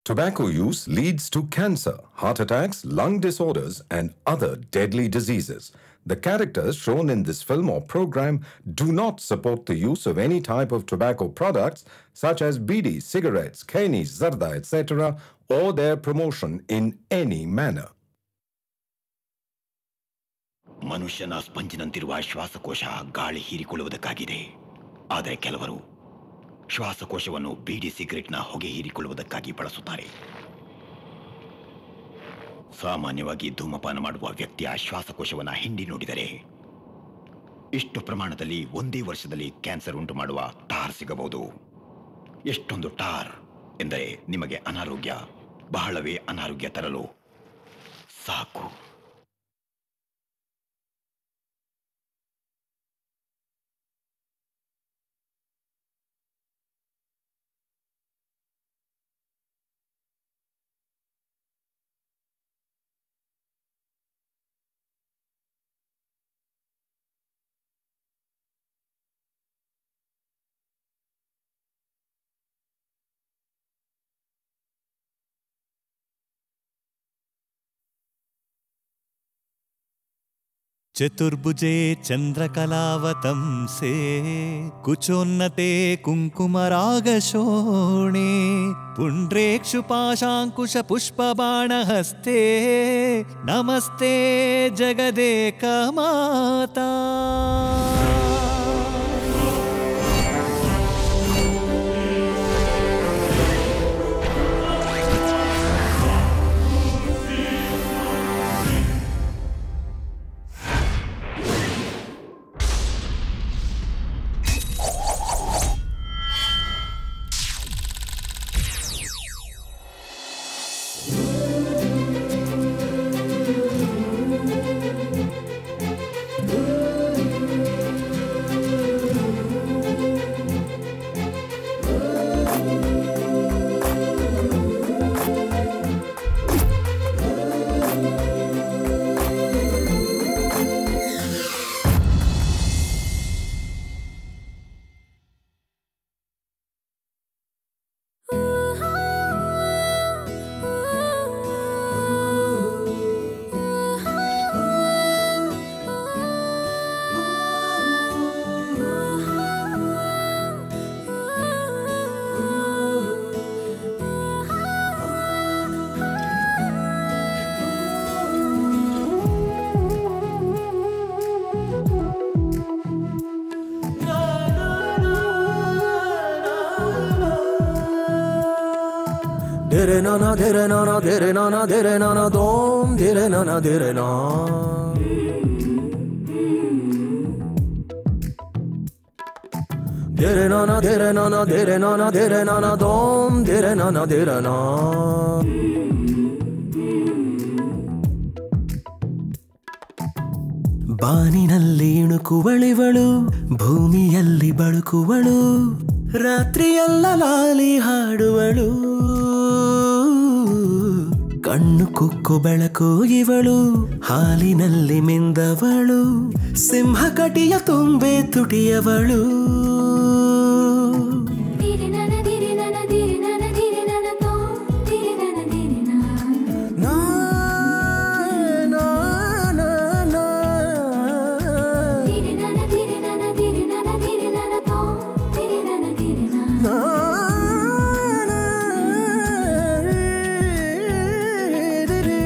Tobacco use leads to cancer, heart attacks, lung disorders, and other deadly diseases. The characters shown in this film or program do not support the use of any type of tobacco products such as bidi, cigarettes, keni, zarda, etc., or their promotion in any manner. ಮನುಷ್ಯನ ಸ್ಪಂಜಿನಂತಿರುವ ಶ್ವಾಸಕೋಶ ಗಾಳಿ ಹೀರಿಕೊಳ್ಳುವುದಕ್ಕಾಗಿದೆ ಆದರೆ ಕೆಲವರು ಶ್ವಾಸಕೋಶವನ್ನು ಬೀಡಿ ಸಿಗರೆಟ್ನ ಹೊಗೆ ಹೀರಿಕೊಳ್ಳುವುದಕ್ಕಾಗಿ ಬಳಸುತ್ತಾರೆ ಸಾಮಾನ್ಯವಾಗಿ ಧೂಮಪಾನ ಮಾಡುವ ವ್ಯಕ್ತಿಯ ಶ್ವಾಸಕೋಶವನ್ನು ಹಿಂಡಿ ನೋಡಿದರೆ ಇಷ್ಟು ಪ್ರಮಾಣದಲ್ಲಿ ಒಂದೇ ವರ್ಷದಲ್ಲಿ ಕ್ಯಾನ್ಸರ್ ಉಂಟು ಮಾಡುವ ಟಾರ್ ಸಿಗಬಹುದು ಎಷ್ಟೊಂದು ಟಾರ್ ಎಂದರೆ ನಿಮಗೆ ಅನಾರೋಗ್ಯ ಬಹಳವೇ ಅನಾರೋಗ್ಯ ತರಲು ಸಾಕು चतुर्भुजे चन्द्रकलावतंसे कुचोन्नते कुङ्कुमरागशोणे पुण्ड्रेक्षुपाशाङ्कुशपुष्पबाणहस्ते नमस्ते जगदेकमाता Dire na na dire na na dire na na dire na na dom dire na na dire na Dire na na dire na na dire na na dire na na dom dire na na dire na ಬಾನಿನಲ್ಲಿ ಇಣುಕುವಳಿವಳು ಭೂಮಿಯಲ್ಲಿ ಬಳುಕುವಳು ರಾತ್ರಿಯೆಲ್ಲ ಲಾಲಿ ಹಾಡುವಳು ಕಣ್ಣು ಕುಕ್ಕು ಬೆಳಕು ಇವಳು ಹಾಲಿನಲ್ಲಿ ಮಿಂದವಳು ಸಿಂಹ ಕಟಿಯ ತುಂಬೆ ತುಟಿಯವಳು ನಾ, ನಾ, ನಾ, ನಾ. ನಾ, ನಾ, ರೇ, ರೇ.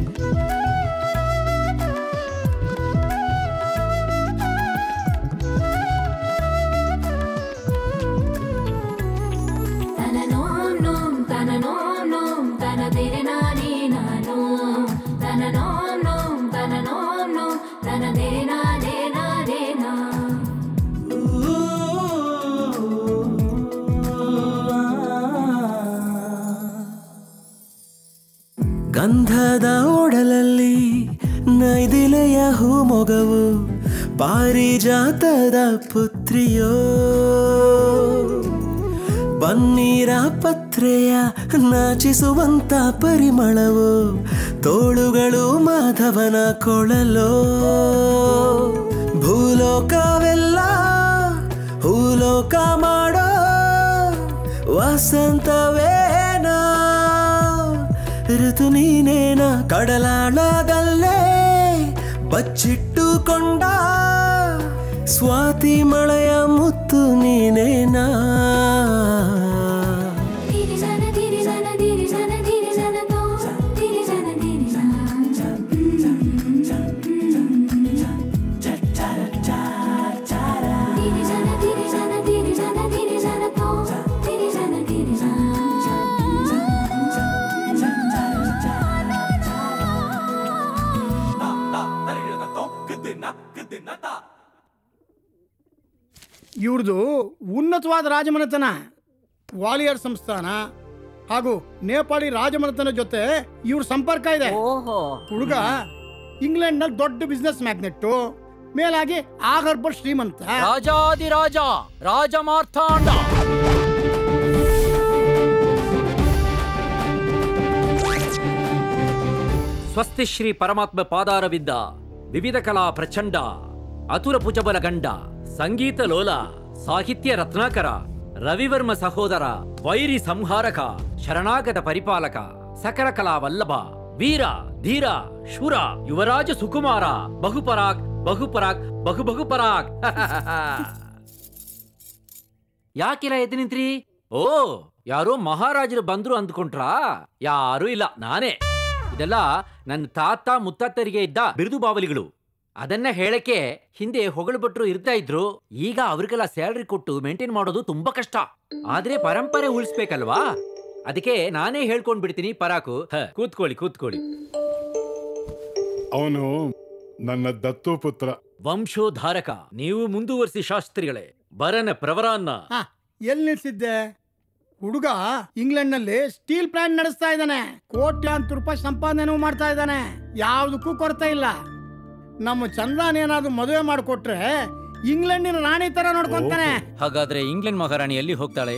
ಗಂಧದ ಓಡಲಲ್ಲಿ ನೈದಿಲೆಯ ಹೂಮೊಗವು ಪಾರಿಜಾತದ ಪುತ್ರಿಯೋ ಬನ್ನೀರ ಪತ್ರೆಯ ನಾಚಿಸುವಂತ ಪರಿಮಳವು ತೋಳುಗಳು ಮಾಧವನ ಕೊಳಲೋ ಭೂಲೋಕವೆಲ್ಲ ಹೂಲೋಕ ಮಾಡೋ ವಸಂತವೇನಾ ಋತು ನೀನೇನ ಕಡಲಾಳದಲ್ಲೇ ಬಚ್ಚಿಟ್ಟುಕೊಂಡ ಸ್ವಾತಿ ಮಳೆಯ ಮುತ್ತು ನೀನೇನಾ ಧಿರಿ ಜನ ಧಿರಿ ಜನ ಧಿರಿ ಜನ ಧಿರಿ ಜನ ತೋ ಧಿರಿ ಜನ ಧಿರಿ ಧಿರಿ ಜನ ಧಿರಿ ಜನ ಧಿರಿ ಜನ ಧಿರಿ ಜನ ತೋ ಧಿರಿ ಜನ ಧಿರಿ ಇವ್ರದು ಉನ್ನತವಾದ ರಾಜಮನೆತನ ವಾಲಿಯರ್ ಸಂಸ್ಥಾನ ಹಾಗೂ ನೇಪಾಳಿ ರಾಜಮನೆತನ ಜೊತೆ ಇವ್ರ ಸಂಪರ್ಕ ಇದೆ ಓಹೋ ಹುಡುಗ ಇಂಗ್ಲೆಂಡ್ನಲ್ಲಿ ದೊಡ್ಡ ಬಿಸ್ನೆಸ್ ಮ್ಯಾಗ್ನೆಟ್ಟು ಮೇಲಾಗಿ ಆಗರ್ಭ ಶ್ರೀಮಂತ ರಾಜಾದಿರಾಜ ರಾಜ ಮಾರ್ಥಾಂಡ ಸ್ವಸ್ತಿ ಶ್ರೀ ಪರಮಾತ್ಮ ಪಾದಾರವಿದ್ದ ವಿವಿಧ ಕಲಾ ಪ್ರಚಂಡ ಅತುರ ಭುಜಬಲ ಗಂಡ ಸಂಗೀತ ಲೋಲ ಸಾಹಿತ್ಯ ರತ್ನಾಕರ ರವಿವರ್ಮ ಸಹೋದರ ವೈರಿ ಸಂಹಾರಕ ಶರಣಾಗತ ಪರಿಪಾಲಕ ಸಕಲ ಕಲಾ ವಲ್ಲಭ ವೀರ ಧೀರ ಶೂರ ಯುವರಾಜ ಸುಕುಮಾರ ಬಹುಪರಾಗ್ ಬಹುಪರಾಗ್ ಬಹು ಬಹುಪರಾಗ್ ಯಾಕಿಲ್ಲ ಎದ್ದು ನಿಂತ್ರಿ ಓ ಯಾರೋ ಮಹಾರಾಜರು ಬಂದ್ರು ಅಂದ್ಕೊಂಡ್ರಾ ಯಾರೂ ಇಲ್ಲ ನಾನೇ ಇದೆಲ್ಲ ನನ್ನ ತಾತ ಮುತ್ತಾತರಿಗೆ ಇದ್ದ ಬಿರುದು ಬಾವಲಿಗಳು ಅದನ್ನ ಹೇಳಕ್ಕೆ ಹಿಂದೆ ಹೊಗಳು ಭಟ್ರು ಇರ್ತಾ ಇದ್ರು ಈಗ ಅವ್ರಿಗೆಲ್ಲ ಸ್ಯಾಲ್ರಿ ಕೊಟ್ಟು ಮೇಂಟೈನ್ ಮಾಡೋದು ತುಂಬಾ ಕಷ್ಟ ಆದ್ರೆ ಪರಂಪರೆ ಉಳಿಸ್ಬೇಕಲ್ವಾ ಅದಕ್ಕೆ ನಾನೇ ಹೇಳ್ಕೊಂಡ್ ಬಿಡ್ತೀನಿ ಪರಾಕು ಹ, ಕೂತ್ಕೊಳ್ಳಿ ಕೂತ್ಕೊಳ್ಳಿ ಅವನು ನನ್ನ ದತ್ತು ಪುತ್ರ ವಂಶೋದ್ಧಾರಕ ನೀವು ಮುಂದುವರಿಸಿ ಶಾಸ್ತ್ರಿಗಳೇ ಬರನ ಪ್ರವರಾನ್ನ ಹಾ ಎಲ್ಲಿ ನಿಲ್ಸಿದ್ದೆ ಹುಡುಗ ಇಂಗ್ಲೆಂಡ್ನಲ್ಲಿ ಸ್ಟೀಲ್ ಪ್ಲಾಂಟ್ ನಡೆಸ್ತಾ ಇದ್ದಾನೆ ಕೋಟ್ಯಾಂತರ ರೂಪಾಯಿ ಸಂಪಾದನೆ ಮಾಡ್ತಾ ಇದ್ದಾನೆ ಯಾವುದಕ್ಕೂ ಕೊರತೆ ಇಲ್ಲ ನಮ್ಮ ಚಂದ್ರನ್ ಏನಾದ್ರು ಮದುವೆ ಮಾಡಿಕೊಟ್ರೆ ಇಂಗ್ಲೆಂಡಿನ ರಾಣಿ ತರ ನೋಡ್ಕೊಂತಾನೆ ಹಾಗಾದ್ರೆ ಇಂಗ್ಲೆಂಡ್ ಮಹಾರಾಣಿ ಎಲ್ಲಿ ಹೋಗ್ತಾಳೆ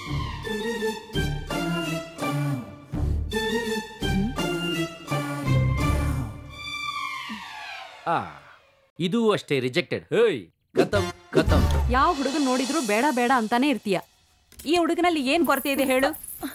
ಆ ಇದು ಅಷ್ಟೇ ರಿಜೆಕ್ಟೆಡ್ ಹೇಯ್ ಕತಂ ಕತಂ ಯಾವ ಹುಡುಗನ್ ನೋಡಿದ್ರು ಬೇಡ ಬೇಡ ಅಂತಾನೆ ಇರ್ತೀಯ ಈ ಹುಡುಗನಲ್ಲಿ ಏನ್ ಕೊರತೆ ಇದೆ ಹೇಳು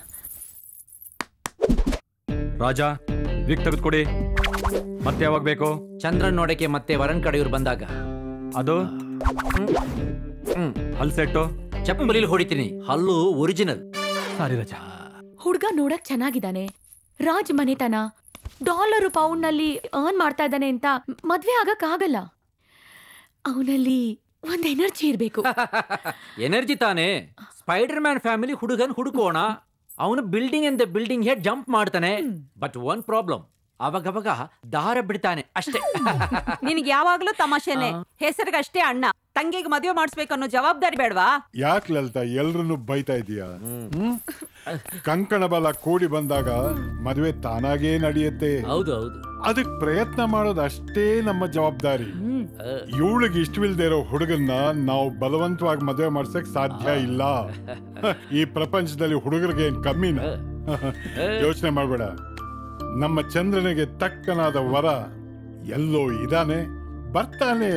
ರಾಜ ವಿಕ್ ತೆಗೆದುಕೊಡಿ ಮತ್ತೆ ಯಾವಾಗ ಬೇಕು ಚಂದ್ರನ್ ನೋಡಕ್ಕೆ ಮತ್ತೆ ವರನ್ ಕಡೆಯವ್ರು ಬಂದಾಗ ಅದು ಹ್ಮ್ ಅಲ್ಲಿ ಸೆಟ್ಟು ಚಪ್ಪಲಿಲ್ ಹೊಡಿತೀನಿ ಹಲ್ಲು ಒರಿಜಿನಲ್ ಸಾರಿ ರಾಜ ಹುಡುಗ ನೋಡಕ್ ಚೆನ್ನಾಗಿದ್ದಾನೆ ರಾಜ್ ಮನೆತನ ಡಾಲರ್ ಪೌಂಡ್ ನಲ್ಲಿ ಅರ್ನ್ ಮಾಡ್ತಾ ಇದ್ದಾನೆ ಅಂತ ಮದ್ವೆ ಆಗಕ್ ಆಗಲ್ಲ ಅವನಲ್ಲಿ ಒಂದ್ ಎನರ್ಜಿ ಇರ್ಬೇಕು ಎನರ್ಜಿ ತಾನೆ ಸ್ಪೈಡರ್ ಮ್ಯಾನ್ ಫ್ಯಾಮಿಲಿ ಹುಡುಗನ್ ಹುಡುಕೋಣ ಅವನು ಬಿಲ್ಡಿಂಗ್ ಇಂದ ಬಿಲ್ಡಿಂಗ್ ಹೇಟ್ ಜಂಪ್ ಮಾಡ್ತಾನೆ ಬಟ್ ಒನ್ ಪ್ರಾಬ್ಲಮ್ ಅವಾಗವಾಗ ದಾರ ಬಿಡ್ತಾನೆ ಅಷ್ಟೇ ನಿನಗೆ ಯಾವಾಗ್ಲೂ ತಮಾಷೆನೆ ಹೆಸರಿಗಷ್ಟೇ ಅಣ್ಣ ತಂಗಿಗೆ ಮದುವೆ ಮಾಡಿಸ್ಬೇಕು ಅನ್ನೋ ಜವಾಬ್ದಾರಿ ಬೇಡವಾ ಯಾಕೆ ಲಲಿತಾ ಎಲ್ರನ್ನು ಬೈತಾ ಇದೀಯಾ ಕಂಕಣ ಬಲ ಕೂಡಿ ಬಂದಾಗ ಮದುವೆ ತಾನಾಗೇ ನಡೆಯುತ್ತೆ ಹೌದು ಹೌದು ಅದಕ್ ಪ್ರಯತ್ನ ಮಾಡೋದು ಅಷ್ಟೇ ನಮ್ಮ ಜವಾಬ್ದಾರಿ ಇವಳಿಗೆ ಇಷ್ಟವಿಲ್ದೇ ಇರೋ ಹುಡುಗನ್ನ ನಾವು ಬಲವಂತವಾಗಿ ಮದುವೆ ಮಾಡ್ಸಕ್ ಸಾಧ್ಯ ಇಲ್ಲ ಈ ಪ್ರಪಂಚದಲ್ಲಿ ಹುಡುಗರಿಗೆ ಏನ್ ಕಮ್ಮಿನ ಯೋಚನೆ ಮಾಡ್ಬೇಡ ನಮ್ಮ ಚಂದ್ರನಿಗೆ ತಕ್ಕನಾದ ವರ ಎಲ್ಲೋ ಇದಾನೆ ಬರ್ತಾನೆ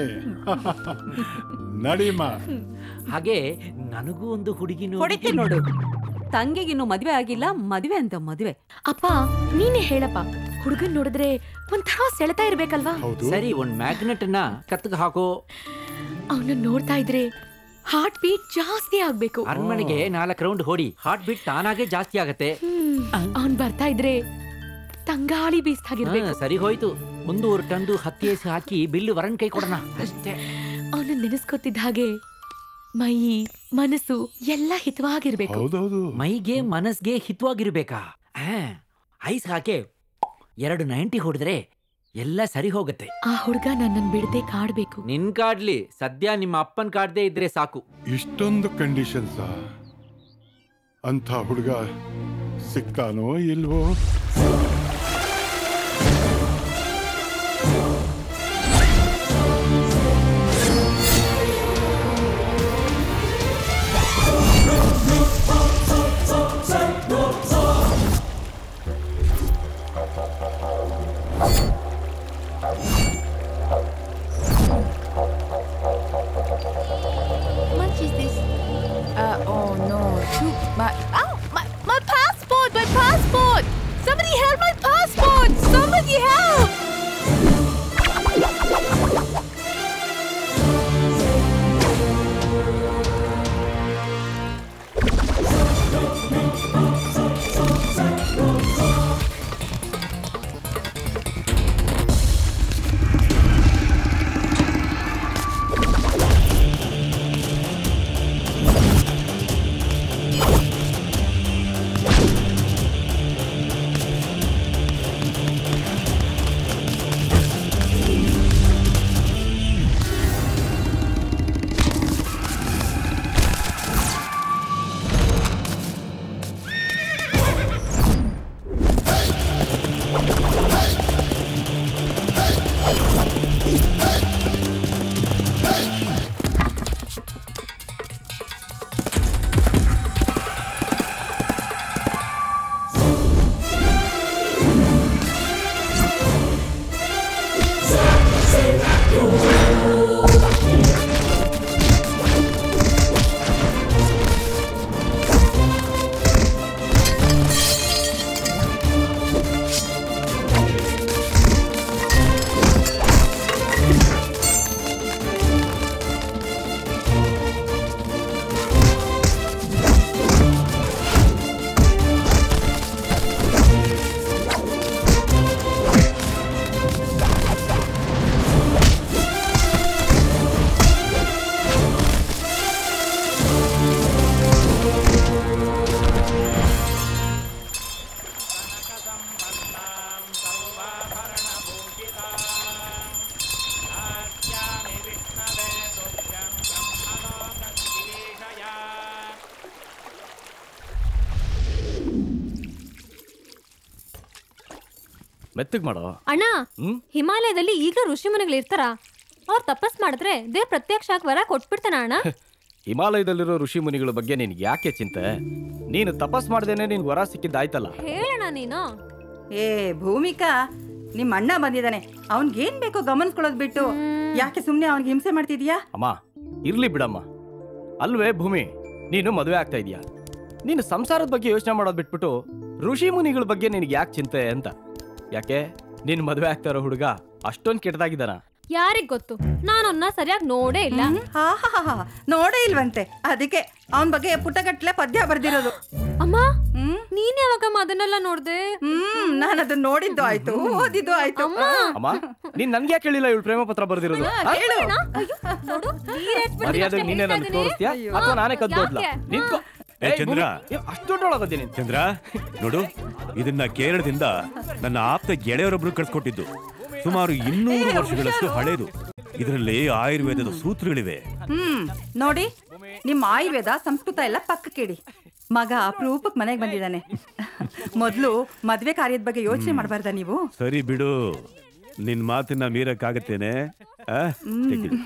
ನಡಿಮ ಹಾಗೆ ನನಗೂ ಒಂದು ಹುಡುಗಿ ಹೊಡಿತೀನಿ ನೋಡು ತಂಗಿಗಿನ್ನು ಮದ್ವೆ ಆಗಿಲ್ಲ ಮದ್ವೆ ಅಂತ ಮದ್ವೆ ಅಪ್ಪ ನೀನೇ ಹೇಳಪ್ಪ ಹುಡುಗನ್ ನೋಡಿದ್ರೆ ಒಂಥರ ಸೆಳೆತಾ ಇರ್ಬೇಕಲ್ವಾ ಹೌದು ಸರಿ ಒಂದ್ ಮ್ಯಾಗ್ನೆಟ್ ನ ಕತ್ಗೆ ಹಾಕೋ ಅವನ ನೋಡ್ತಾ ಇದ್ರೆ ಹಾರ್ಟ್ ಬೀಟ್ ಜಾಸ್ತಿ ಆಗ್ಬೇಕು ಅರಮನೆಗೆ ನಾಲ್ಕು ರೌಂಡ್ ಹೊಡಿ ಹಾರ್ಟ್ ಬೀಟ್ ತಾನಾಗೆ ಜಾಸ್ತಿ ಆಗತ್ತೆ ಅವನ್ ಬರ್ತಾ ಇದ್ರೆ ತಂಗಾಳಿ ಬೀಸ್ತಾಗಿರ್ಬೇಕು ಹಾ, ಸರಿ ಹೋಯ್ತು ಒಂದೂವರೆ ಟಂದು ಹತ್ತಿ ಏಸಿ ಹಾಕಿ ಬಿಲ್ಲು ವರನ್ ಕೈ ಕೊಡೋಣ ಅಷ್ಟೇ ಅವನು ನೆನೆಸ್ಕೊತಿದ್ದ ಹಾಗೆ ಮೈ ಮನಸ್ಸು ಎಲ್ಲ ಹಿತವಾಗಿರ್ಬೇಕು ಹೌದೌದು ಮೈಗೆ ಮನಸ್ಗೆ ಹಿತವಾಗಿರ್ಬೇಕಾ ಆ, ಐಸ್ ಹಾಕಿ ಎರಡು ನೈಂಟಿ ಹೊಡೆದ್ರೆ ಎಲ್ಲ ಸರಿ ಹೋಗತ್ತೆ ಆ ಹುಡ್ಗ ನನ್ನನ್ ಬಿಡದೆ ಕಾಡ್ಬೇಕು ನಿನ್ ಕಾಡ್ಲಿ ಸದ್ಯ ನಿಮ್ಮ ಅಪ್ಪನ್ ಕಾಡ್ದೇ ಇದ್ರೆ ಸಾಕು ಇಷ್ಟೊಂದು ಕಂಡೀಷನ್ಸ್ ಅಂಥ ಹುಡುಗ ಸಿಗ್ತಾನೋ ಇಲ್ವೋ much is this? Uh, oh no. Two, my, ow, my, my passport, my passport! Somebody help my passport! Somebody help! ಮೆತ್ತಗ್ ಮಾಡೋ ಅಣ್ಣ ಹ್ಮ್ ಹಿಮಾಲಯದಲ್ಲಿ ಈಗಲೂ ಋಷಿಮುನಿಗಳು ಇರ್ತಾರ ಅವ್ರು ತಪಸ್ ಮಾಡಿದ್ರೆ ದೇವ್ ಪ್ರತ್ಯಕ್ಷ ಆಗಿ ವರ ಕೊಟ್ಬಿಡ್ತಾನ ಅಣ್ಣ ಹಿಮಾಲಯದಲ್ಲಿರೋ ಋಷಿ ಮುನಿಗಳ ಬಗ್ಗೆ ನಿನ್ಗೆ ಯಾಕೆ ಚಿಂತೆ ನೀನು ತಪಸ್ ಮಾಡ್ದೇನೆ ನಿನ್ ವರ ಸಿಕ್ಕಿದ್ದಾಯ್ತಲ್ಲ ಹೇಳಣ್ಣ ನೀನು ಏ ಭೂಮಿಕಾ ನಿಮ್ಮ ಅಣ್ಣ ಬಂದಿದ್ದಾನೆ ಅವನ್ಗೇನ್ ಬೇಕೋ ಗಮನಿಸ್ಕೊಳ್ಳೋದ್ ಬಿಟ್ಟು ಯಾಕೆ ಸುಮ್ನೆ ಅವನ್ಗೆ ಹಿಂಸೆ ಮಾಡ್ತಿದ್ಯಾ ಅಮ್ಮ ಇರ್ಲಿ ಬಿಡಮ್ಮ ಅಲ್ವೇ ಭೂಮಿ ನೀನು ಮದುವೆ ಆಗ್ತಾ ಇದೀಯಾ ನೀನು ಸಂಸಾರದ ಬಗ್ಗೆ ಯೋಚನೆ ಮಾಡೋದು ಬಿಟ್ಬಿಟ್ಟು ಋಷಿ ಮುನಿಗಳ ಬಗ್ಗೆ ನಿನಗೆ ಯಾಕೆ ಚಿಂತೆ ಅಂತ ಯಾಕೆ ನೀನು ಮದುವೆ ಆಗ್ತಾ ಇರೋ ಹುಡುಗ ಅಷ್ಟೊಂದು ಕೆಟ್ಟದಾಗಿದ್ದಾನ ಯಾರಿಗ್ ಗೊತ್ತು ನಾನು ಅವನ್ನ ಸರಿಯಾಗಿ ನೋಡೇ ಇಲ್ಲ ಆಹಾಹಾಹಾ, ನೋಡೇ ಇಲ್ವಂತೆ ಅದಕ್ಕೆ ಅವನ್ ಬಗ್ಗೆ ಪುಟ್ಟಗಟ್ಲೆ ಪದ್ಯ ಬರ್ದಿರೋದು ಅಮ್ಮ ನೀನ್ ಯಾವಾಗ ಅದನ್ನೆಲ್ಲ ನೋಡ್ದೆ ಹ್ಮ್ ನಾನು ಅದನ್ನ ನೋಡಿದ್ದು ಆಯ್ತು ಓದಿದ್ದು ಆಯ್ತು ಅಮ್ಮ ನೀನ್ ನನ್ಗೆ ಯಾಕೆ ಹೇಳಿಲ್ಲ ಇವಳು ಪ್ರೇಮ ಪತ್ರ ಬರ್ದಿರೋದು ಆ? ಹೇಳು ಮರ್ಯಾದೆ ನೀನೇ ನನ್ಗೆ ತೋರಿಸ್ತೀಯಾ ಅಥವಾ ನಾನೇ ಕದ್ದು ಹೋದ್ಲಾ? ಯಾಕೆ? ನಿಂತ್ಕೋ ಏ, ಚಂದ್ರ. ಅಷ್ಟು ದೊಡ್ಡೊಳಗದೆ ನೀನು ಚಂದ್ರ ನೋಡು ಇದನ್ನ ಕೇರಳದಿಂದ ನನ್ನ ಆಪ್ತ ಗೆಳೆಯರೊಬ್ರು ಕಳ್ಸಿಕೊಟ್ಟಿದ್ದು ಸುಮಾರು ಇನ್ನೂರು ವರ್ಷಗಳಷ್ಟು ಹಳೇದು ಇದರಲ್ಲಿ ಆಯುರ್ವೇದದ ಸೂತ್ರಗಳಿವೆ ಹ್ಮ್ ನೋಡಿ ನಿಮ್ಮ ಆಯುರ್ವೇದ ಸಂಸ್ಕೃತ ಎಲ್ಲ ಪಕ್ಕಕ್ಕಿಡಿ ಮಗ ಅಪರೂಪಕ್ ಮನೆಗೆ ಬಂದಿದ್ದಾನೆ ಮೊದ್ಲು ಮದ್ವೆ ಕಾರ್ಯದ ಬಗ್ಗೆ ಯೋಚನೆ ಮಾಡಬಾರ್ದ ನೀವು ಸರಿ ಬಿಡು ನಿನ್ ಮಾತನ್ನ ಮೀರಕ್ಕಾಗತ್ತೇನೆ ಆ? Take it.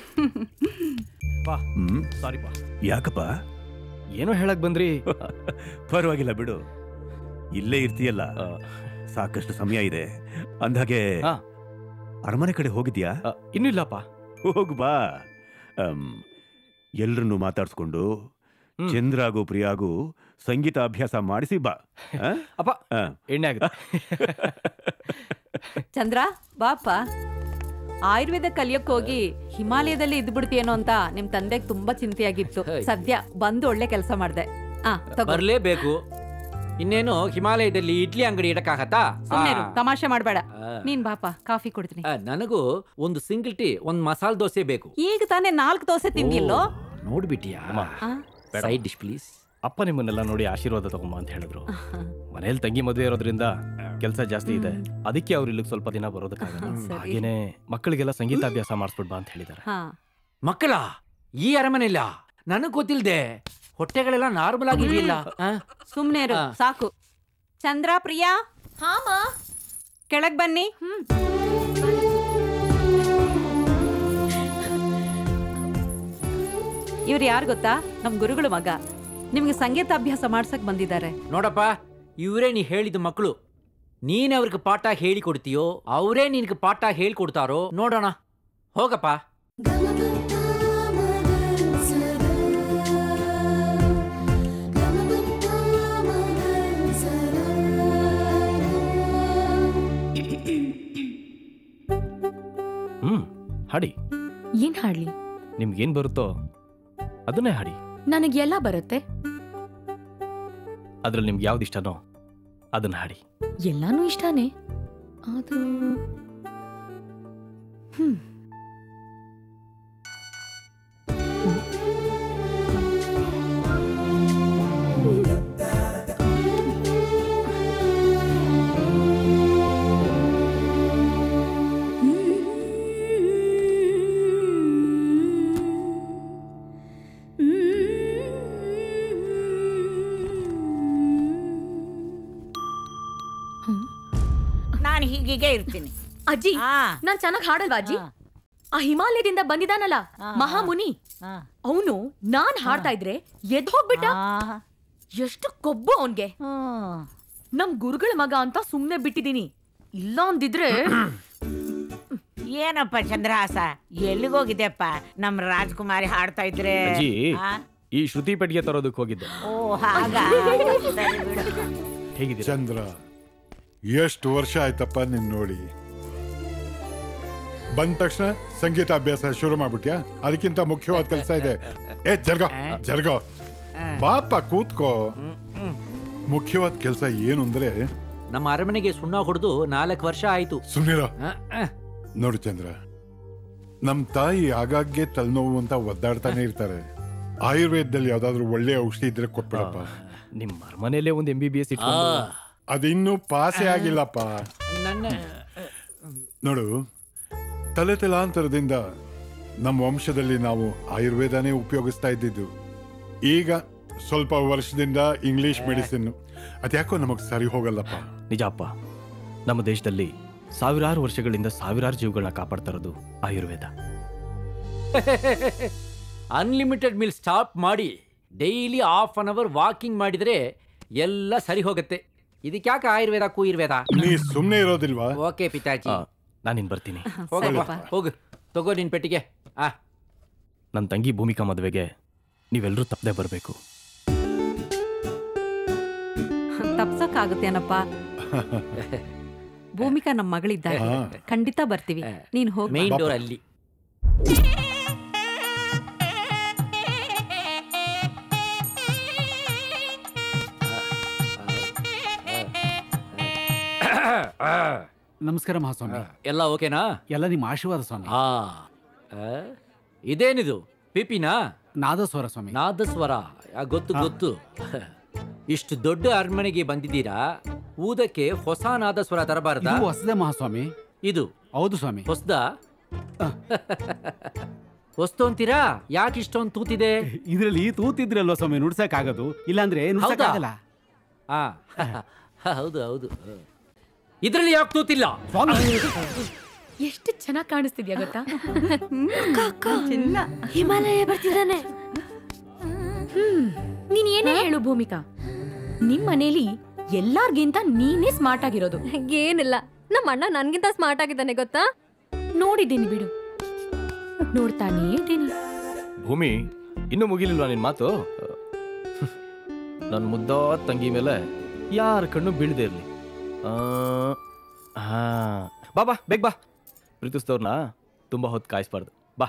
ಬಾ ಹ್ಮ್ ಸಾರಿ ಬಾ ಯಾಕಪ್ಪ ಏನೋ ಹೇಳಕ್ ಬಂದ್ರಿ ಪರವಾಗಿಲ್ಲ ಬಿಡು ಇಲ್ಲೇ ಇರ್ತೀಯಲ್ಲ ಸಾಕಷ್ಟು ಸಮಯ ಇದೆ ಅಂದಾಗೆ ಅರಮನೆ ಕಡೆ ಹೋಗಿದ್ಯಾ ಇನ್ನೂ ಇಲ್ಲಪ್ಪ ಹೋಗು ಬಾ ಎಲ್ರನ್ನು ಮಾತಾಡ್ಸ್ಕೊಂಡು ಚಂದ್ರಾಗು ಪ್ರಿಯಾಗು ಸಂಗೀತ ಅಭ್ಯಾಸ ಮಾಡಿಸಿ ಬಾ ಆ? ಅಪ್ಪ ಆ. ಎಣ್ಣೆ ಆಗುತ್ತೆ ಚಂದ್ರ ಬಾಪ ಆಯುರ್ವೇದ ಕಲಿಯಕ್ ಹೋಗಿ ಹಿಮಾಲಯದಲ್ಲಿ ಇದ್ದು ಬಿಡ್ತೀಯೇನೋ ಅಂತ ನಿಮ್ ತಂದೆಗೆ ತುಂಬಾ ಚಿಂತೆಯಾಗಿತ್ತು ಸದ್ಯ ಬಂದು ಒಳ್ಳೆ ಕೆಲಸ ಮಾಡ್ದೆ ಆ ತಗೋ ಬರ್ಲೇಬೇಕು ಇನ್ನೇನು ಹಿಮಾಲಯದಲ್ಲಿ ಇಡ್ಲಿ ಅಂಗಡಿ ಇಡಕ್ಕಾಗತ್ತಾ ಸುಮ್ನೆ ಇರು, ತಮಾಷೆ ಮಾಡ್ಬೇಡ ಆ. ನೀನ್ ಬಾಪ ಕಾಫಿ ಕೊಡ್ತೀನಿ ಆ, ನನಗೂ ಒಂದು ಸಿಂಗಲ್ ಟೀ ಒಂದ್ ಮಸಾಲ ದೋಸೆ ಬೇಕು ಈಗ ತಾನೇ ನಾಲ್ಕು ದೋಸೆ ತಿಂದಿಲ್ಲೋ ನೋಡ್ಬಿಟ್ಟಿಯಾ ಆ? ಸೈಡ್ ಡಿಶ್ ಪ್ಲೀಸ್ ಅಪ್ಪ ನಿಮ್ಮನ್ನೆಲ್ಲ ನೋಡಿ ಆಶೀರ್ವಾದ ತಗೊಂಬ ಅಂತ ಹೇಳಿದ್ರು ಮನೇಲಿ ತಂಗಿ ಮದುವೆ ಇರೋದ್ರಿಂದ ಕೆಲಸ ಜಾಸ್ತಿ ಇದೆ ಅದಕ್ಕೆ ಅವ್ರು ಇಲ್ಲಿಗೆ ಸ್ವಲ್ಪ ದಿನ ಬರೋದಕ್ಕಾಗಲ್ಲ ಸರಿ. ಹಾಗೇನೆ ಮಕ್ಕಳಿಗೆಲ್ಲ ಸಂಗೀತಾಭ್ಯಾಸ ಮಾಡಿಸ್ಬಿಡ್ ಬಾ ಅಂತ ಹೇಳಿದ್ದಾರೆ ಹಾ ಮಕ್ಕಳ ಈ ಅರಮನೆಲ್ಲ ನನಗ್ ಗೊತ್ತಿಲ್ದೆ ಹೊಟ್ಟೆಗಳೆಲ್ಲ ನಾರ್ಮಲ್ ಆಗಿದೆಯಲ್ಲ ಸುಮ್ನೆ ಇರು ಆ. ಸಾಕು ಚಂದ್ರ ಪ್ರಿಯಾ ಹಾಮ ಕೆಳಗ್ ಬನ್ನಿ ಇವ್ರು ಯಾರು ಗೊತ್ತಾ ನಮ್ ಗುರುಗಳು ಮಗ ನಿಮ್ಗೆ ಸಂಗೀತ ಅಭ್ಯಾಸ ಮಾಡ್ಸಕ್ ಬಂದಿದ್ದಾರೆ ನೋಡಪ್ಪ ಇವರೇ ನೀ ಹೇಳಿದ ಮಕ್ಕಳು ನೀನ್ ಅವ್ರಿಗೆ ಪಾಠ ಹೇಳಿ ಕೊಡ್ತೀಯೋ ಅವರೇ ನಿನ್ಗೆ ಪಾಠ ಹೇಳ್ಕೊಡ್ತಾರೋ ನೋಡೋಣ ಹೋಗಪ್ಪ ಹಾಡಿ ಏನ್ ಹಾಡ್ಲಿ ನಿಮ್ಗೇನ್ ಬರುತ್ತೋ ಅದನ್ನೇ ಹಾಡಿ ನನಗೆ ಎಲ್ಲ ಬರುತ್ತೆ ಅದ್ರಲ್ಲಿ ನಿಮ್ಗೆ ಯಾವ್ದು ಇಷ್ಟನೋ ಅದನ್ನ ಹಾಡಿ ಎಲ್ಲಾನು ಇಷ್ಟಾನೇ ಅದು ಹ್ಮ್ ನಾನು ಹೀಗೀಗೆ ಇರ್ತೀನಿ ಅಜ್ಜಿ ನಾನ್ ಚೆನ್ನಾಗ್ ಹಾಡಲ್ವಾ ಅಜ್ಜಿ ಆ ಹಿಮಾಲಯದಿಂದ ಬಂದಿದಾನಲ್ಲ ಮಹಾಮುನಿ ಅವನು ನಾನ್ ಹಾಡ್ತಾ ಇದ್ರೆ ಎದ್ ಹೋಗ್ಬಿಟ್ಟ ಎಷ್ಟು ಕೊಬ್ಬು ಅವನ್ಗೆ ನಮ್ ಗುರುಗಳ ಮಗ ಅಂತ ಸುಮ್ನೆ ಬಿಟ್ಟಿದೀನಿ ಇಲ್ಲ ಅಂದಿದ್ರೆ ಏನಪ್ಪ ಚಂದ್ರಹಾಸ ಎಲ್ಲಿಗೋಗಿದೆಪ್ಪ ನಮ್ ರಾಜ್ಕುಮಾರಿ ಹಾಡ್ತಾ ಇದ್ರೆ ಅಜ್ಜಿ ಆ? ಈ ಶ್ರುತಿ ಪೆಟ್ಟಿಗೆ ತರೋದಕ್ಕೆ ಹೋಗಿದ್ದೆ ಓ ಹಾಗ ಸರಿ ಬಿಡು. ಹೇಗಿದ್ದೀರಾ ಚಂದ್ರ ಎಷ್ಟು ವರ್ಷ ಆಯ್ತಪ್ಪ ನಿನ್ ನೋಡಿ ಬಂದ ತಕ್ಷಣ ಸಂಗೀತ ಅಭ್ಯಾಸ ಶುರು ಮಾಡ್ಬಿಟ್ಯಾ ಅದಕ್ಕಿಂತ ಮುಖ್ಯವಾದ ಕೆಲಸ ಇದೆ ಏ ಜರ್ಗೋ ಜರ್ಗೋ ಬಾಪ ಕೂತ್ಕೋ ಮುಖ್ಯವಾದ ಕೆಲಸ ಏನು ಅಂದ್ರೆ ನಮ್ಮ ಅರಮನೆಗೆ ಸುಣ್ಣ ಹೊಡೆದು ನಾಲ್ಕು ವರ್ಷ ಆಯ್ತು ಸುಮ್ಮನಿರೋ ನೋಡು ಚಂದ್ರ ನಮ್ ತಾಯಿ ಆಗಾಗ್ಗೆ ತಲೆನೋವು ಅಂತ ಒದ್ದಾಡ್ತಾನೆ ಇರ್ತಾರೆ ಆಯುರ್ವೇದದಲ್ಲಿ ಯಾವ್ದಾದ್ರು ಒಳ್ಳೆ ಔಷಧಿ ಇದ್ರೆ ಕೊಟ್ಬಿಡಪ್ಪ ನಿಮ್ಮ ಅರಮನೆಯಲ್ಲೇ ಒಂದು ಎಂ ಬಿ ಬಿ ಎಸ್ ಅದಿನ್ನೂ ಪಾಸೆ ಆಗಿಲ್ಲಪ್ಪ ನನ್ನ ನೋಡು ತಲೆ ತಲಾಂತರದಿಂದ ನಮ್ಮ ವಂಶದಲ್ಲಿ ನಾವು ಆಯುರ್ವೇದನೇ ಉಪಯೋಗಿಸ್ತಾ ಇದ್ದಿದ್ದು ಈಗ ಸ್ವಲ್ಪ ವರ್ಷದಿಂದ ಇಂಗ್ಲಿಷ್ ಮೆಡಿಸಿನ್ ಅದ್ಯಾಕೋ ನಮಗ್ ಸರಿ ಹೋಗಲ್ಲಪ್ಪ ನಿಜಪ್ಪ ನಮ್ಮ ದೇಶದಲ್ಲಿ ಸಾವಿರಾರು ವರ್ಷಗಳಿಂದ ಸಾವಿರಾರು ಜೀವಗಳನ್ನ ಕಾಪಾಡ್ತಾ ಇರೋದು ಆಯುರ್ವೇದ ಅನ್ಲಿಮಿಟೆಡ್ ಮಿಲ್ ಸ್ಟಾಪ್ ಮಾಡಿ daily half an hour walking ಮಾಡಿದ್ರೆ ಎಲ್ಲ ಸರಿ ಹೋಗುತ್ತೆ ಇದಕ್ಯಾಕೆ ಆಯುರ್ವೇದ ಕೂಯುರ್ವೇದ ನೀ ಸುಮ್ನೆ ಇರೋದಿಲ್ವಾ ಓಕೆ ಪಿತಾಜಿ ನಾನಿನ್ ಬರ್ತೀನಿ ಹೋಗಪ್ಪ ಹೋಗು ತಗೋ ನಿನ್ ಪೆಟ್ಟಿಗೆ ಆ ನನ್ನ ತಂಗಿ ಭೂಮಿಕಾ ಮದುವೆಗೆ ನೀವೆಲ್ಲರೂ ತಪ್ಪದೆ ಬರಬೇಕು ತಪ್ಸಕ್ಕಾಗುತ್ತೇನಪ್ಪ ಭೂಮಿಕಾ ನಮ್ಮ ಮಗಳಿದ್ದಾರೆ ಹಾ. ಖಂಡಿತ ಬರ್ತೀವಿ ನೀನ್ ಹೋಗಿ ಮೇನ್ ಡೋರ್ ಅಲ್ಲಿ ನಮಸ್ಕಾರ ಮಹಾಸ್ವಾಮಿ ಎಲ್ಲ ಓಕೆನಾ ಎಲ್ಲ ನಿಮ್ಮ ಆಶೀರ್ವಾದ ಸ್ವಾಮಿ ಆ ಆ, ಇದೇನಿದು ಪಿಪಿನಾ ನಾದಸ್ವರ ಸ್ವಾಮಿ ನಾದಸ್ವರ ಆ, ಗೊತ್ತು ಗೊತ್ತು ಇಷ್ಟು ದೊಡ್ಡ ಅರಮನೆಗೆ ಬಂದಿದ್ದೀರಾ ಊದಕ್ಕೆ ಹೊಸ ನಾದಸ್ವರ ತರಬಾರ್ದ ಇದು ಹೊಸದೇ ಮಹಾಸ್ವಾಮಿ ಇದು ಹೌದು ಸ್ವಾಮಿ ಹೊಸ್ದ ಹೊಸ್ತು ಅಂತೀರಾ ಯಾಕೆ ಇಷ್ಟೊಂದು ತೂತಿದೆ ಇದ್ರಲ್ಲಿ ತೂತಿದ್ರಲ್ವಾ ಸ್ವಾಮಿ ನುಡ್ಸಕ್ ಆಗೋದು ಇಲ್ಲಾಂದ್ರೆ ನುಡ್ಸಕ್ ಆಗಲ್ಲ ಆ, ಹೌದು ಹೌದು ಇದ್ರಲ್ಲಿ ಯಾಕೆ ತೂತಿಲ್ಲ ಎಷ್ಟು ಚೆನ್ನಾಗಿ ಕಾಣಿಸ್ತಿದ್ಯಾ ಗೊತ್ತಾ ಚಿನ್ನ ಹಿಮಾಲಯ ಬರ್ತಿದ್ದಾನೆ ಹ್ಮ್ ನೀನ್ ಏನೇ ಹೇಳು ಭೂಮಿಕಾ ನಿಮ್ ಮನೇಲಿ ಎಲ್ಲಾರ್ಗಿಂತ ನೀನೇ ಸ್ಮಾರ್ಟ್ ಆಗಿರೋದು ಏನಿಲ್ಲ ನಮ್ಮ ಅಣ್ಣ ನನ್ಗಿಂತ ಸ್ಮಾರ್ಟ್ ಆಗಿದ್ದಾನೆ ಗೊತ್ತಾ ನೋಡಿದ್ದೀನಿ ಬಿಡು ನೋಡ್ತಾನೇ ಇದ್ದೀನಿ ಭೂಮಿ ಇನ್ನೂ ಮುಗಿಲಿಲ್ವಾ ನಿನ್ ಮಾತು ನನ್ನ ಮುದ್ದಾದ ತಂಗಿ ಮೇಲೆ ಯಾರ ಕಣ್ಣು ಬೀಳದೆ ಇರಲಿ ಹಾ ಬಾ ಬಾ ಬೇಗ ಬಾ ಪ್ರೀತಿಸ್ತವ್ರನ್ನ ತುಂಬಾ ಹೊತ್ತು ಕಾಯಿಸ್ಬಾರ್ದು ಬಾ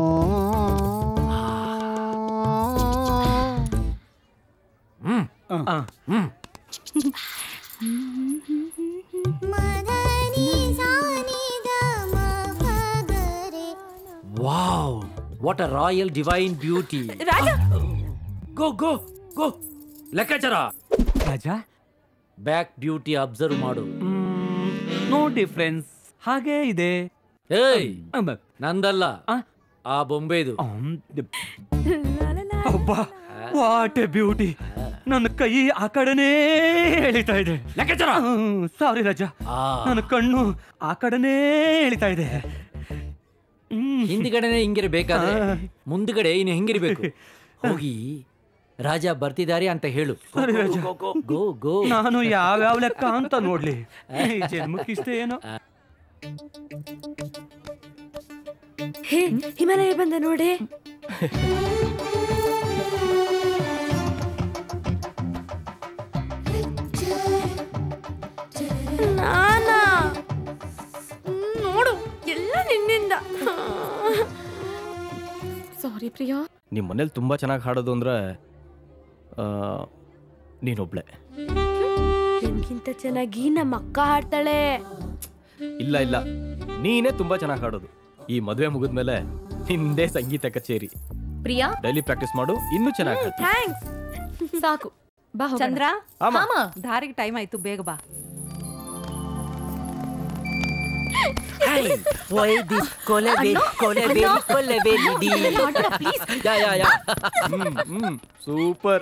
hmm hmm wow what a royal divine beauty go go go ಲೆಕ್ಕಾಚಾರ ರಾಜ ಬ್ಯಾಕ್ ಬ್ಯೂಟಿ ಅಬ್ಸರ್ವ್ ಮಾಡು ನೋ ಡಿಫ್ರೆನ್ಸ್ ಹಾಗೇ ಇದೆ ಏಯ್ ನಂದಲ್ಲ ಆ ಬೊಂಬೆದು ಅಬ್ಬಾ ವಾಟ್ ಎ ಬ್ಯೂಟಿ ನನ್ನ ಕೈ ಆ ಕಡೆನೇ ಎಳಿತಾ ಇದೆ ಲೆಕ್ಕಾಚಾರ ಸಾರಿ ರಾಜ ನನ್ನ ಕಣ್ಣು ಆ ಕಡೆನೇ ಎಳಿತಾ ಇದೆ ಹಿಂದ್ಗಡೆನೆ ಹಿಂಗಿರ್ಬೇಕಾದ್ರೆ ಮುಂದ್ಗಡೆ ಇನ್ನು ಹಿಂಗಿರ್ಬೇಕು ಹೋಗಿ ರಾಜ ಬರ್ತಿದ್ದಾರೆ ಅಂತ ಹೇಳು ಸರಿ ರಾಜ ಗೋ ಗೋ ನಾನು ಯಾವ್ಯಾವ ಲೆಕ್ಕ ಅಂತ ನೋಡ್ಲಿ ಈ ಜನ್ಮಕ್ಕಿಷ್ಟೇ ಏನೋ ಹೇ ಹಿಮಾಲಯ ಬಂದ ನೋಡೆ ನಾನಾ ನೋಡು ಎಲ್ಲ ನಿನ್ನಿಂದ ಸಾರಿ ಪ್ರಿಯಾ ನಿಮ್ಮ ಮನೇಲಿ ತುಂಬ ಚೆನ್ನಾಗಿ ಹಾಡೋದು ಅಂದ್ರೆ ಆ, ನೀನೊಬ್ಳೆ ನನ್ಗಿಂತ ಚೆನ್ನಾಗಿ ನಮ್ಮ ಅಕ್ಕ ಹಾಡ್ತಾಳೆ ಇಲ್ಲ ಇಲ್ಲ ನೀನೇ ತುಂಬ ಚೆನ್ನಾಗಿ ಹಾಡೋದು ಈ ಮದುವೆ ಮುಗಿದ್ಮೇಲೆ ನಿಂದೇ ಸಂಗೀತ ಕಚೇರಿ ಪ್ರಿಯಾ ಡೈಲಿ ಪ್ರಾಕ್ಟೀಸ್ ಮಾಡು ಇನ್ನೂ ಚೆನ್ನಾಗಿ ಹಾಡ್ತೀನಿ ಥ್ಯಾಂಕ್ಸ್ ಸಾಕು ಬಾ ಹೋಗೋಣ. ಚಂದ್ರ ಆಮ. ಹಾಮ ದಾರಿಗೆ ಟೈಮ್ ಆಯ್ತು ಬೇಗ ಬಾ yeah yeah yeah hmm hmm super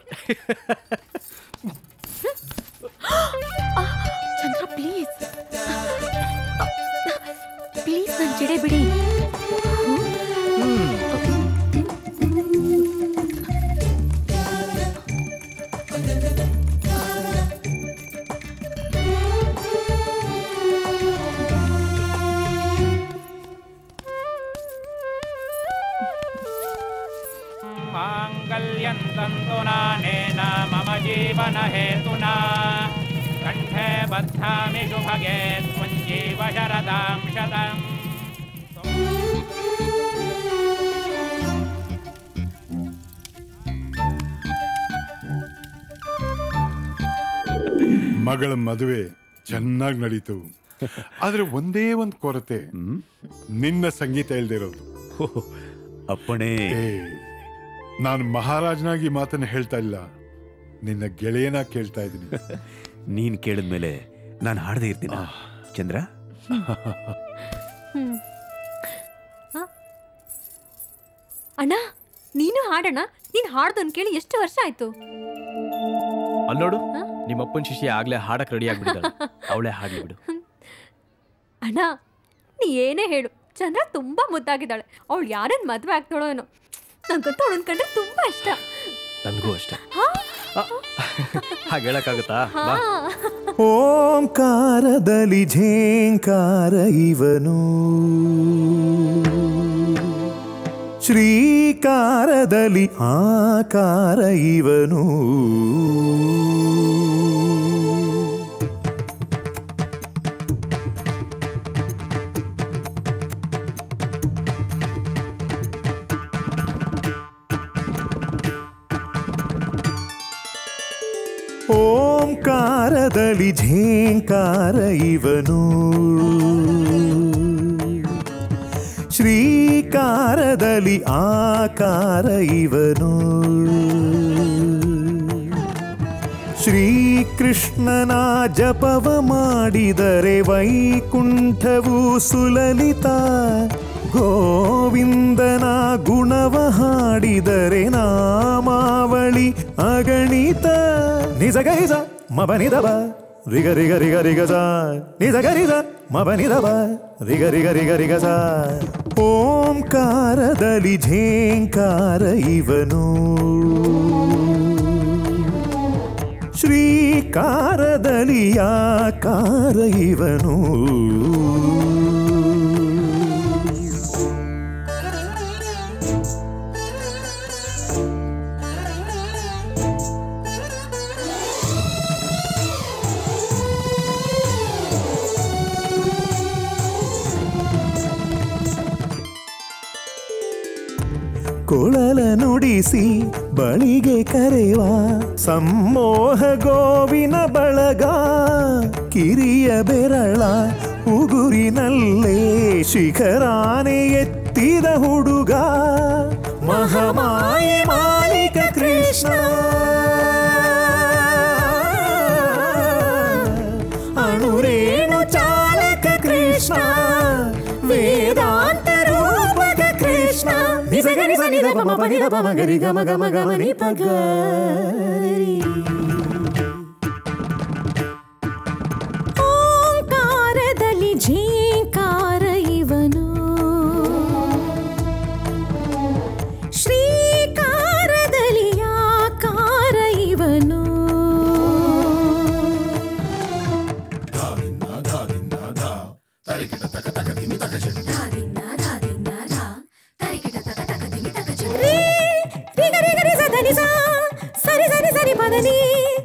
Chandra please please ನನ್ ಚಿಡೆ ಬಿಡಿ माङ्गल्यं तन्तुनानेन मम जीवनहेतुना कण्ठे बध्नामि शुभगे त्वञ्जीव शरदां शतम् ಮಗಳ ಮದುವೆ ಚೆನ್ನಾಗಿ ನಡೀತು ಆದ್ರೆ ಒಂದೇ ಒಂದು ಕೊರತೆ ನಿನ್ನ ಸಂಗೀತ ಇಲ್ದಿರೋದು ಅಪ್ಪಣೆ ನಾನು ಮಹಾರಾಜನಾಗಿ ಮಾತನ್ನ ಹೇಳ್ತಾ ಇಲ್ಲ ನಿನ್ನ ಗೆಳೆಯನ ಕೇಳ್ತಾ ಇದ್ದೀನಿ ನೀನ್ ಕೇಳಿದ್ಮೇಲೆ ನಾನು ಹಾಡದೇ ಇರ್ತೀನ ಚಂದ್ರ ಹ್ಮ್. ಆ? ಅಣ್ಣ ನೀನು ಹಾಡೋಣ ನೀನ್ ಹಾಡ್ದನ್ ಕೇಳಿ ಎಷ್ಟು ವರ್ಷ ಆಯ್ತು ಅಲ್ಲೋಡು ನಿಮ್ಮಪ್ಪನ ಶಿಷ್ಯ ಆಗ್ಲೇ ಹಾಡಕ್ ರೆಡಿ ಆಗ್ಬಿಟ್ಟಿದ್ದಾಳೆ ಅವಳೇ ಹಾಡ್ಲಿ ಬಿಡು ಅಣ್ಣ ನೀ ಏನೇ ಹೇಳು ಚಂದ್ರ ತುಂಬಾ ಮುದ್ದಾಗಿದ್ದಾಳೆ ಅವಳು ಯಾರನ್ನ ಮದ್ವೆ ಆಗ್ತಾಳೋ ಏನೋ ನಂಗಂತೂ ಅವಳನ್ ಕಂಡ್ರೆ ತುಂಬಾ ಇಷ್ಟ ನನಗೂ ಅಷ್ಟೇ ಹಾ? ಹಾಗೆ ಹೇಳಕ್ಕಾಗತ್ತಾ ಬಾ ಹಾ. ಓಂಕಾರದಲ್ಲಿ ಝೇಂಕಾರ ಇವನು ಶ್ರೀಕಾರದಲ್ಲಿ ಆಕಾರ ಇವನು ಓಂಕಾರದಲ್ಲಿ ಝೇಂಕಾರ ಇವನು ಶ್ರೀಕಾರದಲ್ಲಿ ಆಕಾರ ಇವನು ಶ್ರೀಕೃಷ್ಣನ ಜಪವ ಮಾಡಿದರೆ ವೈಕುಂಠವು ಸುಲಲಿತ ಗೋವಿಂದನ ಗುಣವ ಹಾಡಿದರೆ ನಾಮಾವಳಿ ಅಗಣಿತ ನಿಜ ಗೈಜ ಮಬ ನಿದಬ ರಿಗ ರಿಗ ರಿಗ ರಿಗ ಸ ನಿಜ ಗರಿಜ ಮಬ ನಿದಬ ರಿಗ ರಿಗ ರಿಗ ರಿಗ ಸ ಓಂಕಾರದಲ್ಲಿ ಝೇಂಕಾರ ಇವನು ಶ್ರೀಕಾರದಲ್ಲಿ ಆಕಾರ ಇವನು ಕೊಳಲ ನುಡಿಸಿ ಬಳಿಗೆ ಕರೆವ ಸಮ್ಮೋಹ ಗೋವಿನ ಬಳಗ ಕಿರಿಯ ಬೆರಳ ಉಗುರಿನಲ್ಲೇ ಶಿಖರಾನೆ ಎತ್ತಿದ ಹುಡುಗ ಮಹಮಾಯ ಮಾಲಿಕ ಕೃಷ್ಣ ಅಣುರೇಣು ಚಾಲಕ ಕೃಷ್ಣ ವೇದಾಂತ ರೂಪಕ ಕೃಷ್ಣ ನಿಜ ಗರಿ ಸ ನಿಧ ಪಮ ಪನಿ ದ ಪಮ ಗರಿ ಗಮ ಗಮ ಗಮ ನಿ ಪ ಗ ರಿ. ಓಂಕಾರದಲ್ಲಿ ಝೇಂಕಾರ ಇವನು ಶ್ರೀಕಾರದಲ್ಲಿ ಆಕಾರ ಇವನು ರೀ, ರಿ ಗ ರಿ ಗ ರಿ ಸ ಧ ನಿ ಸ, ಸರಿ ಸರಿ ಸರಿ ಪದ ನೀ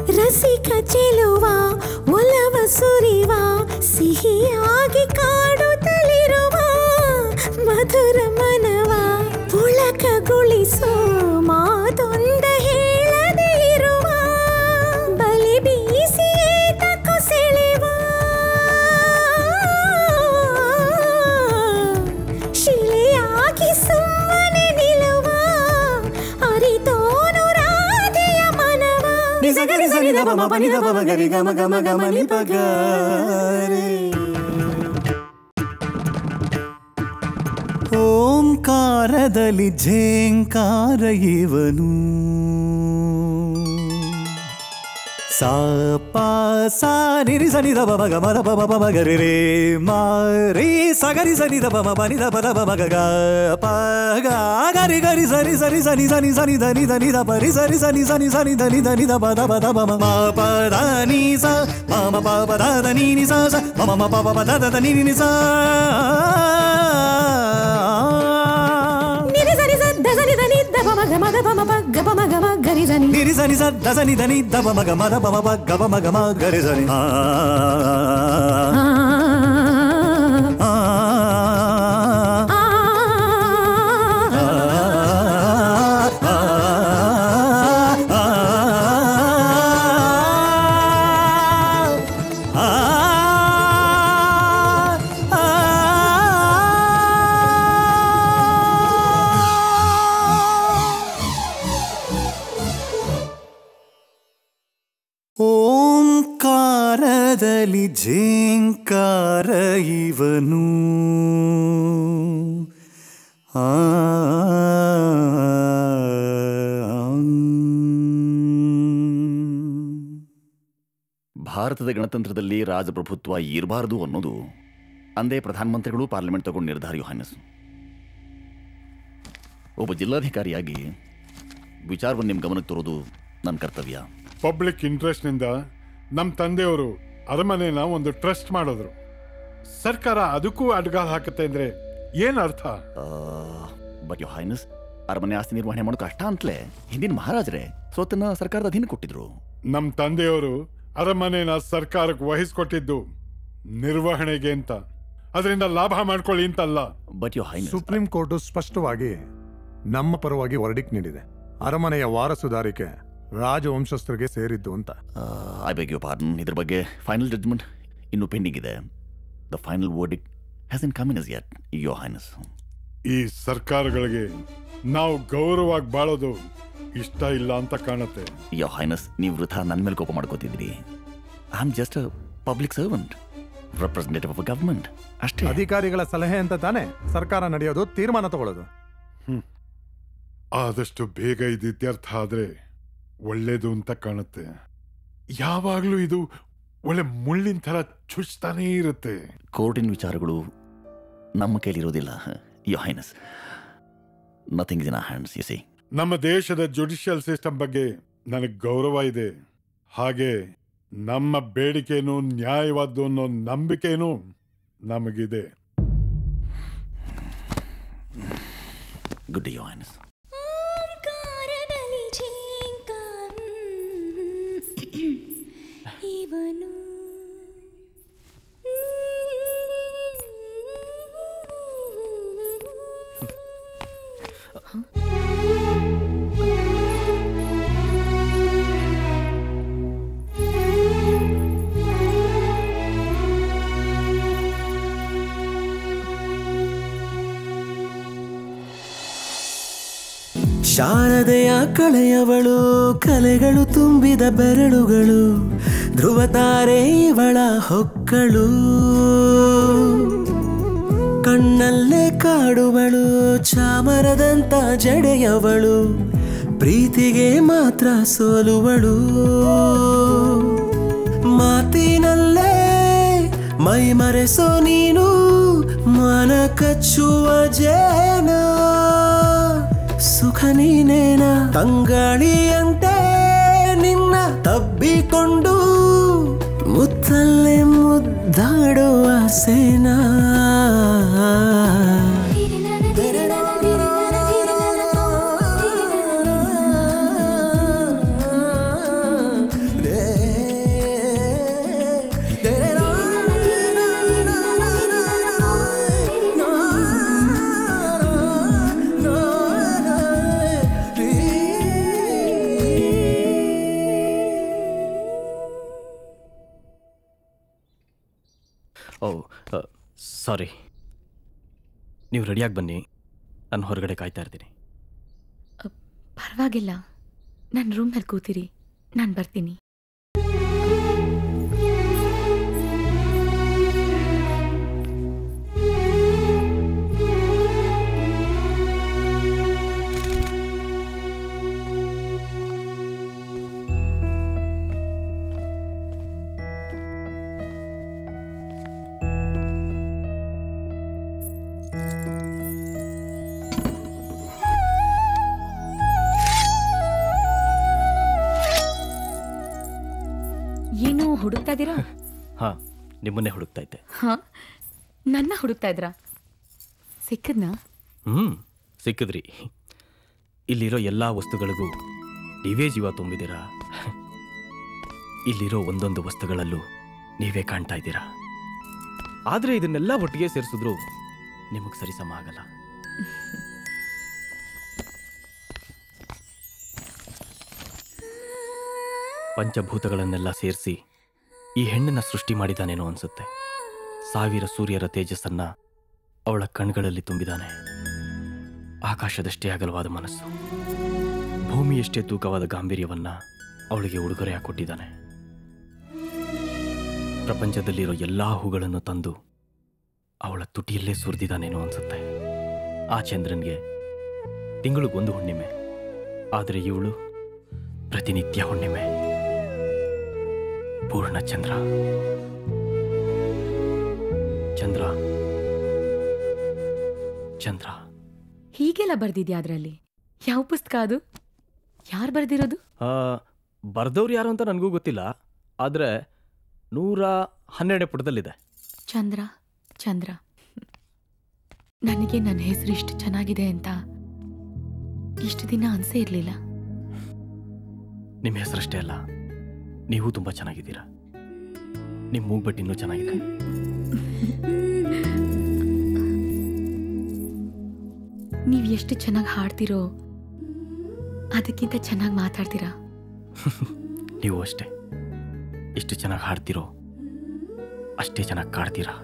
ರಸಿಕ ಚೆಲುವ ಒಲವ ಸುರಿವ ಸಿಹಿಯಾಗಿ ಕಾಡುತ್ತಲಿರುವ ಮಧುರ ಮನವ ಪುಳಕಗೊಳಿಸೋ ಮಾತೊಂದ ಹೇಳದೆ ಇರುವ ಬಲಿ ಬೀಸಿ ಏತಕ್ಕೂ ಸೆಳೆವ ಶಿಲೆಯಾಗಿ ಸುಮ್ಮನೆ ನಿಲ್ಲುವ ಅರಿತೋನು ರಾಧೆಯ ಮನವ ನಿಜ ಗರಿ ಸರಿ ದ ಬಮ ಪನಿ ದ ಬಮ ಗರಿ ಗಮ ಗಮ ಗಮ ನಿ ಪಗ ರೇ. ಓಂಕಾರದಲ್ಲಿ ಝೇಂಕಾರ ಇವನು ಸಾ ಪ ಸಾ ನಿರಿ ಸನಿ ದ ಬಮ ಗಮ ದ ಬಮ ಬಮ ಗರಿ ರೇ ಮಾ ರೀ ಸ ಗರಿ ಸನಿ ದ ಬಮ ಬನಿ ದ ಪದ ಬಮ ಗ ಗ ಪ ಗ ಗರಿ ಗರಿ ಸರಿ ಸರಿ ಸನಿ ಸನಿ ಸನಿ ಧನಿ ಧನಿ ದ ಪರಿ ಸರಿ ಸನಿ ಸನಿ ಸನಿ ಧನಿ ಧನಿ ದ ಪದ ಪದ ಬಮ ಮ ಪ ದ ni sa ma ma pa pa da da ni ni sa sa ma ma ma pa pa pa da da da ni ni ni sa ನಿರಿ ಸರಿ ಸ ದ ಸರಿ ದ ನಿ ದ ಬ ಮ ಗ ಮ ದ ಬ ಮ ಪ ಗ ಬ ಮ ಗ ಮ ಗರಿ ಸ ನಿ ನಿರಿ ಸನಿ ಸ ದ ಸನಿ ಧನಿ ದ ಮ ಮ ಗ ಮ ದ ಬ ಮ ಪ ಗ ಬ ಮ ಗ ಮ ಗರಿ ಸನಿ ಆ ಆ ಓಂಕಾರದಲ್ಲಿ ಝೇಂಕಾರ ಇವನು ಆ ಭಾರತದ ಗಣತಂತ್ರದಲ್ಲಿ ರಾಜಪ್ರಭುತ್ವ ಇರಬಾರದು ಅನ್ನೋದು ಅಂದೇ ಪ್ರಧಾನಮಂತ್ರಿಗಳು ಪಾರ್ಲಿಮೆಂಟ್ ತಗೊಂಡು ನಿರ್ಧಾರ ಯೋಹಾನಸ್ ಒಬ್ಬ ಜಿಲ್ಲಾಧಿಕಾರಿಯಾಗಿ ವಿಚಾರವನ್ನು ನಿಮ್ಮ ಗಮನಕ್ಕೆ ತರೋದು ನನ್ನ ಕರ್ತವ್ಯ ಪಬ್ಲಿಕ್ ಇಂಟ್ರೆಸ್ಟ್ನಿಂದ ನಮ್ಮ ತಂದೆಯವರು ಅರಮನೆನ ಒಂದು ಟ್ರಸ್ಟ್ ಮಾಡಿದ್ರು ಸರ್ಕಾರ ಅದಕ್ಕೂ ಅಡ್ಗಾಲ್ ಹಾಕುತ್ತೆ ಅಂದ್ರೆ ಏನ್ ಅರ್ಥ ಬಟ್ ಯು ಹೈನಸ್ ಅರಮನೆ ಆಸ್ತಿ ನಿರ್ವಹಣೆ ಮಾಡೋದು ಕಷ್ಟ ಅಂತಲೇ ಹಿಂದಿನ ಮಹಾರಾಜರೇ ಸ್ವತ್ತನ್ನ ಸರ್ಕಾರದ ಅಧೀನ ಕೊಟ್ಟಿದ್ರು ನಮ್ಮ ತಂದೆಯವರು ಅರಮನೆನ ಸರ್ಕಾರಕ್ಕೆ ವಹಿಸ್ಕೊಟ್ಟಿದ್ದು ನಿರ್ವಹಣೆಗೆ ಅಂತ ಅದರಿಂದ ಲಾಭ ಮಾಡ್ಕೊಳ್ಳಿ ಅಂತಲ್ಲ but your highness supreme court ಸ್ಪಷ್ಟವಾಗಿ ನಮ್ಮ ಪರವಾಗಿ ವರ್ಡಿಕ್ ನೀಡಿದೆ ಅರಮನೆಯ ವಾರಸುದಾರಿಕೆ ರಾಜವಂಶಸ್ಥರಿಗೆ ಸೇರಿದ್ದು ಅಂತ ಐ ಬೆಗ್ ಯು ಪಾರ್ಡನ್ ಇದ್ರ ಬಗ್ಗೆ ಫೈನಲ್ ಜಡ್ಜ್ಮೆಂಟ್ ಇನ್ನೂ ಪೆಂಡಿಂಗ್ ಇದೆ the final verdict has in coming is yet your highness ಈ ಸರ್ಕಾರಗಳಿಗೆ ನಾವು ಗೌರವವಾಗಿ ಬಾಳೋದು ಇಷ್ಟ ಇಲ್ಲ ಅಂತ ಕಾಣುತ್ತೆ ಯೋ ಹೈನಸ್ ನೀವು ವೃಥ ನನ್ನ ಮೇಲೆ ಕೋಪ ಮಾಡ್ಕೋತಿದ್ರಿ I am just a public servant representative of government ಅಷ್ಟೇ ಅಧಿಕಾರಿಗಳ ಸಲಹೆ ಅಂತ ತಾನೇ ಸರ್ಕಾರ ನಡೆಯೋದು ತೀರ್ಮಾನ ತಗೊಳ್ಳೋದು ಆದಷ್ಟು ಬೇಗ ಇದು ಇತ್ಯರ್ಥ ಆದ್ರೆ ಒಳ್ಳೇದು ಅಂತ ಕಾಣುತ್ತೆ ಯಾವಾಗ್ಲೂ ಇದು ಒಳ್ಳೆ ಮುಳ್ಳಿನ ಥರ ಚುಚ್ತಾನೇ ಇರುತ್ತೆ ಕೋರ್ಟಿನ ವಿಚಾರಗಳು ನಮ್ಮ ಕೈಲಿರೋದಿಲ್ಲ your highness nothing is in hands you see ನಮ್ಮ ದೇಶದ ಜುಡಿಷಿಯಲ್ ಸಿಸ್ಟಮ್ ಬಗ್ಗೆ ನನಗೆ ಗೌರವ ಇದೆ ಹಾಗೆ ನಮ್ಮ ಬೇಡಿಕೆನೂ ನ್ಯಾಯವಾದ್ದು ಅನ್ನೋ ನಂಬಿಕೆನೂ ನಮಗಿದೆ ಗುಡ್ ಯೋ ಹೈನಸ್ ಇವನು ಶಾರದೆಯ ಕಳೆಯವಳು ಕಲೆಗಳು ತುಂಬಿದ ಬೆರಳುಗಳು ಧ್ರುವ ತಾರೆ ಇವಳ ಹೊಕ್ಕಳು ಕಣ್ಣಲ್ಲೇ ಕಾಡುವಳು ಚಾಮರದಂತ ಜಡೆಯವಳು ಪ್ರೀತಿಗೆ ಮಾತ್ರ ಸೋಲುವಳು ಮಾತಿನಲ್ಲೇ ಮೈ ಮರೆಸೋ ನೀನು ಮನ ಕಚ್ಚುವ ಜೇನ ಸುಖ ನೀನೇನ ತಂಗಾಳಿಯಂತೆ ನಿನ್ನ ತಬ್ಬಿಕೊಂಡು ಮುತ್ತಲ್ಲೇ ಮುದ್ದಾಡುವ ಸೇನಾ ಸಾರಿ ನೀವು ರೆಡಿಯಾಗಿ ಬನ್ನಿ ನಾನು ಹೊರಗಡೆ ಕಾಯ್ತಾ ಇರ್ತೀನಿ ಪರವಾಗಿಲ್ಲ ನನ್ನ ರೂಮ್ನಲ್ಲಿ ಕೂತಿರಿ ನಾನು ಬರ್ತೀನಿ ಏನು ಹುಡುಕ್ತಾ ಇದ್ದೀರಾ ಹಾಂ ನಿಮ್ಮನ್ನೇ ಹುಡುಕ್ತಾ ಇದ್ದೆ ಹಾ ನನ್ನ ಹುಡುಕ್ತಾ ಇದ್ರಾ ಸಿಕ್ಕದ್ನಾ ಹ್ಞೂ ಸಿಕ್ಕಿದ್ರಿ ಇಲ್ಲಿರೋ ಎಲ್ಲ ವಸ್ತುಗಳಿಗೂ ನೀವೇ ಜೀವ ತುಂಬಿದ್ದೀರಾ ಇಲ್ಲಿರೋ ಒಂದೊಂದು ವಸ್ತುಗಳಲ್ಲೂ ನೀವೇ ಕಾಣ್ತಾ ಇದ್ದೀರಾ ಆದರೆ ಇದನ್ನೆಲ್ಲ ಒಟ್ಟಿಗೆ ಸೇರಿಸಿದ್ರು ನಿಮಗೆ ಸರಿಸಮ ಆಗಲ್ಲ ಪಂಚಭೂತಗಳನ್ನೆಲ್ಲ ಸೇರಿಸಿ ಈ ಹೆಣ್ಣನ್ನ ಸೃಷ್ಟಿ ಮಾಡಿದಾನೇನೋ ಅನ್ಸುತ್ತೆ ಸಾವಿರ ಸೂರ್ಯರ ತೇಜಸ್ಸನ್ನ ಅವಳ ಕಣ್ಗಳಲ್ಲಿ ತುಂಬಿದಾನೆ ಆಕಾಶದಷ್ಟೇ ಅಗಲವಾದ ಮನಸ್ಸು ಭೂಮಿಯಷ್ಟೇ ತೂಕವಾದ ಗಾಂಭೀರ್ಯವನ್ನ ಅವಳಿಗೆ ಉಡುಗೊರೆಯಾಗಿ ಕೊಟ್ಟಿದ್ದಾನೆ ಪ್ರಪಂಚದಲ್ಲಿರೋ ಎಲ್ಲಾ ಹೂಗಳನ್ನು ತಂದು ಅವಳ ತುಟಿಯಲ್ಲೇ ಸುರಿದಿದ್ದಾನೇನೋ ಅನ್ಸುತ್ತೆ ಆ ಚಂದ್ರನ್ಗೆ ತಿಂಗಳಿಗೊಂದು ಹುಣ್ಣಿಮೆ ಆದರೆ ಇವಳು ಪ್ರತಿನಿತ್ಯ ಹುಣ್ಣಿಮೆ ಪೂರ್ಣ ಚಂದ್ರ ಚಂದ್ರ ಚಂದ್ರ ಹೀಗೆಲ್ಲ ಬರ್ದಿದ್ಯಾ ಅದರಲ್ಲಿ ಯಾವ ಪುಸ್ತಕ ಅದು ಯಾರು ಬರ್ದಿರೋದು ಆ, ಬರ್ದವ್ರು ಯಾರು ಅಂತ ನನಗೂ ಗೊತ್ತಿಲ್ಲ ಆದರೆ ನೂರ ಹನ್ನೆರಡನೇ ಪುಟದಲ್ಲಿದೆ ಚಂದ್ರ ಚಂದ್ರ ನನಗೆ ನನ್ನ ಹೆಸರು ಇಷ್ಟು ಚೆನ್ನಾಗಿದೆ ಅಂತ ಇಷ್ಟು ದಿನ ಅನ್ಸೇ ಇರಲಿಲ್ಲ ನಿಮ್ಮ ಹೆಸರಷ್ಟೇ ಅಲ್ಲ ನೀವು ತುಂಬ ಚೆನ್ನಾಗಿದ್ದೀರಾ ನಿಮ್ಮ ಮೂಗ್ಬಟ್ಟು ಇನ್ನೂ ಚೆನ್ನಾಗಿದೆ ನೀವು ಎಷ್ಟು ಚೆನ್ನಾಗಿ ಹಾಡ್ತಿರೋ ಅದಕ್ಕಿಂತ ಚೆನ್ನಾಗಿ ಮಾತಾಡ್ತೀರಾ ನೀವು ಅಷ್ಟೇ ಎಷ್ಟು ಚೆನ್ನಾಗಿ ಹಾಡ್ತಿರೋ ಅಷ್ಟೇ ಚೆನ್ನಾಗಿ ಕಾಡ್ತೀರಾ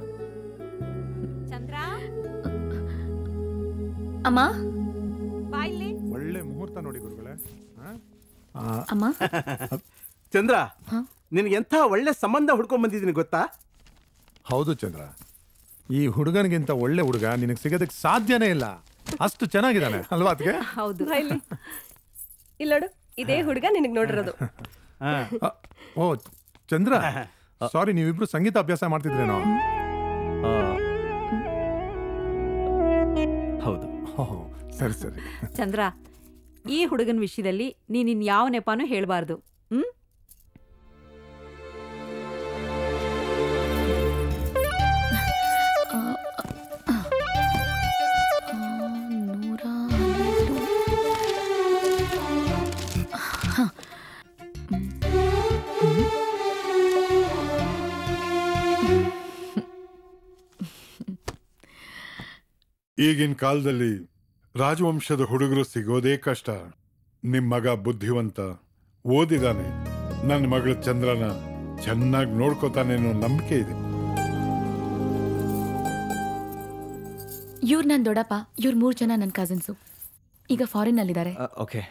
ಅಮ್ಮ ಒಳ್ಳೆ ಮುಹೂರ್ತ ನೋಡಿ ಗುರುಗಳೇ ಆ? ಅಮ್ಮ ಚಂದ್ರ ನಿನಗೆ ಎಂಥ ಒಳ್ಳೆ ಸಂಬಂಧ ಹುಡ್ಕೊಂಡ್ ಬಂದಿದ್ದೀನಿ ಗೊತ್ತಾ ಹೌದು ಚಂದ್ರ ಈ ಹುಡುಗನಿಗಿಂತ ಒಳ್ಳೆ ಹುಡುಗ ನಿನಗೆ ಸಿಗೋದಕ್ಕೆ ಸಾಧ್ಯನೇ ಇಲ್ಲ ಅಷ್ಟು ಚೆನ್ನಾಗಿದ್ದಾನೆ ಅಲ್ವಾ ಅದಕ್ಕೆ ಹೌದು ಇಲ್ಲೋಡು ಇದೇ ಹುಡುಗ ನಿನಗೆ ನೋಡಿರೋದು ಓ ಚಂದ್ರ ಸಾರಿ ನೀವಿಬ್ರು ಸಂಗೀತ ಅಭ್ಯಾಸ ಮಾಡ್ತಿದ್ರೇನೋ ಹೌದು ಸರಿ ಸರಿ ಚಂದ್ರ ಈ ಹುಡುಗನ ವಿಷಯದಲ್ಲಿ ನೀನ್ ಇನ್ ಯಾವ ನೆಪಾನೂ ಹೇಳ್ಬಾರ್ದು ಹ್ಮ್ ನೂರ ಹನ್ನೆರಡು ಹ. ಈಗಿನ ಕಾಲದಲ್ಲಿ ರಾಜವಂಶದ ಹುಡುಗರು ಸಿಗೋದೇ ಕಷ್ಟ ನಿಮ್ ಮಗ ಬುದ್ಧಿವಂತ ಓದಿದಾನೆ ನನ್ನ ಮಗಳು ಚಂದ್ರನ ಚೆನ್ನಾಗಿ ನೋಡ್ಕೋತಾನೆ ಅನ್ನೋ ನಂಬಿಕೆ ಇದೆ ಇವ್ರು ನನ್ನ ದೊಡ್ಡಪ್ಪ ಇವ್ರು ಮೂರು ಜನ ನನ್ನ ಕಸಿನ್ಸು ಈಗ ಫಾರಿನ್ನಲ್ಲಿದ್ದಾರೆ ಓಕೆ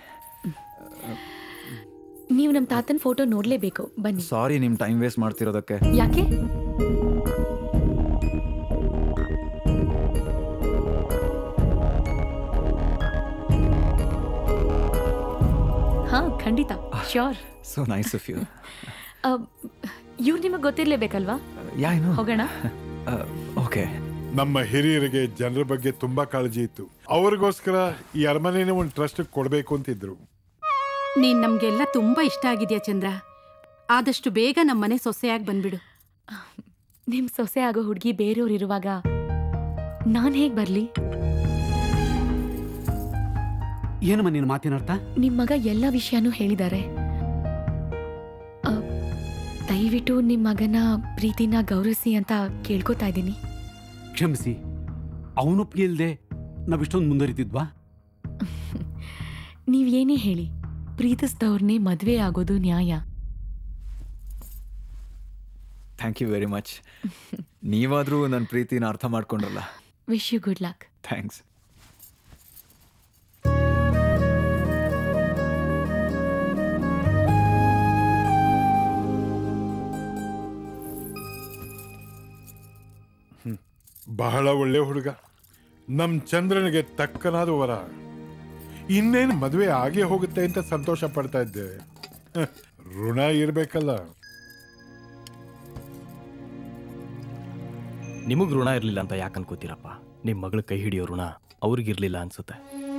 ನೀವು ನಮ್ಮ ತಾತನ ಫೋಟೋ ನೋಡಲೇಬೇಕು ಬನ್ನಿ ಸಾರಿ ನಿಮ್ ಟೈಮ್ ವೇಸ್ಟ್ ಮಾಡ್ತಿರೋದಕ್ಕೆ ಯಾಕೆ ಹಾ ಖಂಡಿತ sure so nice of you ಇವ್ರು ನಿಮಗೆ ಗೊತ್ತಿರ್ಲೇಬೇಕಲ್ವಾ ಯಾ ಏನು ಹೋಗೋಣ ಓಕೆ ನಮ್ಮ ಹಿರಿಯರಿಗೆ ಜನರ ಬಗ್ಗೆ ತುಂಬಾ ಕಾಳಜಿ ಇತ್ತು ಅವ್ರಿಗೋಸ್ಕರ ಈ ಅರಮನೆನೇ ಒಂದು ಟ್ರಸ್ಟ್ ಕೊಡ್ಬೇಕು ಅಂತಿದ್ರು ನೀನ್ ನಮ್ಗೆಲ್ಲ ತುಂಬಾ ಇಷ್ಟ ಆಗಿದ್ಯಾ ಚಂದ್ರ ಆದಷ್ಟು ಬೇಗ ನಮ್ಮನೆ ಸೊಸೆಯಾಗಿ ಬಂದ್ಬಿಡು ನಿಮ್ ಸೊಸೆ ಆಗೋ ಹುಡುಗಿ ಬೇರೆಯವ್ರು ಇರುವಾಗ ನಾನ್ ಹೇಗ್ ಬರ್ಲಿ ಏನಮ್ಮ ನಿನ್ನ ಮಾತಿನ ಅರ್ಥ ನಿಮ್ ಮಗ ಎಲ್ಲ ವಿಷಯನೂ ಹೇಳಿದ್ದಾರೆ ಆ, ದಯವಿಟ್ಟು ನಿಮ್ ಮಗನ ಪ್ರೀತಿನ ಗೌರವಿಸಿ ಅಂತ ಕೇಳ್ಕೊತಾ ಇದ್ದೀನಿ ಕ್ಷಮಿಸಿ ಅವನೊಪ್ಪಿಗೆ ಇಲ್ದೆ ನಾವಿಷ್ಟೊಂದು ಮುಂದುವರಿತಿದ್ವಾ ನೀವ್ ಏನೇ ಹೇಳಿ ಪ್ರೀತಿಸ್ದವ್ರನ್ನೇ ಮದ್ವೆ ಆಗೋದು ನ್ಯಾಯ ಥ್ಯಾಂಕ್ ಯು ವೆರಿ ಮಚ್ ನೀವಾದ್ರೂ ನನ್ನ ಪ್ರೀತಿನ ಅರ್ಥ ಮಾಡ್ಕೊಂಡ್ರಲ್ಲ wish you good luck thanks ಬಹಳ ಒಳ್ಳೆ ಹುಡುಗ ನಮ್ ಚಂದ್ರನಿಗೆ ತಕ್ಕನಾದ ವರ ಇನ್ನೇನು ಮದುವೆ ಆಗೇ ಹೋಗುತ್ತೆ ಅಂತ ಸಂತೋಷ ಪಡ್ತಾ ಇದ್ದೆ ಹ, ಋಣ ಇರ್ಬೇಕಲ್ಲ ನಿಮಗ್ ಋಣ ಇರ್ಲಿಲ್ಲ ಅಂತ ಯಾಕೆ ಅನ್ಕೋತೀರಪ್ಪ ನಿಮ್ ಮಗಳ ಕೈ ಹಿಡಿಯೋ ಋಣ ಅವ್ರಿಗಿರ್ಲಿಲ್ಲ ಅನ್ಸುತ್ತೆ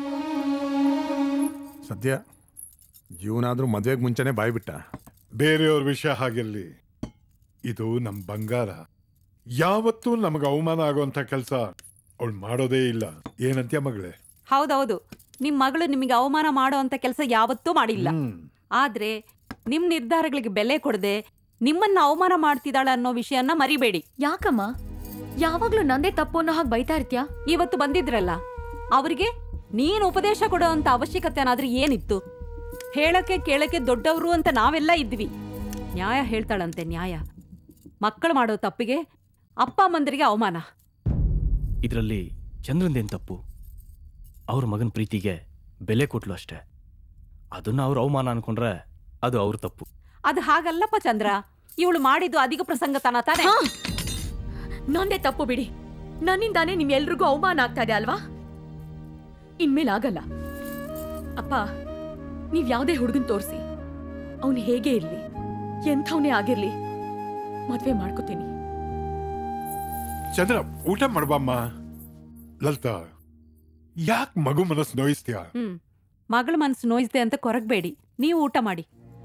ಸದ್ಯ ಇವನಾದ್ರೂ ಮದ್ವೆಗೆ ಮುಂಚೆನೆ ಬಾಯ್ಬಿಟ್ಟ ಬೇರೆಯವ್ರ ವಿಷಯ ಹಾಗಿರ್ಲಿ ಇದು ನಮ್ ಬಂಗಾರ ಯಾವತ್ತೂ ನಮಗೆ ಅವಮಾನ ಆಗುವಂತ ಕೆಲಸ ಅವಳು ಮಾಡೋದೇ ಇಲ್ಲ ಏನಂತ್ಯ ಮಗಳೇ ಹೌದೌದು ನಿಮ್ ಮಗಳು ನಿಮಗೆ ಅವಮಾನ ಮಾಡೋ ಅಂತ ಕೆಲಸ ಯಾವತ್ತೂ ಮಾಡಿಲ್ಲ ಆದ್ರೆ ನಿಮ್ ನಿರ್ಧಾರಗಳಿಗೆ ಬೆಲೆ ಕೊಡದೆ ನಿಮ್ಮನ್ನ ಅವಮಾನ ಮಾಡ್ತಿದ್ದಾಳೆ ಅನ್ನೋ ವಿಷಯನ ಮರಿಬೇಡಿ ಯಾಕಮ್ಮ ಯಾವಾಗ್ಲೂ ನಂದೇ ತಪ್ಪು ಅನ್ನೋ ಹಾಗೆ ಬೈತಾ ಇರ್ತ್ಯಾ ಇವತ್ತು ಬಂದಿದ್ರಲ್ಲ ಅವರಿಗೆ ನೀನ್ ಉಪದೇಶ ಕೊಡೋ ಅಂತ ಅವಶ್ಯಕತೆ ಏನಾದ್ರೂ ಏನಿತ್ತು ಹೇಳಕ್ಕೆ ಕೇಳಕ್ಕೆ ದೊಡ್ಡವರು ಅಂತ ನಾವೆಲ್ಲ ಇದ್ವಿ ನ್ಯಾಯ ಹೇಳ್ತಾಳಂತೆ ನ್ಯಾಯ ಮಕ್ಕಳು ಮಾಡೋ ತಪ್ಪಿಗೆ ಅಪ್ಪ ಅಮ್ಮಂದರಿಗೆ ಅವಮಾನ ಇದರಲ್ಲಿ ಚಂದ್ರಂದೇನ್ ತಪ್ಪು ಅವ್ರ ಮಗನ ಪ್ರೀತಿಗೆ ಬೆಲೆ ಕೊಟ್ಲು ಅಷ್ಟೇ ಅದನ್ನ ಅವ್ರ ಅವಮಾನ ಅನ್ಕೊಂಡ್ರೆ ಅದು ಅವ್ರ ತಪ್ಪು ಅದು ಹಾಗಲ್ಲಪ್ಪ ಚಂದ್ರ ಇವಳು ಮಾಡಿದ್ದು ಅಧಿಕ ಪ್ರಸಂಗತನ ತಾನೇ ನಂದೇ ತಪ್ಪು ಬಿಡಿ ನನ್ನಿಂದಾನೇ ನಿಮ್ಮೆಲ್ರಿಗೂ ಅವಮಾನ ಆಗ್ತಾ ಇದೆ ಅಲ್ವಾ ಇನ್ಮೇಲೆ ಆಗಲ್ಲ ಅಪ್ಪ ನೀವ್ ಯಾವ್ದೇ ಹುಡುಗನ್ ತೋರಿಸಿ ಅವನು ಹೇಗೆ ಇರ್ಲಿ ಎಂಥವನೇ ಆಗಿರ್ಲಿ ಮದ್ವೆ ಮಾಡ್ಕೋತೀನಿ ಚಂದ್ರ ಊಟ ಮಾಡ್ಬಮ್ಮ ಲಲಿತಾ ಯಾಕೆ ಮಗು ಮನಸ್ಸು ನೋಯಿಸ್ತೀಯ ಹ್ಮ್ ಮಗಳ ಮನ್ಸು ನೋಯಿಸ್ದೆ ಅಂತ ಕೊರಗಬೇಡಿ ನೀವು ಊಟ ಮಾಡಿ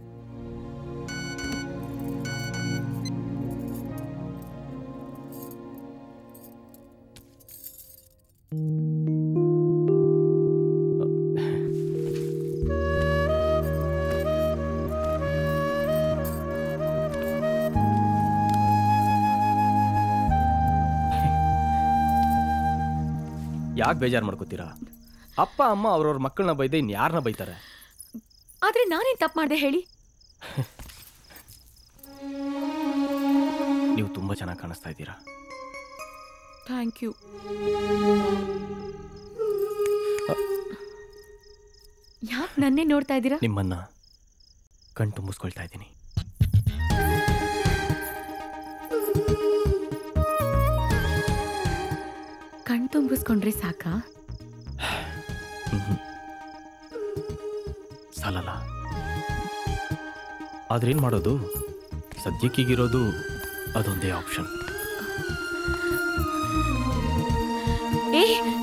ಯಾಕೆ ಬೇಜಾರು ಮಾಡ್ಕೋತೀರಾ ಅಪ್ಪ ಅಮ್ಮ ಅವ್ರವ್ರ ಮಕ್ಕಳನ್ನ ಬೈದೆ ಇನ್ ಯಾರನ್ನ ಬೈತಾರೆ ಆದ್ರೆ ನಾನೇನ್ ತಪ್ಪು ಮಾಡ್ದೆ ಹೇಳಿ ನೀವು ತುಂಬಾ ಚೆನ್ನಾಗಿ ಕಾಣಿಸ್ತಾ ಇದ್ದೀರಾ ಥ್ಯಾಂಕ್ ಯು ಯಾಕೆ ನನ್ನೇ ನೋಡ್ತಾ ಇದ್ದೀರಾ ನಿಮ್ಮನ್ನ ಕಣ್ ತುಂಬಿಸ್ಕೊಳ್ತಾ ಇದ್ದೀನಿ ಕಣ್ ತುಂಬಿಸ್ಕೊಂಡ್ರೆ ಸಾಕಾ ಸಾಲಲ್ಲ ಆದ್ರೇನ್ ಮಾಡೋದು ಸದ್ಯಕ್ಕೀಗಿರೋದು ಅದೊಂದೇ ಆಪ್ಷನ್ ಏ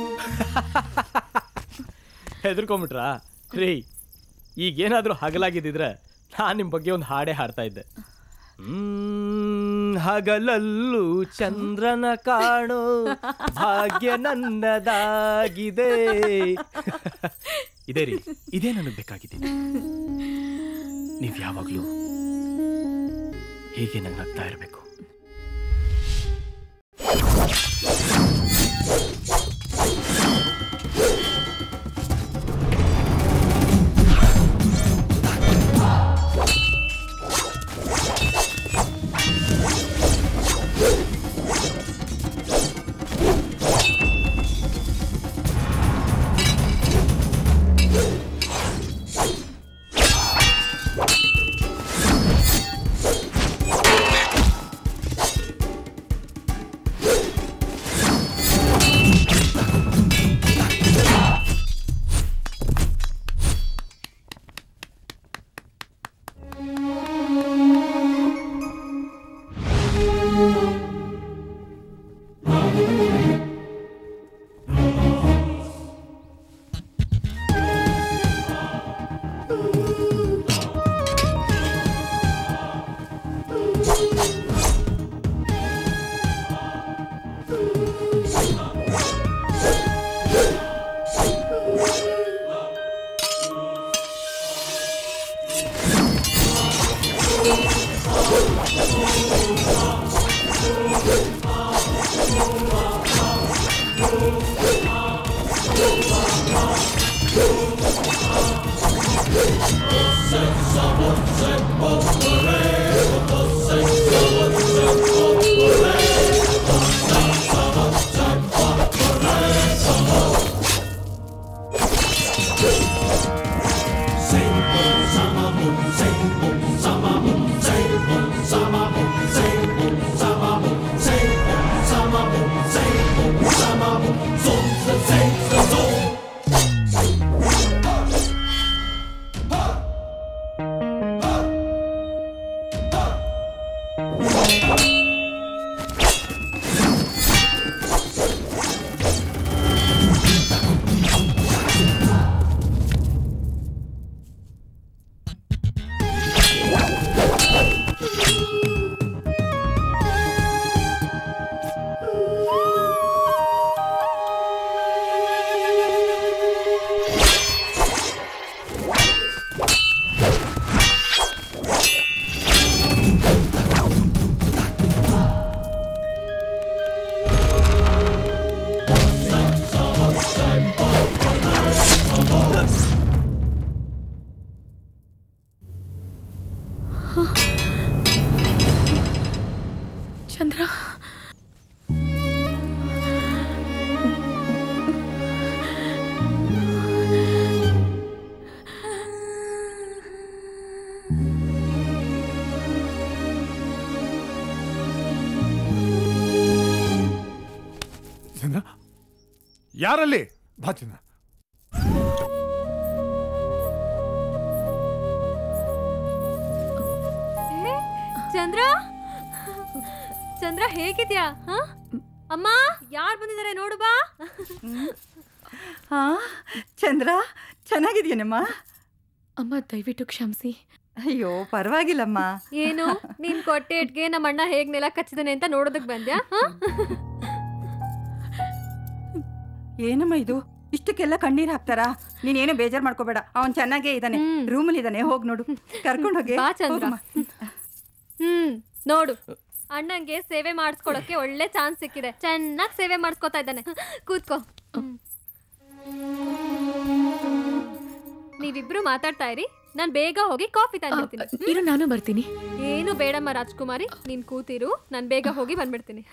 ಹೆದರ್ಕೊಂಬಿಟ್ರಾ ರೀ ಈಗೇನಾದ್ರೂ ಹಗಲಾಗಿದ್ದಿದ್ರೆ ನಾನು ನಿಮ್ಮ ಬಗ್ಗೆ ಒಂದು ಹಾಡೇ ಹಾಡ್ತಾ ಇದ್ದೆ ಹ್ಮ್, ಹಗಲಲ್ಲೂ ಚಂದ್ರನ ಕಾಣೋ ಭಾಗ್ಯ ನನ್ನದಾಗಿದೆ ಇದೇ ರೀ ಇದೇ ನನಗೆ ಬೇಕಾಗಿದ್ದೀನಿ ನೀವು ಯಾವಾಗಲೂ ಹೀಗೆ ನಂಗೆ ನಗ್ತಾ ಇರಬೇಕು Thank you. ಯಾರಲ್ಲಿ ಬಾ ಚಿನ್ನ ಏ, ಚಂದ್ರ ಚಂದ್ರ ಹೇಗಿದ್ಯಾ ಹ? ಅಮ್ಮ ಯಾರು ಬಂದಿದ್ದಾರೆ ನೋಡು ಬಾ ಹಾ ಚಂದ್ರ ಚೆನ್ನಾಗಿದ್ಯೇನಮ್ಮ ಅಮ್ಮ ದಯವಿಟ್ಟು ಕ್ಷಮಿಸಿ ಅಯ್ಯೋ ಪರವಾಗಿಲ್ಲಮ್ಮ ಏನು ನೀನ್ ಕೊಟ್ಟೆ ಇಟ್ಗೆ ನಮ್ಮ ಅಣ್ಣ ಹೇಗ್ ನೆಲ ಕಚ್ಚಿದಾನೆ ಅಂತ ನೋಡೋದಕ್ ಬಂದ್ಯಾ ಹ? ಏನಮ್ಮ ಇದು ಇಷ್ಟಕ್ಕೆಲ್ಲ ಕಣ್ಣೀರ್ ಹಾಕ್ತಾರಾ ನೀನೇನು ಬೇಜಾರ್ ಮಾಡ್ಕೋಬೇಡ ಅವನ್ ಚೆನ್ನಾಗೇ ಇದ್ದಾನೆ ರೂಮಲ್ಲಿ ಇದ್ದಾನೆ ಹೋಗ್ ನೋಡು ಕರ್ಕೊಂಡು ಹೋಗಿ ಬಾ ಚಂದ್ರ. ಹೋಗಮ್ಮ. ಹ್ಮ್ ನೋಡು ಅಣ್ಣಂಗೆ ಸೇವೆ ಮಾಡಿಸ್ಕೊಳಕ್ಕೆ ಒಳ್ಳೆ ಚಾನ್ಸ್ ಸಿಕ್ಕಿದೆ ಚೆನ್ನಾಗಿ ಸೇವೆ ಮಾಡಿಸ್ಕೊತಾ ಇದ್ದಾನೆ ಕೂತ್ಕೋ ಹ್ಮ್. ನೀವಿಬ್ರು ಮಾತಾಡ್ತಾ ಇರಿ ನಾನ್ ಬೇಗ ಹೋಗಿ ಕಾಫಿ ತಂದಿರ್ತೀನಿ ಇರು ನಾನು ಬರ್ತೀನಿ ಏನು ಬೇಡಮ್ಮ ರಾಜ್ಕುಮಾರಿ ನೀನ್ ಕೂತಿರು ನಾನ್ ಬೇಗ ಹೋಗಿ ಬಂದ್ಬಿಡ್ತೀನಿ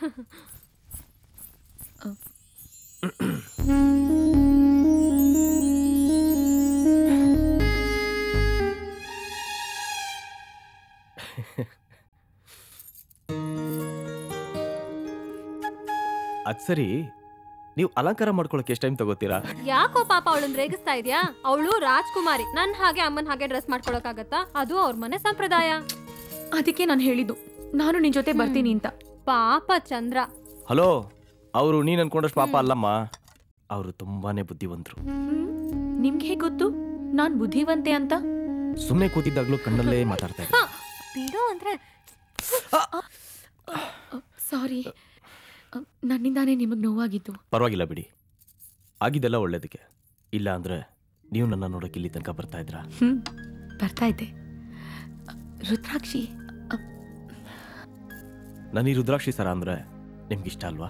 ಅದ್ ಸರಿ ನೀವು ಅಲಂಕಾರ ಮಾಡ್ಕೊಳಕ್ಕೆ ಎಷ್ಟು ಟೈಮ್ ತಗೋತೀರಾ ಯಾಕೋ ಪಾಪ ಅವಳನ್ನ ರೇಗಿಸ್ತಾ ಇದ್ಯಾ ಅವಳು ರಾಜ್ಕುಮಾರಿ ನನ್ ಹಾಗೆ ಅಮ್ಮನ್ ಹಾಗೆ ಡ್ರೆಸ್ ಮಾಡ್ಕೊಳಕ್ಕಾಗತ್ತಾ ಅದು ಅವ್ರ ಮನೆ ಸಂಪ್ರದಾಯ ಅದಕ್ಕೆ ನಾನು ಹೇಳಿದ್ದು ನಾನು ನಿನ್ ಜೊತೆ ಬರ್ತೀನಿ ಅಂತ ಪಾಪ ಚಂದ್ರ ಹಲೋ ಅವರು ನೀನ್ ಅನ್ಕೊಂಡಷ್ಟು ಪಾಪ ಅಲ್ಲಮ್ಮ ಅವರು ತುಂಬಾನೇ ಬುದ್ಧಿವಂತರು ನಿಮ್ಗೆ ಹೇಗೆ ಗೊತ್ತು ನಾನ್ ಬುದ್ಧಿವಂತೆ ಅಂತ ಸುಮ್ಮನೆ ಕೂತಿದ್ದಾಗ್ಲೂ ಕಣ್ಣಲ್ಲೇ ಮಾತಾಡ್ತಾ ಇದ್ದಾರೆ ಬಿಡು ಅಂದ್ರೆ ಸಾರಿ ನನ್ನಿಂದಾನೇ ನಿಮಗ್ ನೋವಾಗಿದ್ದು ಪರವಾಗಿಲ್ಲ ಬಿಡಿ ಆಗಿದ್ದೆಲ್ಲ ಒಳ್ಳೇದಕ್ಕೆ ಇಲ್ಲ ಅಂದ್ರೆ ನೀವು ನನ್ನ ನೋಡಕ್ಕೆ ಇಲ್ಲಿ ತನಕ ಬರ್ತಾ ಇದ್ರಾ ಹ್ಮ್ ಬರ್ತಾ ಇದ್ದೆ ರುದ್ರಾಕ್ಷಿ ನಾನು ಈ ರುದ್ರಾಕ್ಷಿ ಸರ ಅಂದ್ರೆ ನಿಮ್ಗೆ ಇಷ್ಟ ಅಲ್ವಾ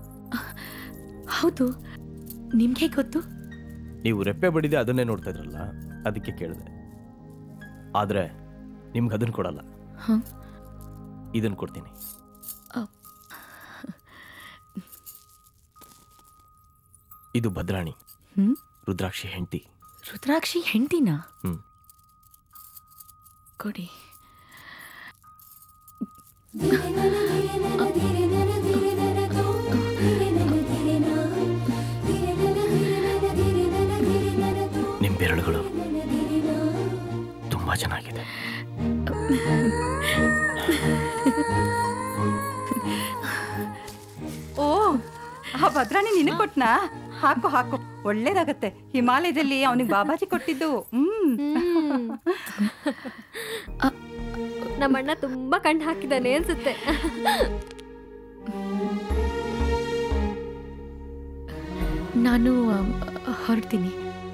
ಹೌದು ನಿಮ್ಗೆ ಹೇಗ್ ಗೊತ್ತು ನೀವು ರೆಪ್ಪೆ ಬಡಿದೆ ಅದನ್ನೇ ನೋಡ್ತಾ ಇದ್ರಲ್ಲ ಅದಕ್ಕೆ ಕೇಳಿದೆ ಆದ್ರೆ ನಿಮ್ಗೆ ಅದನ್ನ ಕೊಡಲ್ಲ ಹ? ಇದನ್ನ ಕೊಡ್ತೀನಿ ಅ. ಇದು ಭದ್ರಾಣಿ ಹ್ಮ್ ರುದ್ರಾಕ್ಷಿ ಹೆಂಡತಿ ರುದ್ರಾಕ್ಷಿ ಹೆಂಡತಿನಾ ಹ್ಮ್ ಕೊಡಿ ನಿಮ್ ಬೆರಳುಗಳು ತುಂಬಾ ಚೆನ್ನಾಗಿದೆ ಓ ಆ ಭದ್ರಾಣಿ ನಿನಗ್ ಕೊಟ್ನಾ ಹಾಕು ಹಾಕು ಒಳ್ಳೇದಾಗತ್ತೆ ಹಿಮಾಲಯದಲ್ಲಿ ಅವನಿಗೆ ಬಾಬಾಜಿ ಕೊಟ್ಟಿದ್ದು ಹ್ಮ್ ನಮ್ಮಣ್ಣ ತುಂಬಾ ಕಣ್ಣು ಹಾಕಿದಾನೆ ಅನ್ಸುತ್ತೆ ನಾನು ಅಮ್, ಹೊರಡ್ತೀನಿ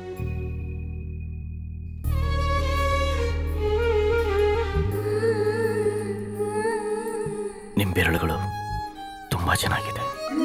ನಿಮ್ ಬೆರಳುಗಳು ತುಂಬಾ ಚೆನ್ನಾಗಿದೆ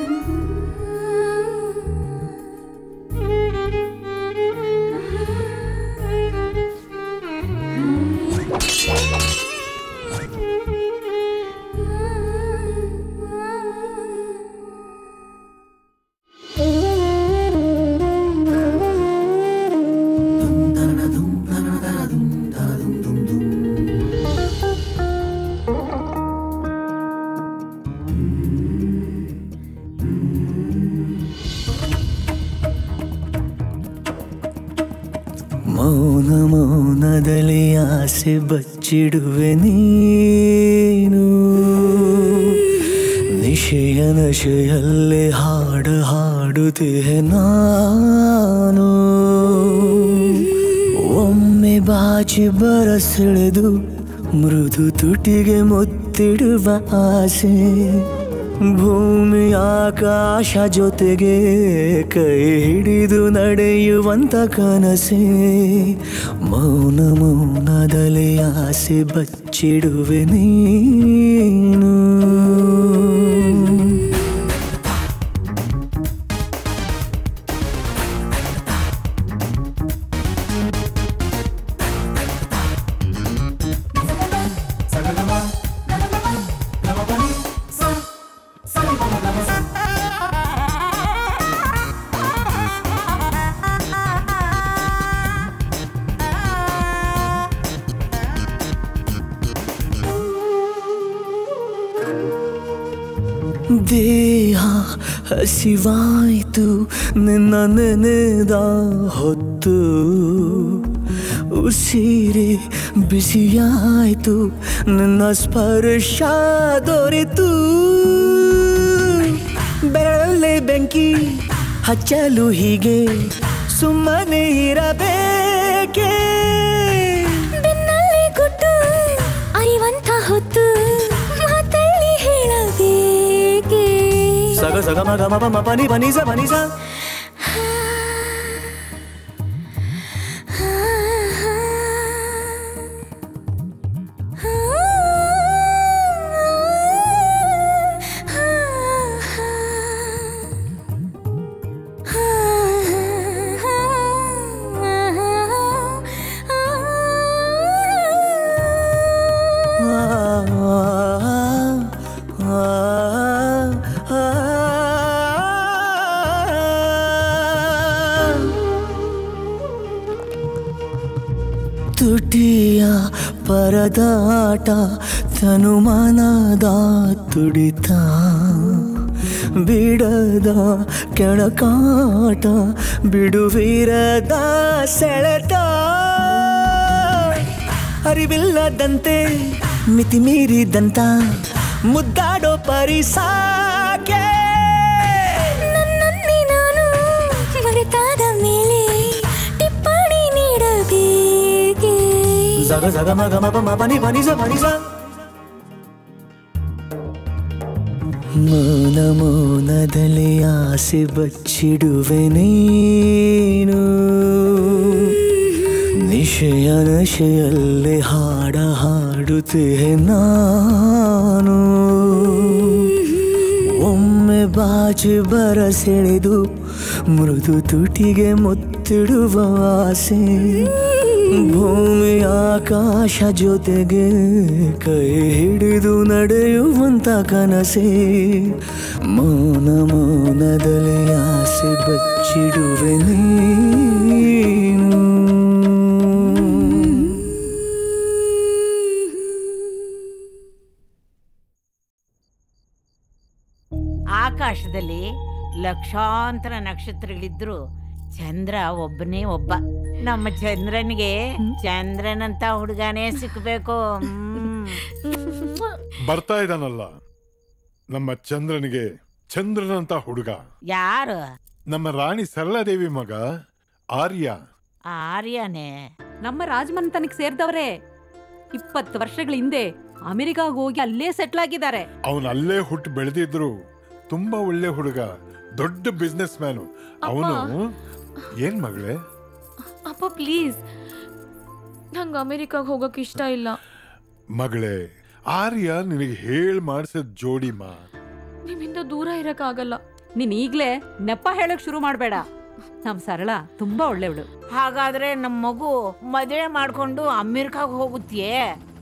ಮೌನ ಮೌನದಲ್ಲಿ ಆಸೆ ಬಚ್ಚಿಡುವೆ ನೀನು ನಿಶೆಯ ನಶೆಯಲ್ಲಿ ಹಾಡು ಹಾಡುತ್ತಿವೆ ನಾನು ಒಮ್ಮೆ ಬಾಚಿ ಬರಸೆಳೆದು ಮೃದು ತುಟಿಗೆ ಮುತ್ತಿಡುವ ಆಸೆ ಭೂಮಿ ಆಕಾಶ ಜೊತೆಗೆ ಕೈ ಹಿಡಿದು ನಡೆಯುವಂತ ಕನಸೆ ಮೌನ ಮೌನದಲ್ಲಿ ಆಸೆ ಬಚ್ಚಿಡುವೆ ನೀನು ದೇಹ ಹಸಿವಾಯ್ತು ನಿನ್ನ ನೆನೆದ ಹೊತ್ತು ಉಸಿರೆ ಬಿಸಿಯಾಯ್ತು ನಿನ್ನ ಸ್ಪರ್ಶ ದೊರೆತು ಬೆರಳಲ್ಲೇ ಬೆಂಕಿ ಹಚ್ಚಲು ಹೀಗೆ ಸುಮ್ಮನೆ ಇರಬೇಕೇ ಬೆನ್ನಲ್ಲಿ ಗುಟ್ಟು ಅರಿವಂತ ಹೊತ್ತು ಮಾತಲ್ಲಿ ಹೇಳಬೇಕೆ ಸಗ ಸಗ ಮಗ ಮಪ ಮ ಪನಿ ಪನಿ ಸ ಪನಿ ಸ ತುಟಿಯ ಪರದಾಟ ತನುಮಾನದ ತುಡಿತ ಬಿಡದ ಕೆಣಕಾಟ ಬಿಡುವಿರದ ಸೆಳೆತ ಅರಿವಿಲ್ಲದಂತೆ ಮಿತಿ ಮೀರಿದಂತ ಮುದ್ದಾಡೋ ಪರಿಸಾಕೆ ನನ್ನಲ್ಲಿ ನಾನು ಮರೆತಾದ ಮೇಲೆ ಟಿಪ್ಪಣಿ ನೀಡಬೇಕೆ ಜಗ ಜಗ ಮಗ ಮಪ ಮ ಪನಿ ಪನಿ ಸ ಪನಿ ಸ ಮೌನ ಮೌನದಲ್ಲಿ ಆಸೆ ಬಚ್ಚಿಡುವೆ ನೀನು ನಿಶೆಯ ನಶೆಯಲ್ಲಿ ಹಾಡ ಹಾಡುತ್ತೇನೆ ನಾನು ಒಮ್ಮೆ ಬಾಚಿ ಬರಸೆಳೆದು ಮೃದು ತುಟಿಗೆ ಮುತ್ತಿಡುವ ಆಸೆ ಭೂಮಿ ಆಕಾಶ ಜೊತೆಗೆ ಕೈ ಹಿಡಿದು ನಡೆಯುವಂತ ಕನಸೆ ಮೌನ ಮೌನದಲ್ಲಿ ಆಸೆ ಬಚ್ಚಿಡುವೆ ನೀನು ಆಕಾಶದಲ್ಲಿ ಲಕ್ಷಾಂತರ ನಕ್ಷತ್ರಗಳಿದ್ರು ಚಂದ್ರ ಒಬ್ಬನೇ ಒಬ್ಬ ನಮ್ಮ ಚಂದ್ರನಿಗೆ ಚಂದ್ರನಂತ ಹುಡುಗನೇ ಸಿಕ್ಬೇಕು ಹ್ಮ್. ಬರ್ತಾ ಇದ್ದಾನಲ್ಲ ನಮ್ಮ ಚಂದ್ರನಿಗೆ ಚಂದ್ರನಂತ ಹುಡುಗ ಯಾರು ನಮ್ಮ ರಾಣಿ ಸರಳಾದೇವಿ ಮಗ ಆರ್ಯ ಆರ್ಯನೇ ನಮ್ಮ ರಾಜಮನೆತನಕ್ಕೆ ಸೇರಿದವರೇ ಇಪ್ಪತ್ತು ವರ್ಷಗಳ ಹಿಂದೆ ಅಮೆರಿಕಾಗ್ ಹೋಗಿ ಅಲ್ಲೇ ಸೆಟ್ಲ್ ಆಗಿದ್ದಾರೆ ಅವನು ಅಲ್ಲೇ ಹುಟ್ಟು ಬೆಳೆದಿದ್ರು ತುಂಬಾ ಒಳ್ಳೆ ಹುಡುಗ ದೊಡ್ಡ ಬಿಸ್ನೆಸ್ ಮ್ಯಾನು ಅವನು ಏನ್ ಮಗಳೇ ಅಪ್ಪ ಪ್ಲೀಸ್ ನಂಗೆ ಅಮೆರಿಕಾಗ್ ಹೋಗಕ್ ಇಷ್ಟ ಇಲ್ಲ ಮಗಳೇ ಆರ್ಯ ನಿನಗೆ ಹೇಳ್ ಮಾಡಿಸಿದ ಜೋಡಿಮಾ ನಿಮ್ಮಿಂದ ದೂರ ಇರಕ್ಕಾಗಲ್ಲ ನೀನ್ ಈಗ್ಲೇ ನೆಪ ಹೇಳಕ್ ಶುರು ಮಾಡ್ಬೇಡ ನಮ್ ಸರಳ ತುಂಬಾ ಒಳ್ಳೆವಳು ಹಾಗಾದ್ರೆ ನಮ್ಮ ಮಗು ಮದುವೆ ಮಾಡ್ಕೊಂಡು ಅಮೆರಿಕಾಗ್ ಹೋಗುತ್ತೀಯೇ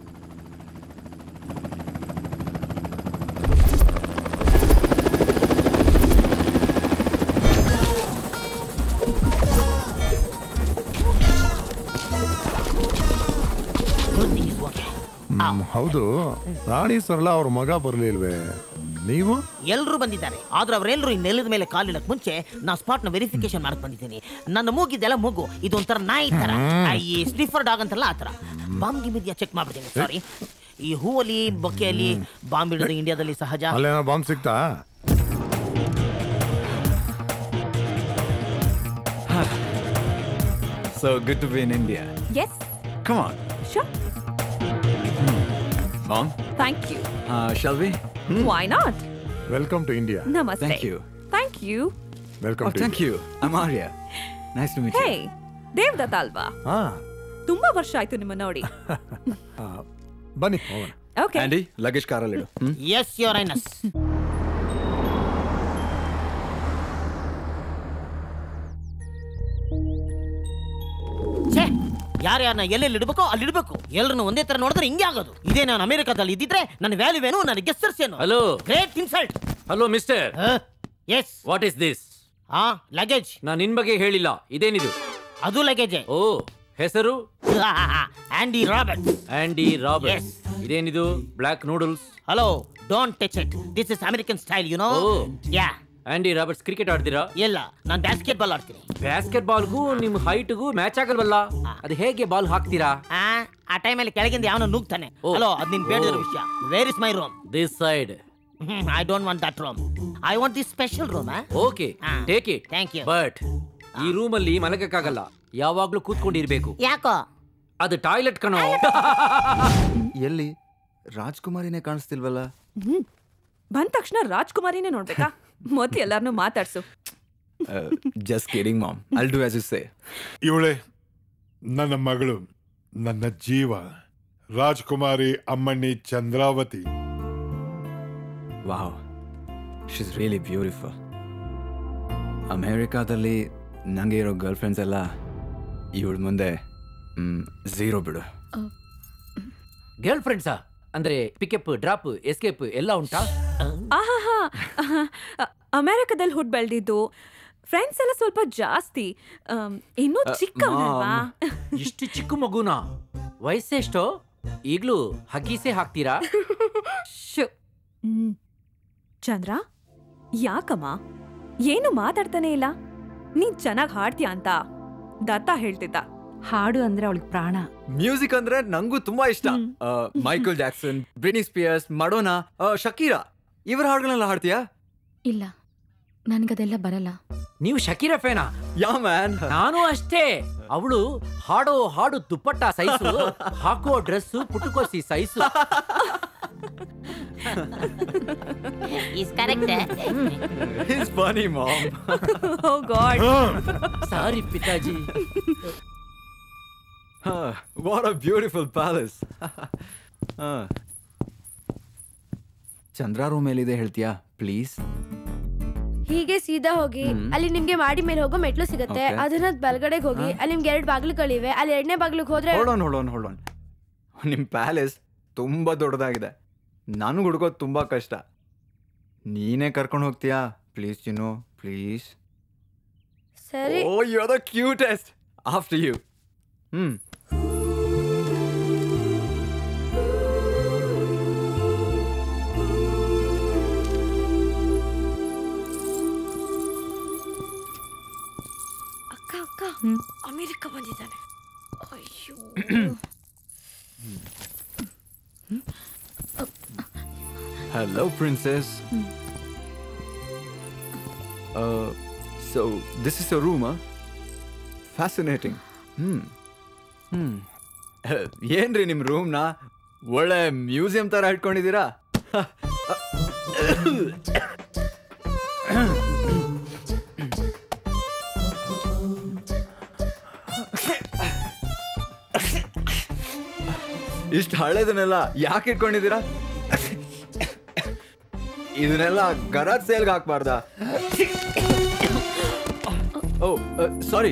ಹ್ಮ್, ಹೌದು ರಾಣಿ ಸರಳ ಅವ್ರ ಮಗ ಬರ್ಲಿಲ್ವೇ ನೀವು ಎಲ್ಲರೂ ಬಂದಿದ್ದಾರೆ ಆದ್ರೆ ಅವರೆಲ್ಲರೂ ಈ ನೆಲದ ಮೇಲೆ ಕಾಲಿಡಕ್ ಮುಂಚೆ ನಾ ಸ್ಪಾಟ್ ನ ವೆರಿಫಿಕೇಶನ್ ಮಾಡಕ್ ಬಂದಿದ್ದೀನಿ ನನ್ನ ಮೂಗಿದ್ದೆಲ್ಲ ಮೂಗು ಇದೊಂಥರ ನಾಯಿ ತರ ಆ, ಈ ಸ್ನಿಫರ್ ಡಾಗ್ ಅಂತಲ್ಲ ಆ ಥರ ಬಾಂಬ್ ಗಿಮಿದ್ಯಾ ಚೆಕ್ ಮಾಡ್ಬಿಡ್ತೀನಿ ಸಾರಿ ಈ ಹೂವಲ್ಲಿ ಬೊಕ್ಕೆಯಲ್ಲಿ ಬಾಂಬ್ ಇಡೋದು ಇಂಡಿಯಾದಲ್ಲಿ ಸಹಜ ಅಲ್ಲೇನೋ ಬಾಂಬ್ ಸಿಕ್ತಾ So good to be in India. Yes, Come on. sure. Mom, Thank you. uh, shall we? Why not? Welcome to India Namaste. Thank you. Thank you. Welcome Oh, to thank you. I'm Arya. Nice to meet Hey, you. Devadatta ಅಲ್ವಾ ಹಾ ತುಂಬಾ ವರ್ಷ ಆಯ್ತು ನಿಮ್ಮ ನೋಡಿ ಬನ್ನಿ ಹೋಗೋಣ okay Andy, luggage ಕಾರಲ್ಲಿಡು ಹ್ಮ್? ಎಸ್ ಯೋರ್ ಐನಸ್ ಛೇ ಯಾರ್ಯಾರನ್ನ ಎಲ್ಲೆಲ್ಲಿ ಇಡಬೇಕೋ ಅಲ್ಲಿ ಇಡಬೇಕು ಎಲ್ಲರನ್ನು ಒಂದೇ ತರ ನೋಡಿದ್ರೆ ಹಿಂಗೆ ಆಗೋದು ಇದೇ ನಾನು ಅಮೆರಿಕಾದಲ್ಲಿ ಇದ್ದಿದ್ರೆ ನನ್ನ ವ್ಯಾಲ್ಯೂ ಏನು ನನ್ನ ಗೆಸ್ಟರ್ಸ್ ಏನು hello great insult hello mister yes what is this ಆ ಲಗೇಜ್ ನಾನು ನಿನ್ ಬಗ್ಗೆ ಹೇಳಿಲ್ಲ ಇದೇನಿದು ಅದು ಲಗೇಜ್ ಓ ಹೆಸರು ಆಂಡಿ ರಾಬರ್ಟ್ ಆಂಡಿ ರಾಬರ್ಟ್ ಇದೇನಿದು black noodles hello don't touch it this is American style you know ಓ. ಯಾ ಆಂಡಿ ರಾಬರ್ಟ್ಸ್ ಕ್ರಿಕೆಟ್ ಆಡ್ತೀರಾ ಇಲ್ಲ ನಾನು ಬ್ಯಾಸ್ಕೆಟ್ ಬಾಲ್ ಆಡ್ತೀನಿ ಬ್ಯಾಸ್ಕೆಟ್ ಬಾಲ್ಗೂ ನಿಮ್ ಹೈಟ್ಗೂ ಮ್ಯಾಚ್ ಆಗಲ್ವಲ್ಲ ಅದು ಹೇಗೆ ಬಾಲ್ ಹಾಕ್ತೀರಾ ಆ ಆ ಟೈಮಲ್ಲಿ ಕೆಳಗಿಂದ ಯಾವನೋ ನುಗ್ತಾನೆ ಹಲೋ ಅದು ನಿನ್ ಬೇಡದಿರೋ ವಿಷಯ where is my room this side I don't want that room I want this special room okay take it thank you but ಈ ರೂಮಲ್ಲಿ ಮಲಗಕ್ಕಾಗಲ್ಲ ಯಾವಾಗ್ಲೂ ಕೂತ್ಕೊಂಡಿರ್ಬೇಕು ಯಾಕೋ ಅದು ಟಾಯ್ಲೆಟ್ ಕಣೋ ಎಲ್ಲಿ ರಾಜ್ಕುಮಾರಿನೇ ಕಾಣಿಸ್ತಿಲ್ವಲ್ಲ ಹ್ಮ್ ಬಂದ ತಕ್ಷಣ ರಾಜ್ಕುಮಾರಿನೇ ನೋಡ್ಬೇಕಾ ಮೊದ್ಲು ಎಲ್ಲಾರನ್ನೂ ಮಾತಾಡ್ಸು just kidding mom I'll do as you say ಇವಳೆ ನನ್ನ ಮಗಳು ನನ್ನ ಜೀವ ರಾಜ್ಕುಮಾರಿ ಅಮ್ಮಣ್ಣಿ Chandravati wow she's really beautiful ಅಮೇರಿಕಾದಲ್ಲಿ ನನಗೆ ಇರೋ ಗರ್ಲ್ ಫ್ರೆಂಡ್ಸ್ ಎಲ್ಲ ಇವಳ ಮುಂದೆ ಝೀರೋ ಬಿಡು ಗರ್ಲ್ ಫ್ರೆಂಡ್ಸಾ ಅಂದ್ರೆ ಪಿಕಪ್ ಡ್ರಾಪ್ ಎಸ್ಕೇಪ್ ಎಲ್ಲ ಉಂಟಾ ಆಹಾಹಾ ಅಮೆರಿಕದಲ್ಲಿ ಹುಟ್ಟು ಬೆಳೆದಿದ್ದು ಫ್ರೆಂಡ್ಸ್ ಎಲ್ಲ ಸ್ವಲ್ಪ ಜಾಸ್ತಿ ಆಮ್, ಇನ್ನೂ ಅ, ಚಿಕ್ಕವನಲ್ವಾ ಇಷ್ಟು ಚಿಕ್ಕ ಮಗುನಾ ವಯಸ್ಸೆಷ್ಟೋ ಈಗ್ಲೂ ಹಗೀಸೆ ಹಾಕ್ತೀರಾ ಶು. ಹ್ಮ್. ಚಂದ್ರ ಯಾಕಮ್ಮ ಏನು ಮಾತಾಡ್ತಾನೆ ಇಲ್ಲ ನೀನ್ ಚೆನ್ನಾಗ್ ಹಾಡ್ತೀಯ ಅಂತ ದತ್ತ ಹೇಳ್ತಿದ್ದ ಹಾಡು ಅಂದ್ರೆ ಅವಳಿಗೆ ಪ್ರಾಣ ಮ್ಯೂಸಿಕ್ ಅಂದ್ರೆ ನಂಗೂ ತುಂಬಾ ಇಷ್ಟ Michael Jackson Britney Spears Madonna Shakira ಇವರ ಹಾಡುಗಳನ್ನೆಲ್ಲ ಹಾಡ್ತೀಯಾ ಇಲ್ಲ ನನ್ಗದೆಲ್ಲ ಬರಲ್ಲ ನೀವು ಶಕೀರ ಫೇನಾ ಯಾ ಮ್ಯಾನ್ ನಾನು ಅಷ್ಟೇ ಅವಳು ಹಾಡೋ ಹಾಡು ದುಪ್ಪಟ್ಟ ಸೈಜು ಹಾಕೋ ಡ್ರೆಸ್ ಪುಟುಕೋಸಿ size is correct it's funny mom oh god sorry ಪಿತಾಜಿ what a beautiful palace Chandra room ಎಲ್ಲಿದೆ ಹೇಳ್ತೀಯಾ ಪ್ಲೀಸ್ ಹೀಗೆ ಸೀದಾ ಹೋಗಿ ಹ್ಮ್. ಅಲ್ಲಿ ನಿಮ್ಗೆ ಮಾಡಿ ಮೇಲೆ ಹೋಗೋ ಮೆಟ್ಲು ಸಿಗುತ್ತೆ Okay. ಅದನ್ನ ಬಲಗಡೆಗೆ ಹೋಗಿ ಅಲ್ಲಿ ನಿಮ್ಗೆ ಎರಡು ಬಾಗಿಲುಗಳಿವೆ ಅಲ್ಲಿ ಎರಡನೇ ಬಾಗಿಲಿಗೆ ಹೋದ್ರೆ ಹೊಡೋನ್ ಹೊಡೋನ್ ಹೊಡೋನ್ ನಿಮ್ಮ ಪ್ಯಾಲೇಸ್ ತುಂಬ ದೊಡ್ಡದಾಗಿದೆ ನನಗೆ ಹುಡುಕೋದು ತುಂಬ ಕಷ್ಟ ನೀನೇ ಕರ್ಕೊಂಡು ಹೋಗ್ತೀಯಾ ಪ್ಲೀಸ್ ಚಿನ್ನು ಪ್ಲೀಸ್ ಸರಿ oh you are the cutest after you hmm ಅಕ್ಕ ಅಕ್ಕ ಅಮೆರಿಕ ಬಂದಿದ್ದಾನೆ ಅಯ್ಯೋ Hello, princess. Uh, so this is your room, huh? Fascinating. ಹ್ಮ್ ಹ್ಮ್ ಏನ್ರಿ ನಿಮ್ಮ ರೂಮ್ನ ಒಳ್ಳೆ ಮ್ಯೂಸಿಯಂ ತರ ಇಟ್ಕೊಂಡಿದ್ದೀರಾ ಇಷ್ಟು ಹಳೆದನ್ನೆಲ್ಲ ಯಾಕೆ ಇಟ್ಕೊಂಡಿದ್ದೀರಾ ಇದನ್ನೆಲ್ಲ ಗರಾಜ್ ಸೇಲ್ಗೆ ಹಾಕ್ಬಾರ್ದಾ ಓ ಸಾರಿ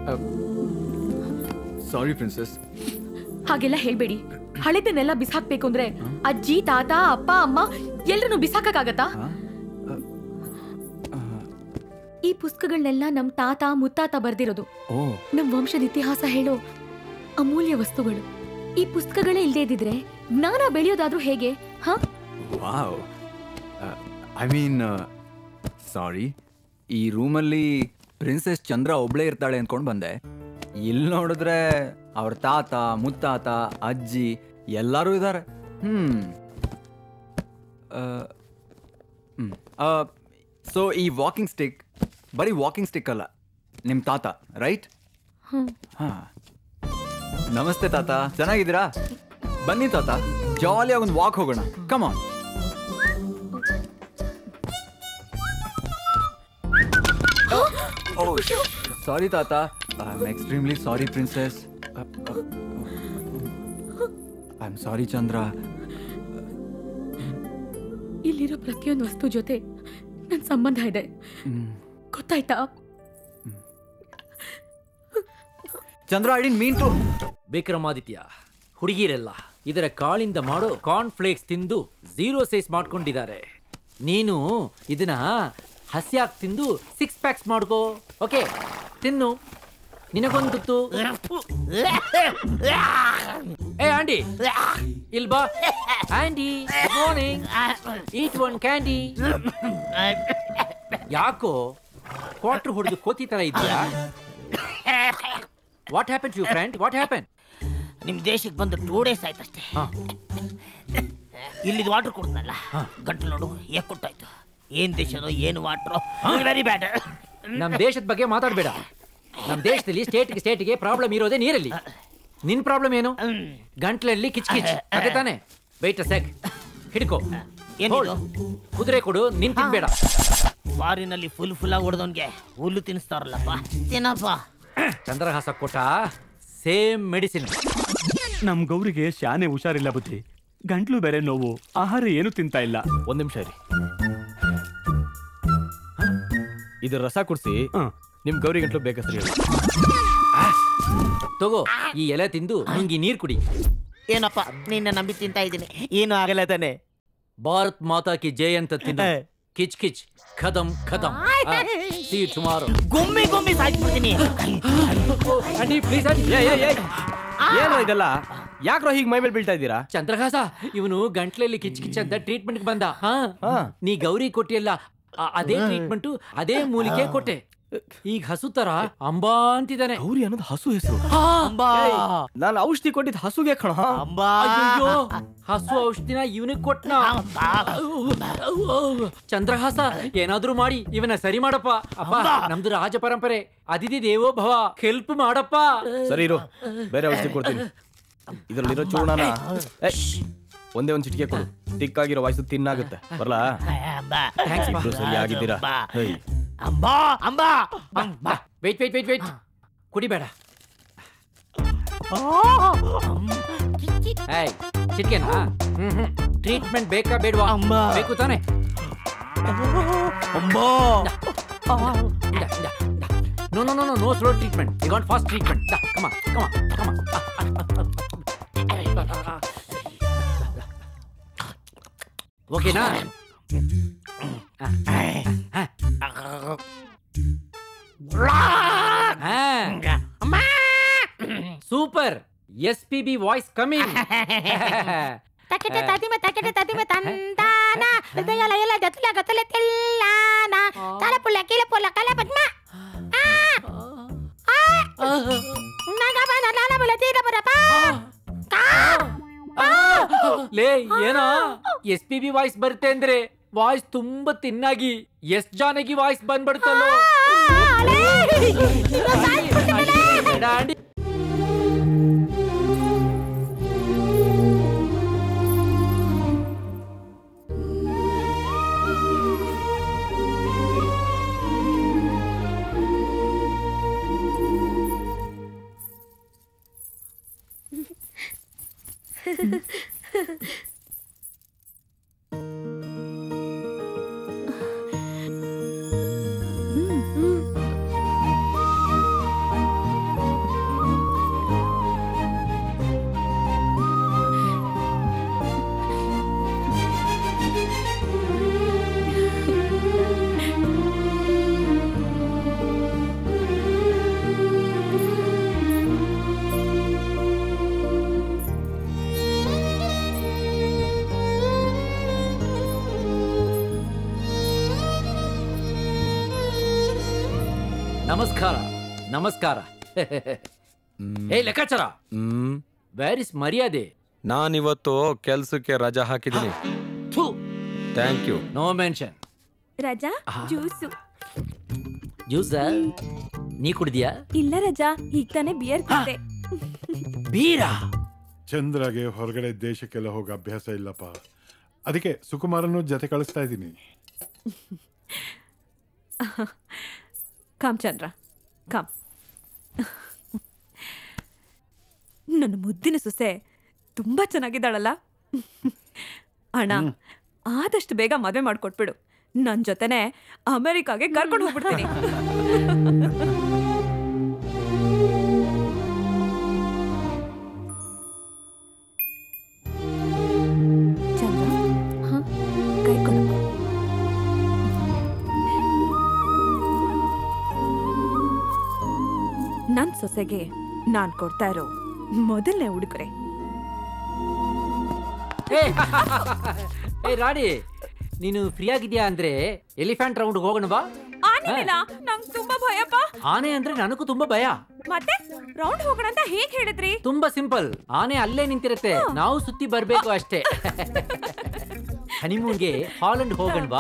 ಸಾರಿ ಪ್ರಿನ್ಸಸ್ ಹಾಗೆಲ್ಲ ಹೇಳ್ಬೇಡಿ ಹಳೆದನ್ನೆಲ್ಲ ಬಿಸಾಕ್ಬೇಕು ಅಂದ್ರೆ ಅಜ್ಜಿ ತಾತ ಅಪ್ಪ ಅಮ್ಮ ಎಲ್ರನ್ನೂ ಬಿಸಾಕಕ್ಕಾಗತ್ತಾ ಈ ಪುಸ್ತಕಗಳನ್ನೆಲ್ಲ ನಮ್ ತಾತ ಮುತ್ತಾತ ಬರ್ದಿರೋದು ಓ ನಮ್ ವಂಶದ ಇತಿಹಾಸ ಹೇಳೋ ಅಮೂಲ್ಯ ವಸ್ತುಗಳು ಈ ಪುಸ್ತಕಗಳೇ ಇಲ್ದೇ ಇದ್ದಿದ್ರೆ ಜ್ಞಾನ ಬೆಳೆಯೋದಾದ್ರೂ ಹೇಗೆ ಹ ವಾವ್ ಐ ಮೀನ್ ಸಾರಿ ಈ ರೂಮಲ್ಲಿ ಪ್ರಿನ್ಸೆಸ್ ಚಂದ್ರ ಒಬ್ಳೇ ಇರ್ತಾಳೆ ಅಂದ್ಕೊಂಡು ಬಂದೆ ಇಲ್ಲಿ ನೋಡಿದ್ರೆ ಅವ್ರ ತಾತ ಮುತ್ತಾತ ಅಜ್ಜಿ ಎಲ್ಲರೂ ಇದ್ದಾರೆ ಹ್ಮ್ ಸೊ ಈ ವಾಕಿಂಗ್ ಸ್ಟಿಕ್ ಬರೀ ವಾಕಿಂಗ್ ಸ್ಟಿಕ್ ಅಲ್ಲ ನಿಮ್ಮ ತಾತ ರೈಟ್ ಹ್ಮ್. ಹಾ ನಮಸ್ತೆ ತಾತ ಚೆನ್ನಾಗಿದ್ದೀರಾ ಬನ್ನಿ ತಾತ ಜಾಲಿಯಾಗಿ ಒಂದು ವಾಕ್ ಹೋಗೋಣ ಕಮಾನ್ ಓ ಸಾರಿ ತಾತ I am extremely sorry princess I am sorry Chandra ಇಲ್ಲಿರೋ ಪ್ರತಿಯೊಂದು ವಸ್ತು ಜೊತೆ ನನ್ ಸಂಬಂಧ ಇದೆ ಗೊತ್ತಾಯ್ತಾ Chandra I didn't mean to Vikramaditya ಹುಡುಗಿರೆಲ್ಲ ಇದರ ಕಾಳಿಂದ ಮಾಡೋ ಕಾರ್ನ್ ಫ್ಲೇಕ್ಸ್ ತಿಂದು ಝೀರೋ ಸೈಜ್ ಮಾಡ್ಕೊಂಡಿದ್ದಾರೆ ನೀನು ಇದನ್ನ ಹಸಿಯಾಗಿ ತಿಂದು ಸಿಕ್ಸ್ ಪ್ಯಾಕ್ಸ್ ಮಾಡ್ಕೋ ಓಕೆ ತಿನ್ನು ನಿನಗೊಂದು ತುತ್ತು ಏ ಆಂಟಿ ಇಲ್ ಬಾ Andy good morning eat one candy ಯಾಕೋ ಕ್ವಾರ್ಟರ್ ಹೊಡೆದು ಕೋತಿ ತರ ಇದೆಯಾ what happen you friend what happen ನಿಮ್ ದೇಶಕ್ಕೆ ಬಂದು ಟೂ ಡೇಸ್ ಆಯ್ತಷ್ಟೇ ಇಲ್ಲಿದ್ ವಾಟರ್ ಕುಡ್ದಲ್ಲ ಗಂಟಲು ನೋಡು ಏಕ್ ಕೊಟ್ಟಾಯ್ತು ಏನ್ ದೇಶನೋ ಏನು ವಾಟ್ರು ವೆರಿ ಬ್ಯಾಡ್ ನಮ್ ದೇಶದ ಬಗ್ಗೆ ಮಾತಾಡಬೇಡ ನಮ್ ದೇಶದಲ್ಲಿ ಸ್ಟೇಟ್ಗೆ ಸ್ಟೇಟ್ಗೆ ಪ್ರಾಬ್ಲಮ್ ಇರೋದೇ ನೀರಲ್ಲಿ ನಿನ್ ಪ್ರಾಬ್ಲಮ್ ಏನು ಗಂಟ್ಲಲ್ಲಿ ಕಿಚ್ ಕಿಚ್ ಅದೇ ತಾನೆ ವೆಯ್ಟ್ ಸೆಕ್ ಹಿಡ್ಕೋ ಏನಿದು? ಕುದುರೆ ಕೊಡು ನಿನ್ ತಿನ್ಬೇಡ ಫಾರಿನಲ್ಲಿ ಫುಲ್ ಫುಲ್ ಆಗಿ ಹೊಡೆದವನ್ಗೆ ಹುಲ್ಲು ತಿನ್ನಿಸ್ತಾರಲ್ಲಪ್ಪ ತಿನ್ನಪ್ಪ ಚಂದ್ರಹಾಸ ಕೊಟ್ಟ ಸೇಮ್ ಮೆಡಿಸಿನ್ ನಮ್ ಗೌರಿಗೆ ಶಾನೆ ಹುಷಾರಿಲ್ಲ ಬುದ್ಧಿ ಗಂಟ್ಲು ಬೇರೆ ನೋವು ಆಹಾರ ಏನು ತಿಂತಾ ಇಲ್ಲ ಒಂದ್ ನಿಮಿಷ ಇರಿ ಇದು ರಸ ಕುಡ್ಸಿ ನಿಮ್ ಗೌರಿ ಗಂಟ್ಲು ಬೇಗ ಸರಿ ಹೋಗುತ್ತೆ. ತಗೋ ಈ ಎಲೆ ತಿಂದು ನುಂಗಿ ನೀರ್ ಕುಡಿ ಏನಪ್ಪ ನಿನ್ನ ನಂಬಿ ತಿಂತಾ ಇದ್ದೀನಿ ಏನು ಆಗಲ್ಲ ತಾನೆ ಭಾರತ್ ಮಾತಾ ಕಿ ಜೈ ಅಂತ ತಿನ್ನು ಕಿಚ್ ಕಿಚ್ ಖದಮ್ ಖದಮ್ ಸಿ ಟುಮಾರೋ ಗುಮ್ಮಿ ಗುಮ್ಮಿ ಸಾಯ್ಬಿಡ್ತೀನಿ ಆಂಟಿ ಪ್ಲೀಸ್ ಏನೋ ಇದೆಲ್ಲ ಯಾಕ್ರೋ ಹೀಗ್ ಮೈ ಮೇಲೆ ಬೀಳ್ತಾ ಇದ್ದೀರಾ ಚಂದ್ರಹಾಸ ಇವನು ಗಂಟ್ಲಲ್ಲಿ ಕಿಚ್ ಕಿಚ್ ಅಂತ ಟ್ರೀಟ್ಮೆಂಟ್ ಬಂದ ಹಾ ನೀ ಗೌರಿ ಕೊಟ್ಟಿಯಲ್ಲ ಆ- ಅದೇ ಟ್ರೀಟ್ಮೆಂಟ್ ಅದೇ ಮೂಲಿಕೆ ಕೊಟ್ಟೆ ಈಗ ಹಸು ತರ ಅಂಬಾ ಅಂತಿದ್ದಾನೆ ಗೌರಿ ಅನ್ನೋದು ಹಸು ಹೆಸರು ಅಂಬಾ ನಾನು ಔಷಧಿ ಕೊಟ್ಟಿದ್ದು ಹಸುಗೆ ಕಣ ಅಯ್ಯಯ್ಯೋ, ಹಸು ಔಷಧಿನ ಇವನಿಗೆ ಕೊಟ್ನ ಚಂದ್ರಹಾಸ ಏನಾದ್ರೂ ಮಾಡಿ ಇವನ ಸರಿ ಮಾಡಪ್ಪ ಅಪ್ಪ ನಮ್ದು ರಾಜ ಪರಂಪರೆ ಅದಿತಿ ದೇವೋ ಭವ ಹೆಲ್ಪ್ ಮಾಡಪ್ಪ ಸರಿ ಇರು ಬೇರೆ ಔಷಧಿ ಕೊಡ್ತೀನಿ ಇದ್ರಲ್ಲಿರೋ ಚೂರ್ಣನ ಏ, ಒಂದೇ ಒಂದ್ ಚಿಟಿಕೆ ಕೊಡು ತಿಕ್ಕಾಗಿರೋ ವಯಸ್ಸು ತಿನ್ನಾಗುತ್ತೆ ಬರ್ಲಾ Thanks, ಬಾ. ಇಬ್ರು ಸರಿ ಆಗಿದ್ದೀರಾ ಬಾ. ಹೈ. ಅಂಬಾ ಅಂಬಾ ಬಾ ವೆಯ್ಟ್ ವೆಯ್ಟ್ ವೆಯ್ಟ್ ವೆಯ್ಟ್ ಕುಡಿಬೇಡ ಏಯ್ ಚಿಟ್ಕೆನಾ ಹ್ಮ್ ಹ್ಮ್ ಟ್ರೀಟ್ಮೆಂಟ್ ಬೇಕಾ ಬೇಡವಾ ಬೇಕು ತಾನೆ Amba no no no no no slow treatment you got fast treatment ಕಮ ಕಮ ಕಮ ಓಕೆನಾ super S P B voice coming ತಕಿಟ ತದಿಮೆ ತಕಿಟ ತದಿಮೆ ತಂದಾನ ಹೃದಯ ಲಯಲ ಗತಲ ಗತಲ ತೆಲ್ಲಾನ ತಲಪುಲ್ಲ ಕಿಲಪುಲ್ಲ ಕಲ ಪದ್ಮ ನಗ ಬನ ಲಾಲ ಬಲ ತೀರ ಬರಪ ಲೇ ಏನೋ ಎಸ್ ಪಿ ಬಿ ವಾಯ್ಸ್ ಬರುತ್ತೆ ಅಂದ್ರೆ ವಾಯ್ಸ್ ತುಂಬಾ ತಿನ್ನಾಗಿ ಎಸ್ ಜಾನಗಿ ವಾಯ್ಸ್ ಬಂದ್ಬಿಡ್ತಲ್ಲೋ ಬೇಡ ಆಂಟಿ. ನಮಸ್ಕಾರ ನಮಸ್ಕಾರ ಏ ಲೆಕ್ಕಾಚಾರ ಹ್ಮ್ ವೇರ್ ಇಸ್ ಮರ್ಯಾದೆ ನಾನಿವತ್ತು ಕೆಲ್ಸಕ್ಕೆ ರಜಾ ಹಾಕಿದ್ದೀನಿ ಥ್ಯಾಂಕ್ ಯು ನೋ ಮೆನ್ಷನ್ ರಜಾ ಜ್ಯೂಸು ಜ್ಯೂಸ ನೀ ಕುಡಿದ್ಯಾ ಇಲ್ಲ ರಜಾ ಈಗ ತಾನೇ ಬಿಯರ್ ಕುಡ್ದೆ ಬೀರಾ ಚಂದ್ರಗೆ ಹೊರಗಡೆ ದೇಶಕ್ಕೆಲ್ಲ ಹೋಗೋ ಅಭ್ಯಾಸ ಇಲ್ಲಪ್ಪ ಅದಕ್ಕೆ ಸುಕುಮಾರನು ಜೊತೆ ಕಳಿಸ್ತಾ ಇದ್ದೀನಿ ಕಾಮ್ ಚಂದ್ರ ಕಾಮ್ ನನ್ನ ಮುದ್ದಿನ ಸೊಸೆ ತುಂಬಾ ಚೆನ್ನಾಗಿದ್ದಾಳಲ್ಲ ಅಣ್ಣ ಆದಷ್ಟು ಬೇಗ ಮದುವೆ ಮಾಡ್ಕೊಟ್ಬಿಡು ನನ್ನ ಜೊತೆನೆ ಅಮೆರಿಕಾಗೆ ಕರ್ಕೊಂಡು ಹೋಗ್ಬಿಡ್ತೀನಿ ಚಂದ್ರ ಹ? ಕೈ ಕೊಡಪ್ಪ. ನನ್ ಸೊಸೆಗೆ ನಾನ್ ಕೊಡ್ತಾ ಇರೋ ಮೊದಲನೇ ಉಡುಗೊರೆ ಏ ರಾಣಿ ನೀನು ಫ್ರೀ ಆಗಿದ್ಯಾ ಅಂದ್ರೆ ಎಲಿಫೆಂಟ್ ರೌಂಡ್ ಹೋಗೋಣವಾ ಆನೆನ ನಂಗ್ ತುಂಬಾ ಭಯಪ್ಪ ಆನೆ ಅಂದ್ರೆ ನನಗೂ ತುಂಬಾ ಭಯ ಮತ್ತೆ ರೌಂಡ್ ಹೋಗೋಣ ಅಂತ ಹೇಗ್ ಹೇಳಿದ್ರಿ ತುಂಬಾ ಸಿಂಪಲ್ ಆನೆ ಅಲ್ಲೇ ನಿಂತಿರುತ್ತೆ ನಾವು ಸುತ್ತಿ ಬರ್ಬೇಕು ಅಷ್ಟೇ ಹನಿಮೂನ್ಗೆ ಹಾಲೆಂಡ್ ಹೋಗಣ್ವಾ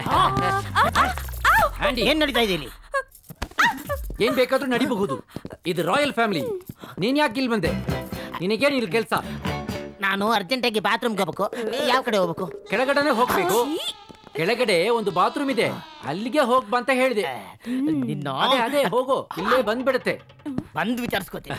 ಆಂಡಿ ಏನ್ ನಡೀತಾ ಇದೆ ಇಲ್ಲಿ ಏನ್ ಬೇಕಾದ್ರೂ ನಡಿಬಹುದು ಇದು ರಾಯಲ್ ಫ್ಯಾಮಿಲಿ ನೀನ್ ಯಾಕೆ ಇಲ್ಲಿ ಬಂದೆ ನಿನಗೇನು ಇಲ್ಲಿ ಕೆಲ್ಸ ನಾನು ಅರ್ಜೆಂಟಾಗಿ ಬಾತ್ರೂಮ್ಗೆ ಹೋಗ್ಬೇಕು ಯಾವ ಕಡೆ ಹೋಗ್ಬೇಕು ಕೆಳಗಡೆನೆ ಹೋಗ್ಬೇಕು ಕೆಳಗಡೆ ಒಂದು ಬಾತ್ರೂಮ್ ಇದೆ ಅಲ್ಲಿಗೆ ಹೋಗ್ ಬಾ ಅಂತ ಹೇಳಿದೆ ನಿನ್ನ ಅದೇ ಅದೇ ಹೋಗು ಇಲ್ಲೇ ಬಂದ್ಬಿಡುತ್ತೆ ಬಂದು ವಿಚಾರಿಸ್ಕೋತೀನಿ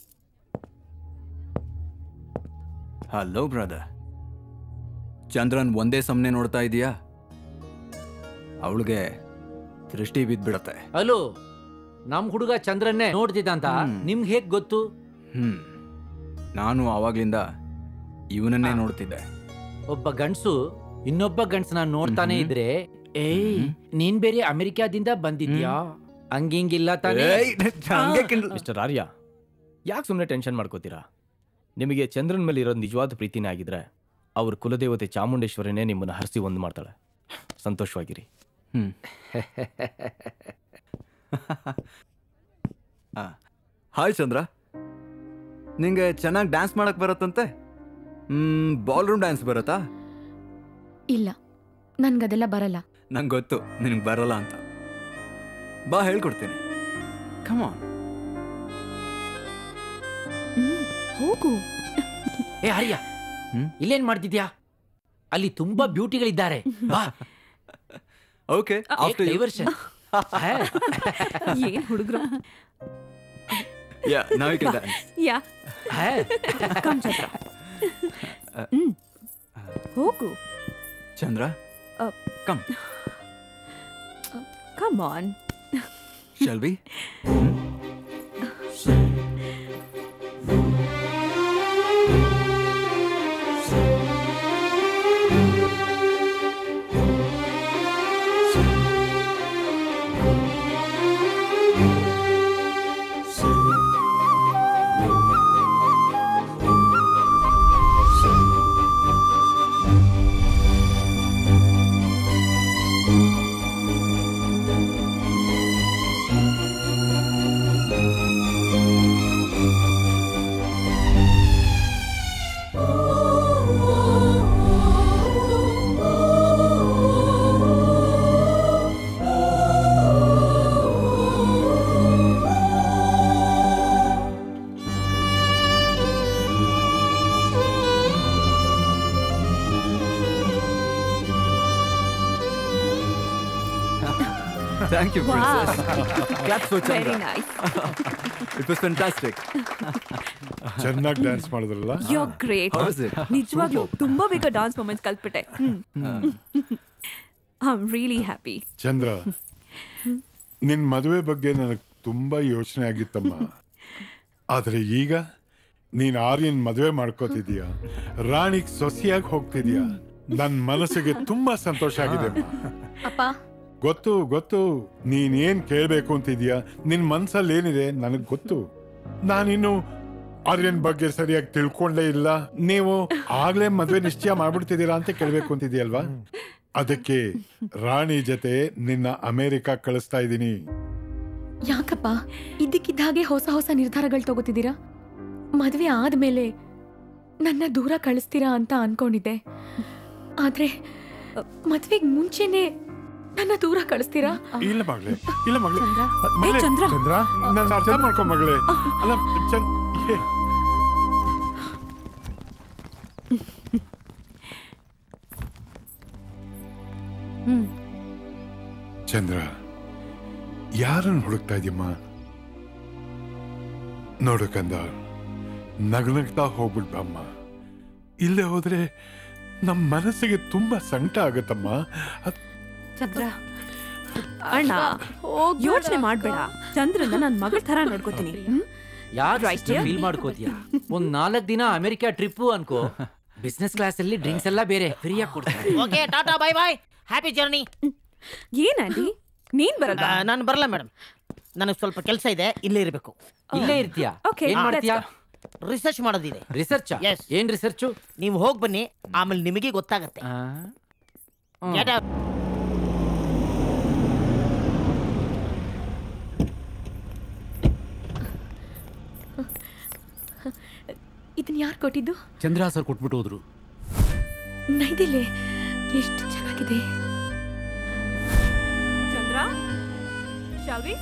ಹಲೋ ಬ್ರದರ್ ಚಂದ್ರನ್ ಒಂದೇ ಸಮನೆ ನೋಡ್ತಾ ಇದೀಯಾ ಅವಳಿಗೆ ದೃಷ್ಟಿ ಬಿದ್ದ್ಬಿಡತ್ತೆ ಅಲೋ ನಮ್ ಹುಡುಗ ಚಂದ್ರನ್ನೇ ನೋಡ್ತಿದ್ದ ಅಂತ ನಿಮ್ಗೆ ಹೇಗ್ ಗೊತ್ತು ಹ್ಮ್ ನಾನು ಆವಾಗ್ಲಿಂದ ಇವನನ್ನೇ ನೋಡ್ತಿದ್ದೆ ಒಬ್ಬ ಗಂಡ್ಸು ಇನ್ನೊಬ್ಬ ಗಂಡ್ಸನ ನೋಡ್ತಾನೆ ಇದ್ರೆ ಏಯ್ ನೀನ್ ಬೇರೆ ಅಮೆರಿಕಾದಿಂದ ಬಂದಿದ್ಯಾ ಹಂಗಿಂಗಿಲ್ಲ ತಾನೇ ಮಿಸ್ಟರ್ ಆರ್ಯ ಯಾಕೆ ಸುಮ್ಮನೆ ಟೆನ್ಷನ್ ಮಾಡ್ಕೋತೀರಾ ನಿಮಗೆ ಚಂದ್ರನ್ ಮೇಲೆ ಇರೋ ನಿಜವಾದ ಪ್ರೀತಿನೇ ಆಗಿದ್ರೆ ಅವ್ರ ಕುಲದೇವತೆ ಚಾಮುಂಡೇಶ್ವರಿನೇ ನಿಮ್ಮನ್ನ ಹರಿಸಿ ಒಂದು ಮಾಡ್ತಾಳೆ ಸಂತೋಷವಾಗಿರಿ ಹ್ಮ್ ಹಾಯ್ ಚಂದ್ರ ನಿಂಗೆ ಚೆನ್ನಾಗಿ ಡ್ಯಾನ್ಸ್ ಮಾಡಕ್ ಬರತ್ತಂತೆ ಹ್ಮ್ ಬಾಲ್ ರೂಮ್ ಡ್ಯಾನ್ಸ್ ಬರತ್ತಾ ಇಲ್ಲ ನನ್ಗದೆಲ್ಲ ಬರಲ್ಲ ನಂಗೆ ಗೊತ್ತು ನಿನಗೆ ಬರಲ್ಲ ಅಂತ ಬಾ ಹೇಳ್ಕೊಡ್ತೀನಿ ಕಮಾನ್ ಹೋಗು ಏ ಆರ್ಯ ಇಲ್ಲೇನ್ ಮಾಡ್ತಿದ್ಯಾ ಅಲ್ಲಿ ತುಂಬಾ ಬ್ಯೂಟಿಗಳಿದ್ದಾರೆ ಬಾ ಓಕೆ ಆಫ್ಟರ್ ಯು ಡೈವರ್ಷನ್ ಏನ್ ಹುಡುಗ್ರು ಯಾ ನಾವ್ you can dance yeah come Chandra ಹ್ಮ್ ಹೋಗು Chandra come come on shall we Thank you, Wow. princess. Claps for Chandra. Very nice. It was fantastic. ಚೆನ್ನಾಗಿ ಡ್ಯಾನ್ಸ್ ಮಾಡಿದ್ರಲ್ಲ ಯೋ ಗ್ರೇಟ್ How was it? ನಿಜವಾಗ್ಲೂ ತುಂಬಾ ಬೇಗ ಡಾನ್ಸ್ ಮೂಮೆಂಟ್ಸ್ ಕಲ್ತ್ಬಿಟ್ಟೆ I am really happy Chandra ನಿನ್ ಮದುವೆ ಬಗ್ಗೆ ನನಗೆ ತುಂಬಾ ಯೋಚನೆ ಆಗಿತ್ತಮ್ಮ ಆದ್ರೆ ಈಗ ನೀನ್ ಆರ್ಯನ್ ಮದುವೆ ಮಾಡ್ಕೋತಿದೀಯ ರಾಣಿಗ್ ಸೊಸೆಯಾಗಿ ಹೋಗ್ತಿದ್ಯಾ ನನ್ ಮನಸ್ಸಿಗೆ ತುಂಬಾ ಸಂತೋಷ ಆಗಿದೆ ಅಮ್ಮ. ಅಪ್ಪ ಗೊತ್ತು ಗೊತ್ತು ನೀನ್ ಏನ್ ಕೇಳ್ಬೇಕು ಅಂತಿದ್ಯಾ ನಿನ್ ಮನ್ಸಲ್ಲಿ ಏನಿದೆ ನನಗ್ ಗೊತ್ತು ನಾನಿನ್ನು ಆರ್ಯನ್ ಬಗ್ಗೆ ಸರಿಯಾಗಿ ತಿಳ್ಕೊಂಡೇ ಇಲ್ಲ ನೀವು ಆಗ್ಲೇ ಮದ್ವೆ ನಿಶ್ಚಯ ಮಾಡ್ಬಿಡ್ತಿದ್ದೀರಾ ಅಂತ ಕೇಳ್ಬೇಕು ಅಂತಿದ್ಯಲ್ವಾ ಅದಕ್ಕೆ ರಾಣಿ ಜೊತೆ ನಿನ್ನ ಅಮೆರಿಕ ಕಳಿಸ್ತಾ ಇದ್ದೀನಿ ಯಾಕಪ್ಪ ಇದ್ದಕ್ಕಿದ್ದ ಹಾಗೆ ಹೊಸ ಹೊಸ ನಿರ್ಧಾರಗಳು ತಗೋತಿದ್ದೀರಾ ಮದ್ವೆ ಆದ್ಮೇಲೆ ನನ್ನ ದೂರ ಕಳಿಸ್ತೀರಾ ಅಂತ ಅನ್ಕೊಂಡಿದ್ದೆ ಆದ್ರೆ ಮದ್ವೆಗ್ ಮುಂಚೆನೆ ನನ್ನ ದೂರ ಕಳಿಸ್ತೀರಾ ಇಲ್ಲ ಮಗಳೇ ಇಲ್ಲ ಮಗಳೇ ಏ, ಮಗಳೇ, ಚಂದ್ರ. ಚಂದ್ರ ನನ್ನ ಅರ್ಥ ಮಾಡ್ಕೊ ಮಗಳೇ ಅಲ್ಲ ಚಂದ್ ಏ, ಹ್ಮ್ ಚಂದ್ರ ಯಾರನ್ನು ಹುಡುಕ್ತಾ ಇದೀಯಮ್ಮ ನೋಡು ಕಂದ ನಗನಗ್ತಾ ಹೋಗ್ಬಿಡ್ಬಮ್ಮ ಇಲ್ಲೇ ಹೋದ್ರೆ ನಮ್ಮ ಮನಸ್ಸಿಗೆ ತುಂಬಾ ಸಂಕಟ ಆಗತ್ತಮ್ಮ ಅದ್- ಚಂದ್ರ ಅಣ್ಣ ಯೋಚನೆ ಮಾಡ್ಬೇಡ ಚಂದ್ರನ ನನ್ ಮಗಳ ತರ ನೋಡ್ಕೋತೀನಿ ಯಾಕೆ Right, dear? ಫೀಲ್ ಮಾಡ್ಕೋತೀಯ ಒಂದ್ ನಾಲ್ಕ್ ದಿನ ಅಮೆರಿಕ ಟ್ರಿಪ್ ಅನ್ಕೋ ಬಿಸ್ನೆಸ್ ಕ್ಲಾಸ್ ಅಲ್ಲಿ ಡ್ರಿಂಕ್ಸ್ ಎಲ್ಲ ಬೇರೆ ಫ್ರೀಯಾಗಿ ಕೊಡ್ತಾರೆ okay tata bye bye happy journey ಏನಂಡಿ ನೀನ್ ಬರಲ್ಲ ನಾನು ಬರಲ್ಲ ಮೇಡಮ್ ನನಗೆ ಸ್ವಲ್ಪ ಕೆಲಸ ಇದೆ ಇಲ್ಲೇ ಇರಬೇಕು ಇಲ್ಲೇ ಇರ್ತೀಯಾ Okay, ಏನ್ ಮಾಡ್ತೀಯಾ let's ರಿಸರ್ಚ್ ಮಾಡೋದಿದೆ ರಿಸರ್ಚ್ ಎಸ್ ಏನ್ ರಿಸರ್ಚು ನೀವು ಹೋಗಿ ಬನ್ನಿ ಆಮೇಲೆ ನಿಮಗೆ ಗೊತ್ತಾಗತ್ತೆ Get out. ಇದನ್ನ ಯಾರು ಕೊಟ್ಟಿದ್ದು ಚಂದ್ರ ಸರ್ ಕೊಟ್ಬಿಟ್ಟು ಹೋದ್ರು ನೈದಿಲೆ ಎಷ್ಟು ಚೆನ್ನಾಗಿದೆ Chandra shall we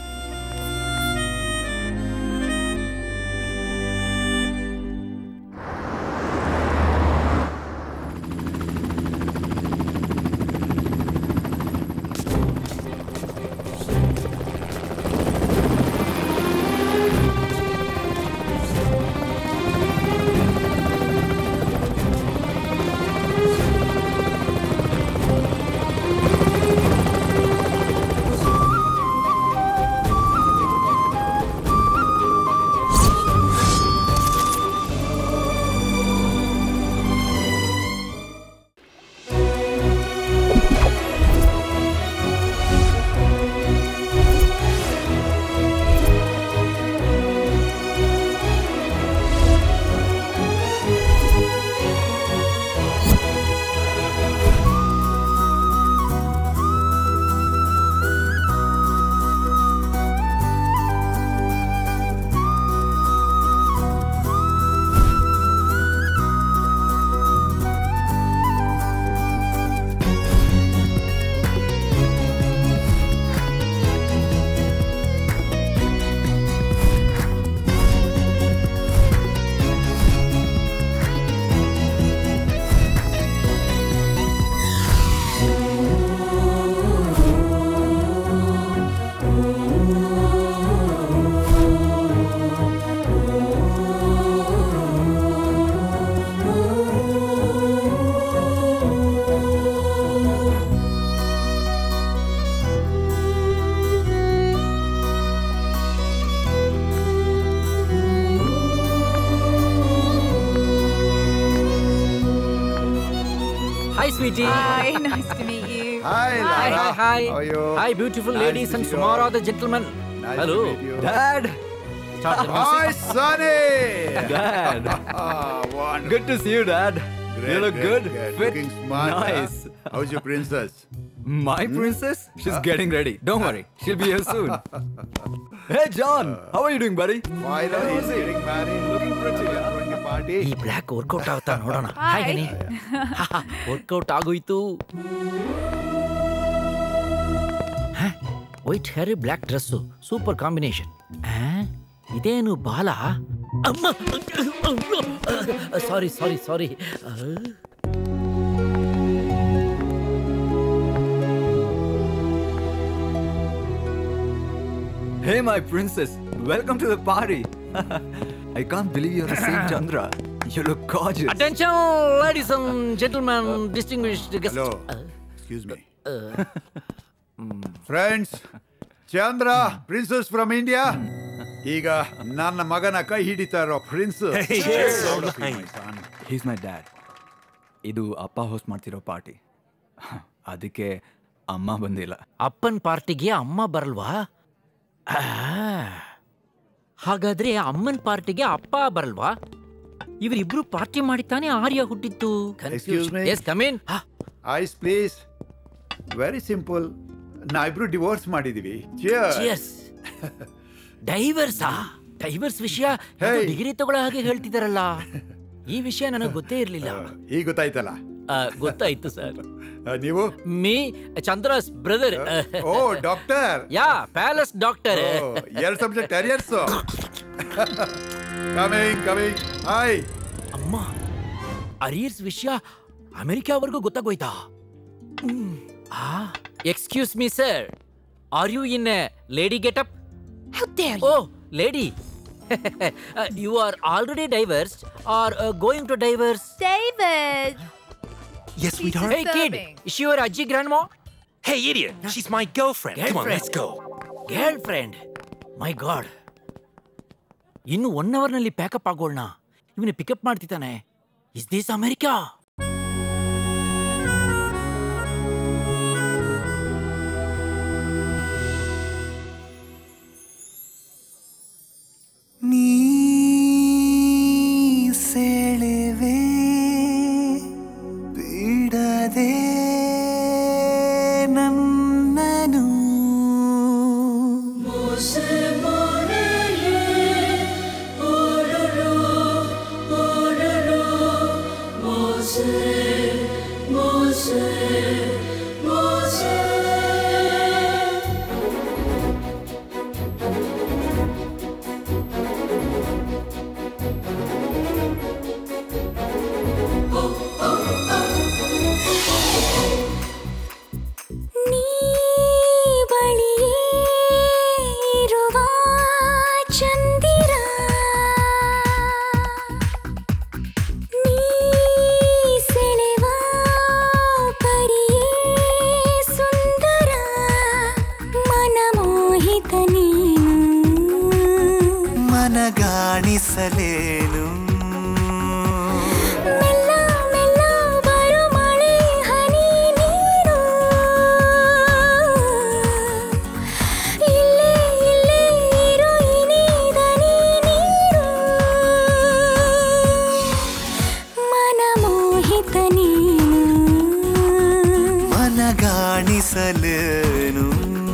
Hi, sweetie. Hi, nice to meet you. Hi, hi, hi, hi. How are you? Hi, beautiful Nice ladies to and see you Sumara all. the gentlemen. Nice Hello. to meet you. Dad. Start the Hi, music. Sonny. Dad. Good to see you, Dad. Great, you look great, good. great. Fit. Looking smart, huh? Nice. How's your princess? My Hmm? princess? She's Huh? getting ready. Don't worry. She'll be here soon. hey, John. How are you doing, buddy? Finally, he's getting married. Looking pretty, huh? Throwing a party. ಈ black work out ಆಗ್ತಾ ನೋಡೋಣ Hi. Hi honey work out ಆಗೋಯ್ತು white hair black dress super combination ಇದೇನು ಬಾಲ ಅಮ್ಮ sorry sorry sorry Hey, my princess. Welcome to the party. I can't believe you're the same Chandra. You look gorgeous. Attention ladies and gentleman distinguished guest Hello. Excuse me. Friends Chandra princess from India ಈಗ ನನ್ನ ಮಗನ ಕೈ ಹಿಡಿತಾ ಇರೋ prince He's my dad. ಇದು ಅಪ್ಪ host ಮಾಡ್ತಿರೋ party ಅದಕ್ಕೆ ಅಮ್ಮ ಬಂದಿಲ್ಲ ಅಪ್ಪನ್ ಪಾರ್ಟಿಗೆ ಅಮ್ಮ ಬರಲ್ವಾ ಆ, ಹಾಗಾದ್ರೆ ಅಮ್ಮನ್ ಪಾರ್ಟಿಗೆ ಅಪ್ಪ ಬರಲ್ವಾ ಇವರಿಬ್ರು ಪಾರ್ಟಿ ಮಾಡಿ ತಾನೇ ಆರ್ಯ ಹುಟ್ಟಿತ್ತು Excuse me? Yes come in ice please very simple ನಾವಿಬ್ರು ಡಿವೋರ್ಸ್ ಮಾಡಿದೀವಿ Cheers. ಡೈವರ್ಸಾ ಡೈವರ್ಸ್ ವಿಷಯ ಡಿಗ್ರಿ ತಗೊಳ್ಳೋ ಹಾಗೆ ಹೇಳ್ತಿದಾರಲ್ಲ ಈ ವಿಷಯ ನನಗೆ ಗೊತ್ತೇ ಇರ್ಲಿಲ್ಲ ಈಗ ಗೊತ್ತಾಯ್ತಲ್ಲ ಆ, ಗೊತ್ತಾಯ್ತು ಸರ್ ನೀವು me Chandra's brother oh doctor yeah palace doctor ಎರಡು subject arrears coming coming hi ಅಮ್ಮ ಅರಿಯರ್ಸ್ ವಿಷಯ ಅಮೆರಿಕಾವರೆಗೂ ಗೊತ್ತಾಗೋಯ್ತಾ excuse me sir are you in lady getup oh lady you are already divorce are going to divorce David! Yes, sweetheart. Hey kid, is she your Ajji grandma? Hey, idiot. She's my girlfriend. Come on, let's go. Girlfriend. My God. ಇನ್ನು one ಅವರ್ನಲ್ಲಿ pack up ಆಗೋಣ ಇವನು pickup ಮಾಡ್ತಿದ್ದಾನೆ is this America ಬದಲೇನು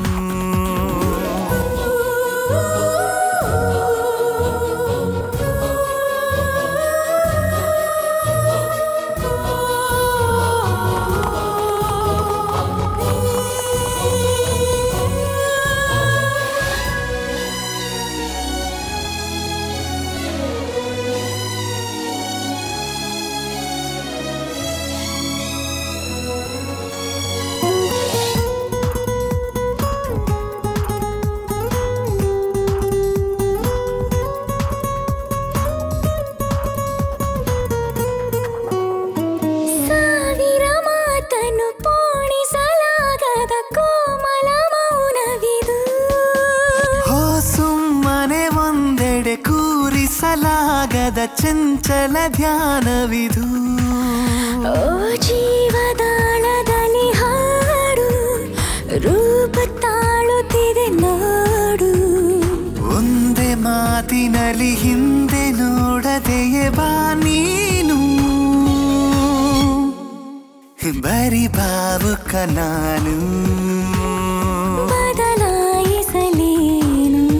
ಸಾವಿರ ಮಾತನ್ನು ಪೋಣಿಸಲಾಗದ ಕೋಮಲ ಮೌನವಿದು ಹೋ ಸುಮ್ಮನೆ ಒಂದೆಡೆ ಕೂರಿಸಲಾಗದ ಚಂಚಲ ಧ್ಯಾನವಿದು ಓ ಜೀವದಾಳದಲ್ಲಿ ಹಾಡು ರೂಪ ತಾಳುತ್ತಿದೆ ನೋಡು ಒಂದೇ ಮಾತಿನಲ್ಲಿ ಹಿಂದೆ ನೋಡದೆಯೇ ಬಾ ನೀನು ಬರಿ ಬಾವುಕ ನಾನು ಬದಲಾಯಿಸಲೇನು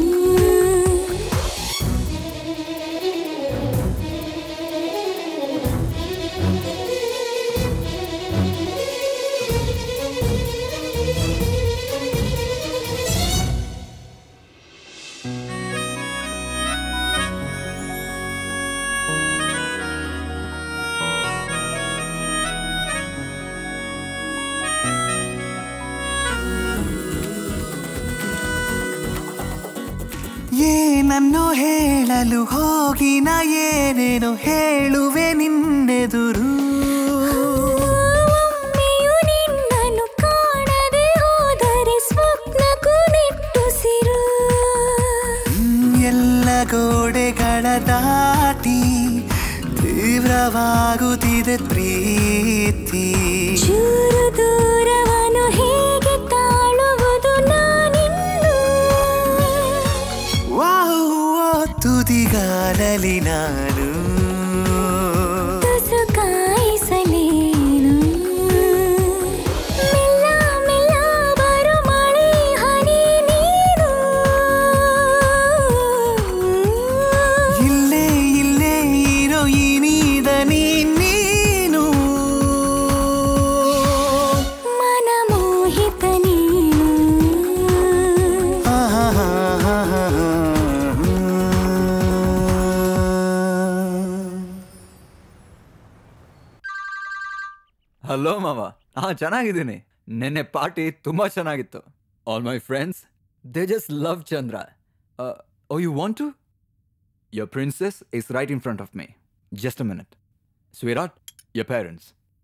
ಏನನ್ನು ಹೇಳಲು ಹೋಗಿ ನಾ ಏನೇನು ಹೇಳುವೆ ನಿನ್ನೆದುರು ಒಮ್ಮೆಯೂ ನಿನ್ನನ್ನು ಕಾಣದೆ ಹೋದರೆ ಸ್ವಪ್ನಕ್ಕೂ ನಿಟ್ಟುಸಿರು ಹ್ಮ್, ಎಲ್ಲ ಗೋಡೆಗಳ ದಾಟಿ ತೀವ್ರವಾಗುತ್ತಿದೆ ಪ್ರೀತಿ ಚೂರು ದೂರವನ್ನು ಹೇಗೆ ತಾಳುವುದು ನಾನಿನ್ನು ವಾಹ್, ಓ ತುದಿಗಾಲಲಿ ನಾನು ತುಸು ಕಾಯಿಸಲೇನು ಮೆಲ್ಲ ಮೆಲ್ಲ ಬರು ಮಳೆ ಹನಿ ನೀನು ಇಲ್ಲೇ ಇಲ್ಲೇ ಇರೋ ಈ ನೀದ ನೀ ನೀನು ಮನಮೋಹಿತ ನೀನು ಹಲೋ ಮಾವ ಹಾ ಚೆನ್ನಾಗಿದ್ದೀನಿ ನಿನ್ನೆ ಪಾರ್ಟಿ ತುಂಬಾ ಚೆನ್ನಾಗಿತ್ತು all my friends they just love Chandra oh you want to your princess is right in front of me just a minute sweetheart your parents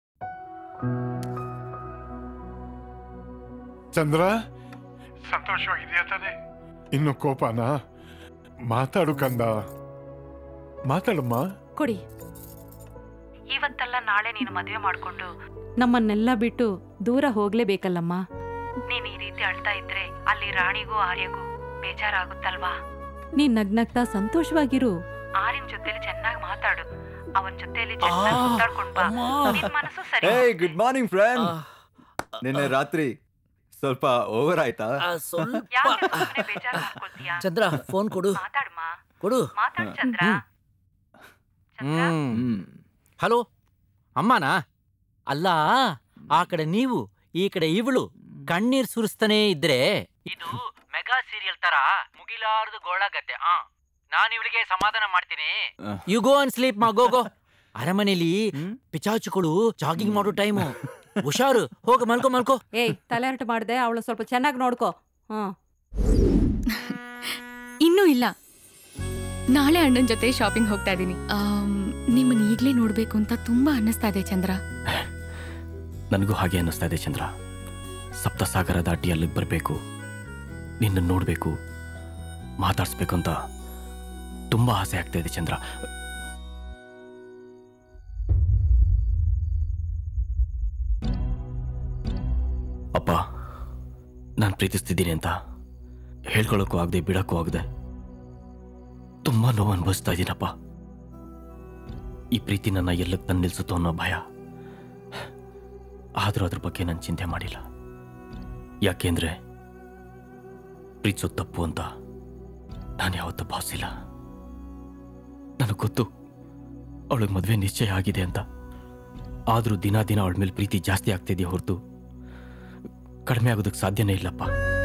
Chandra ಸಂತೋಷವಾಗಿದೆಯಾ ತಾನೆ ಇನ್ನು ಕೋಪನಾ ಮಾತಾಡು ಕಂದ ಮಾತಾಡಮ್ಮ ಕೊಡಿ ಇವತ್ತಲ್ಲ ನಾಳೆ ನೀನು ಮದುವೆ ಮಾಡ್ಕೊಂಡು ನಮ್ಮನ್ನೆಲ್ಲ ಬಿಟ್ಟು ದೂರ ಹೋಗ್ಲೇಬೇಕಲ್ಲಮ್ಮ ನೀನ್ ಈ ರೀತಿ ಅಳ್ತಾ ಇದ್ರೆ ಅಲ್ಲಿ ರಾಣಿಗೂ ಆರ್ಯಗೂ ಬೇಜಾರಾಗುತ್ತಲ್ವಾ ನೀನ್ ನಗ್ನಗ್ತಾ ಸಂತೋಷವಾಗಿರು ಆರ್ಯನ್ ಜೊತೆಲಿ ಚೆನ್ನಾಗಿ ಮಾತಾಡು ಅವನ್ ಜೊತೆಲಿ ಚೆನ್ನಾಗಿ ಮಾತಾಡ್ಕೊಂಡ್ ಬಾ ನಿನ್ ಮನಸ್ಸು ಸರಿ ಹೇ ಗುಡ್ ಮಾರ್ನಿಂಗ್ ಫ್ರೆಂಡ್ ನಿನ್ನೆ ರಾತ್ರಿ ಸ್ವಲ್ಪ ಓವರ್ ಆಯ್ತಾ ಯಾಕೆ ಸುಮ್ನೆ ಬೇಜಾರ್ ಮಾಡ್ಕೊಳ್ತೀಯಾ ಚಂದ್ರ ಫೋನ್ ಕೊಡು ಮಾತಾಡಮ್ಮ ಕೊಡು ಮಾತಾಡು ಚಂದ್ರ ಹ್ಮ್ ಹಲೋ ಅಮ್ಮನಾ ಅಲ್ಲ ಆ ಕಡೆ ನೀವು ಈ ಕಡೆ ಇವಳು ಕಣ್ಣೀರ್ ಸುರಿಸ್ತಾನೆ ಇದ್ರೆ ಇದು ಮೆಗಾ ಸೀರಿಯಲ್ ತರ ಮುಗಿಲಾರ್ದು ಗೋಳಾಗತ್ತೆ ಆ ನಾನು ಇವಳಿಗೆ ಸಮಾಧಾನ ಮಾಡ್ತೀನಿ ಯು ಗೋ ಅಂಡ್ ಸ್ಲೀಪ್ ಮಾ ಗೋ ಗೋ ಅರಮನೆಯಲ್ಲಿ ಪಿಚಾಚುಗಳು ಜಾಗಿಂಗ್ ಮಾಡೋ ಟೈಮು ಹುಷಾರು ಹೋಗ ಮಲ್ಕೋ ಮಲ್ಕೋ ಏಯ್ ತಲೆಹರಟ ಮಾಡ್ದೆ ಅವಳು ಸ್ವಲ್ಪ ಚೆನ್ನಾಗಿ ನೋಡ್ಕೋ ಹ್ಮ್ ಇನ್ನೂ ಇಲ್ಲ ನಾಳೆ ಅಣ್ಣನ ಜೊತೆ ಶಾಪಿಂಗ್ ಹೋಗ್ತಾ ಇದ್ದೀನಿ ನಿಮ್ಮನ್ನ ಈಗಲೇ ನೋಡ್ಬೇಕು ಅಂತ ತುಂಬಾ ಅನ್ನಿಸ್ತಾ ಇದೆ ಚಂದ್ರ ನನಗೂ ಹಾಗೆ ಅನ್ನಿಸ್ತಾ ಇದೆ ಚಂದ್ರ ಸಪ್ತಸಾಗರ ದಾಟಿ ಅಲ್ಲಿಗೆ ಬರಬೇಕು ನಿನ್ನ ನೋಡಬೇಕು ಮಾತಾಡ್ಸ್ಬೇಕು ಅಂತ ತುಂಬ ಆಸೆ ಆಗ್ತಾ ಇದೆ ಚಂದ್ರ ಅಪ್ಪ ನಾನು ಪ್ರೀತಿಸ್ತಿದ್ದೀನಿ ಅಂತ ಹೇಳ್ಕೊಳ್ಳೋಕ್ಕೂ ಆಗದೆ ಬಿಡೋಕ್ಕೂ ಆಗದೆ ತುಂಬ ನೋವು ಅನುಭವಿಸ್ತಾ ಇದ್ದೀನಪ್ಪ ಈ ಪ್ರೀತಿ ನನ್ನ ಎಲ್ಲಕ್ಕೆ ತಂದು ನಿಲ್ಸುತ್ತೋ ಅನ್ನೋ ಭಯ ಆದರೂ ಅದ್ರ ಬಗ್ಗೆ ನಾನು ಚಿಂತೆ ಮಾಡಿಲ್ಲ ಯಾಕೆಂದ್ರೆ ಪ್ರೀತಿಸೋದು ತಪ್ಪು ಅಂತ ನಾನು ಯಾವತ್ತೂ ಭಾವಿಸಿಲ್ಲ ನನಗೆ ಗೊತ್ತು ಅವಳಿಗೆ ಮದುವೆ ನಿಶ್ಚಯ ಆಗಿದೆ ಅಂತ ಆದರೂ ದಿನ ದಿನ ಅವಳ ಮೇಲೆ ಪ್ರೀತಿ ಜಾಸ್ತಿ ಆಗ್ತಿದೆಯಾ ಹೊರತು ಕಡಿಮೆ ಆಗೋದಕ್ಕೆ ಸಾಧ್ಯನೇ ಇಲ್ಲಪ್ಪ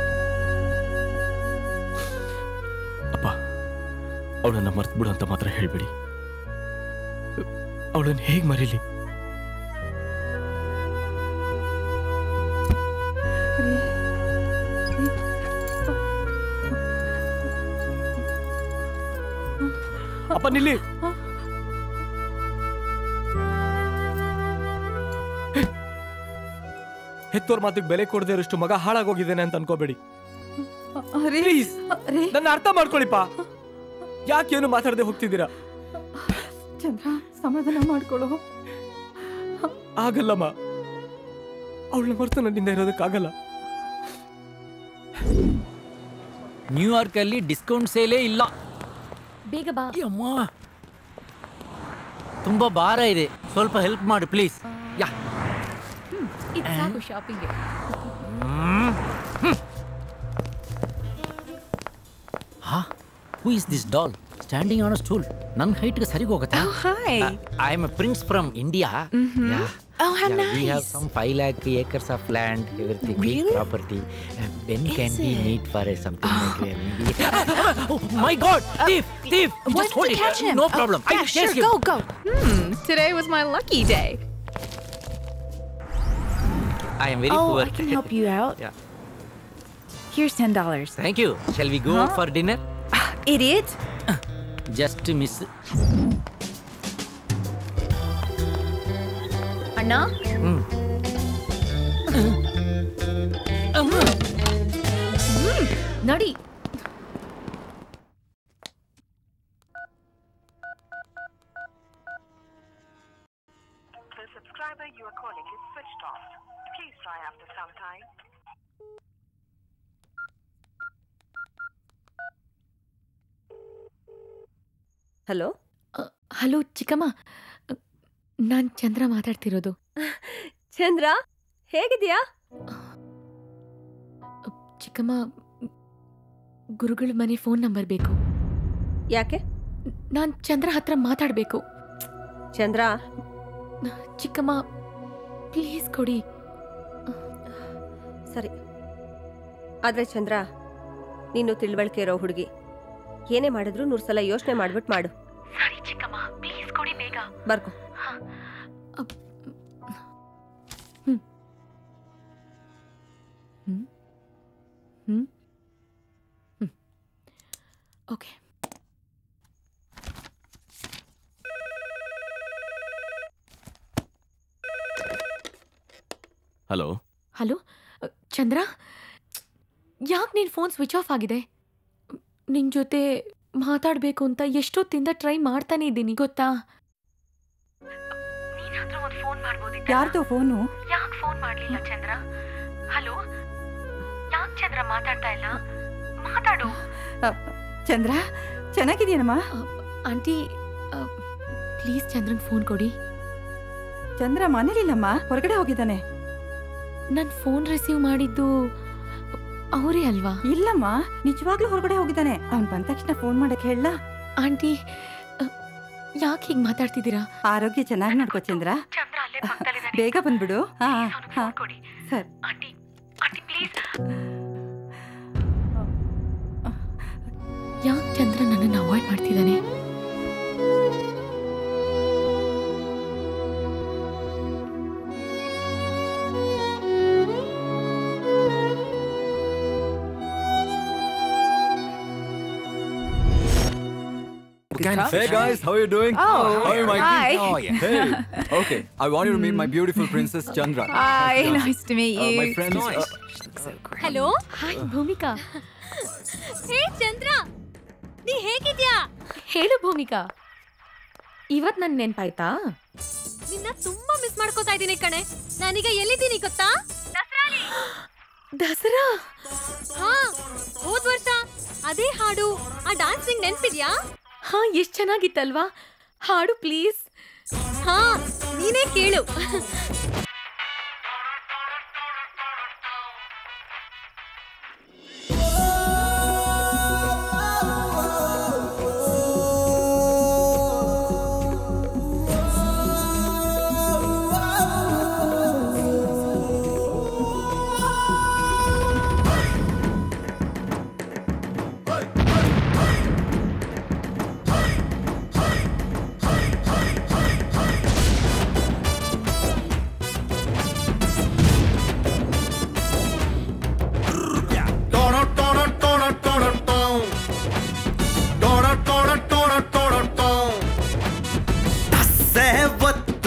ಅಪ್ಪ ಅವಳನ್ನ ಮರ್ತ್ಬಿಡು ಅಂತ ಮಾತ್ರ ಹೇಳ್ಬೇಡಿ ಅವಳನ್ನು ಹೇಗೆ ಮರೀಲಿ ಅಪ್ಪ ನಿಲ್ಲಿ ಹೆತ್ತೋರ್ ಮಾತಿಗೆ ಬೆಲೆ ಕೊಡದೇ ಇರೋಷ್ಟು ಮಗ ಹಾಳಾಗೋಗಿದ್ದೇನೆ ಅಂತ ಅನ್ಕೋಬೇಡಿ ಪ್ಲೀಸ್ ನನ್ನ ಅರ್ಥ ಮಾಡ್ಕೊಳ್ಳಿಪ್ಪ ಯಾಕೇನು ಮಾತಾಡದೆ ಹೋಗ್ತಿದ್ದೀರಾ ಚಂದ್ರ ಸಮಾಧಾನ ಮಾಡ್ಕೊಳ್ಳೋ ಆಗಲ್ಲಮ್ಮ ಅವಳನ್ನ ಮರ್ತು ನನ್ನಿಂದ ಇರೋದಕ್ಕಾಗಲ್ಲ ನ್ಯೂಯಾರ್ಕ್ ಅಲ್ಲಿ ಡಿಸ್ಕೌಂಟ್ ಸೇಲೇ ಇಲ್ಲ ಬೇಗ ಬಾ ಅಮ್ಮ ತುಂಬಾ ಭಾರ ಇದೆ ಸ್ವಲ್ಪ ಹೆಲ್ಪ್ ಮಾಡು ಪ್ಲೀಸ್ ಯಾ ಇದು ಸಾಕು ಶಾಪಿಂಗ್ ಹಾ who is this doll standing on a stool ನನ್ನ ಹೈಟ್ಗೆ ಸರಿಗೆ ಹೋಗುತ್ತಾ hi. I am a prince from India Mhm. Oh, how We have nice. some 5 lakh acres of land, everything, big Really? property. Uh, when can Is we it? meet for uh, something like uh, maybe? oh my God! Thief! Thief! Why Just did hold you it. catch him? No Oh, problem. I yeah, will sure, chase him. go, go. Hmm, today was my lucky day. I am very oh, poor. I can help you out. Yeah. Here's ten dollars. Thank you. Shall we go Huh? out for dinner? Idiot. Just to miss. ಅಣ್ಣ Hmm. ಹ್ಮ್, ನಡಿ The subscriber you are calling is switched off. Please try after some time. Hello hello ಚಿಕ್ಕಮ್ಮ ನಾನು ಚಂದ್ರ ಮಾತಾಡ್ತಿರೋದು ಚಂದ್ರ ಹೇಗಿದ್ಯಾ ಚಿಕ್ಕಮ್ಮ ಗುರುಗಳ ಮನೆ ಫೋನ್ ನಂಬರ್ ಬೇಕು ಯಾಕೆ ನಾನು ಚಂದ್ರ ಹತ್ರ ಮಾತಾಡಬೇಕು ಚಂದ್ರ ಚಿಕ್ಕಮ್ಮ ಪ್ಲೀಸ್ ಕೊಡಿ ಸರಿ ಆದ್ರೆ ಚಂದ್ರ ನೀನು ತಿಳುವಳಿಕೆ ಇರೋ ಹುಡುಗಿ ಏನೇ ಮಾಡಿದ್ರು ನೂರು ಸಲ ಯೋಚನೆ ಮಾಡ್ಬಿಟ್ಟು ಮಾಡು ಸರಿ ಚಿಕ್ಕಮ್ಮ ಪ್ಲೀಸ್ ಕೊಡಿ ಬೇಗ ಬರ್ಕೊ ಹ್ಮ್ ಹ್ಮ್ ಓಕೆ ಹಲೋ ಹಲೋ ಚಂದ್ರ ಯಾಕೆ ನಿನ್ನ ಫೋನ್ ಸ್ವಿಚ್ ಆಫ್ ಆಗಿದೆ ನಿನ್ನ ಜೊತೆ ಮಾತಾಡಬೇಕು ಅಂತ ಎಷ್ಟೊತ್ತಿಂದ ಟ್ರೈ ಮಾಡ್ತಾನೆ ಇದ್ದೀನಿ ಗೊತ್ತಾ ನೀನ್ ಹತ್ರ ಒಂದು ಫೋನ್ ಮಾಡ್ಬೋದಿತ್ತ ಯಾರ್ದು ಫೋನು ಯಾಕೆ ಫೋನ್ ಮಾಡ್ಲಿಲ್ಲ ಚಂದ್ರ ಹಲೋ ಯಾಕೆ ಚಂದ್ರ ಮಾತಾಡ್ತಾ ಇಲ್ಲ ಮಾತಾಡು ಚಂದ್ರ ಚೆನ್ನಾಗಿದೆಯೇನಮ್ಮ ಆಂಟಿ ಪ್ಲೀಸ್ ಚಂದ್ರನ್ ಫೋನ್ ಕೊಡಿ ಚಂದ್ರ ಮನೇಲಿಲ್ಲಮ್ಮ ಹೊರಗಡೆ ಹೋಗಿದ್ದಾನೆ ನನ್ನ ಫೋನ್ ರಿಸೀವ್ ಮಾಡಿದ್ದು ಅವರೇ ಅಲ್ವಾ ಇಲ್ಲಮ್ಮ ನಿಜವಾಗ್ಲೂ ಹೊರಗಡೆ ಹೋಗಿದ್ದಾನೆ ಅವ್ನ್ ಬಂದ ತಕ್ಷಣ ಫೋನ್ ಮಾಡಕ್ ಹೇಳ ಆಂಟಿ ಯಾಕೆ ಹೀಗೆ ಮಾತಾಡ್ತಿದ್ದೀರಾ ಆರೋಗ್ಯ ಚೆನ್ನಾಗಿ ನೋಡ್ಕೋ ಚಂದ್ರ ಚಂದ್ರ ಅಲ್ಲೇ ಪಕ್ಕದಲ್ಲಿದ್ದಾನೆ ಬೇಗ ಬಂದ್ಬಿಡು ಹಾ ಹಾ ಕೊಡಿ ಸರಿ ಆಂಟಿ ಆಂಟಿ ಪ್ಲೀಸ್ ಯಾಕೆ ಚಂದ್ರ ನನ್ನನ್ನು ಅವಾಯ್ಡ್ ಮಾಡ್ತಿದ್ದಾನೆ Hey guys, how are you doing? Oh, how are you, Mikey? hi. Oh, yeah. Hey. Okay, I want you to meet my beautiful princess Chandra. Hi, Yeah. nice to meet Uh, you. my friends. Uh, hello hi Bhumika hey Chandra ನೀ ಹೇಗಿದ್ಯಾ ಹೇಳು ಭೂಮಿಕಾ ಇವತ್ ನನ್ ನೆನ್ಪಾಯ್ತಾ ನಿನ್ನ ತುಂಬಾ miss ಮಾಡ್ಕೋತಾ ಇದ್ದೀನಿ ಕಣೆ ನಾನೀಗ ಎಲ್ಲಿದ್ದೀನಿ ಗೊತ್ತಾ ದಸರಾ ಹಾ ಹೋದ್ ವರ್ಷ ಅದೇ ಹಾಡು ಆ ಡಾನ್ಸ್ ನಿಂಗ್ ನೆನ್ಪಿದ್ಯಾ ಹಾ ಎಷ್ಟ್ ಚೆನ್ನಾಗಿತ್ತಲ್ವಾ ಹಾಡು ಪ್ಲೀಸ್ ಹಾ ನೀನೇ ಕೇಳು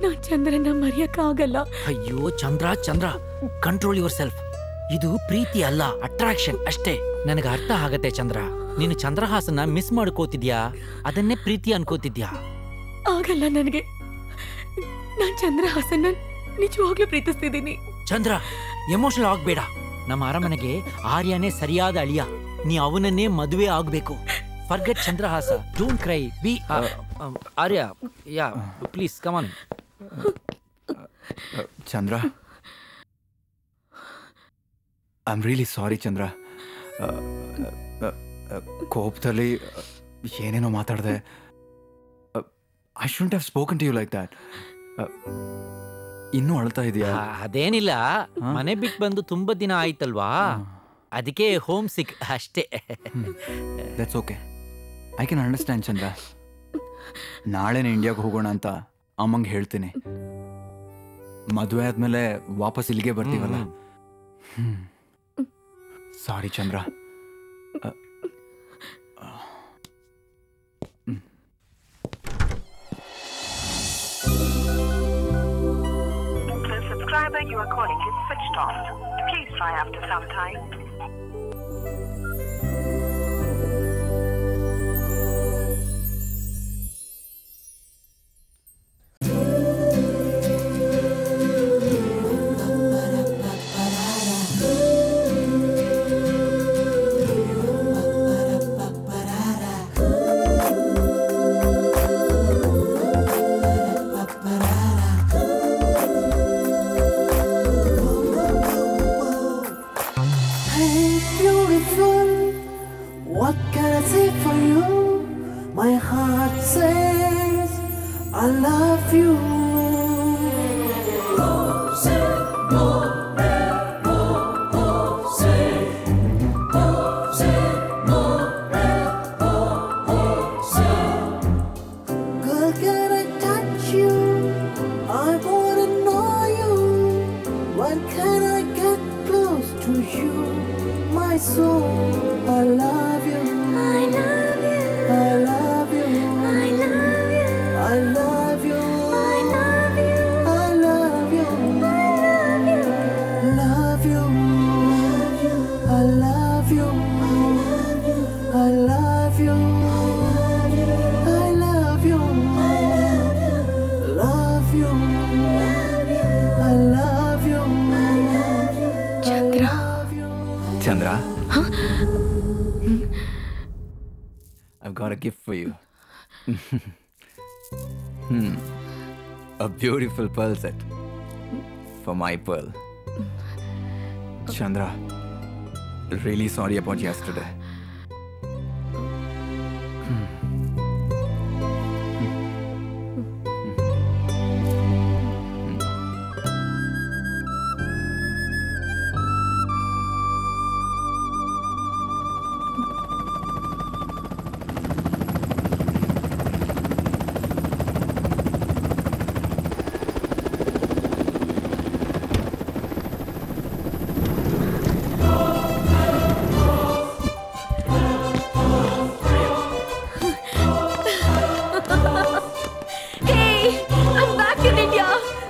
ನಾನ್ ಚಂದ್ರನ ಮರೆಯಕ್ಕಾಗಲ್ಲ ಅಯ್ಯೋ Chandra Chandra control yourself ಇದು ಪ್ರೀತಿ ಅಲ್ಲ ಅಟ್ರಾಕ್ಷನ್ ಅಷ್ಟೇ ನನಗೆ ಅರ್ಥ ಆಗತ್ತೆ ಚಂದ್ರ ನೀನು ಚಂದ್ರಹಾಸನ ಮಿಸ್ ಮಾಡ್ಕೋತಿದ್ಯಾ ಅದನ್ನೇ ಪ್ರೀತಿ ಅನ್ಕೋತಿದ್ಯಾ ಆಗಲ್ಲ ನನಗೆ ನಾನ್ ಚಂದ್ರಹಾಸನ್ನ ನಿಜವಾಗ್ಲೂ ಪ್ರೀತಿಸ್ತಿದ್ದೀನಿ ಚಂದ್ರ ಎಮೋಷನಲ್ ಆಗ್ಬೇಡ ನಮ್ಮ ಅರಮನೆಗೆ ಆರ್ಯನೇ ಸರಿಯಾದ ಅಳಿಯ ನೀ ಅವನನ್ನೇ ಮದುವೆ ಆಗ್ಬೇಕು forget Chandrahasa don't cry be Arya yeah please come on Chandra I am really sorry Chandra ಆ, ಆ, ಆ, ಕೋಪದಲ್ಲಿ ಏನೇನೋ ಮಾತಾಡಿದೆ I shouldn't have spoken to you like that ಇನ್ನೂ ಅಳ್ತಾ ಇದೆಯಾ ಅದೇನಿಲ್ಲ ಮನೆ ಬಿಟ್ಟು ಬಂದು ತುಂಬಾ ದಿನ ಆಯ್ತಲ್ವಾ ಅದಕ್ಕೆ ಹೋಮ್ ಸಿಕ್ ಅಷ್ಟೇ that's okay I can understand Chandra ನಾಳೆನೇ ಇಂಡಿಯಾಗೆ ಹೋಗೋಣ ಅಂತ ಅಮ್ಮಂಗೆ ಹೇಳ್ತೀನಿ ಮದುವೆ ಆದ್ಮೇಲೆ ವಾಪಸ್ ಇಲ್ಲಿಗೆ ಬರ್ತೀವಲ್ಲ ಸಾರಿ ಚಂದ್ರ ಅ, The subscriber you are calling is switched off. Please try after some time. Hey, beautiful, what can I say for you? My heart says I love you. Girl, can I touch you? I wanna know you. When can I get close to you? My soul, I love you. I love you. I love you. I love you. I love you. I love you. I love you. Love you. I love you. I love you. I love you. Love you. I love you. Chandra Chandra I've got a gift for you. hmm. A beautiful pearl set for my pearl. Chandra, really sorry about yesterday. Hey, I'm back in India.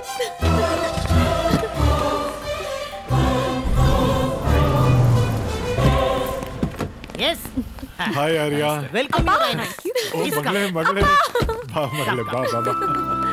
Yes hi Arya welcome oh ಮಗಳೇ ಮಗಳೇ ಬಾ ಮಗಳೇ ಬಾ ಬಾ ಬಾ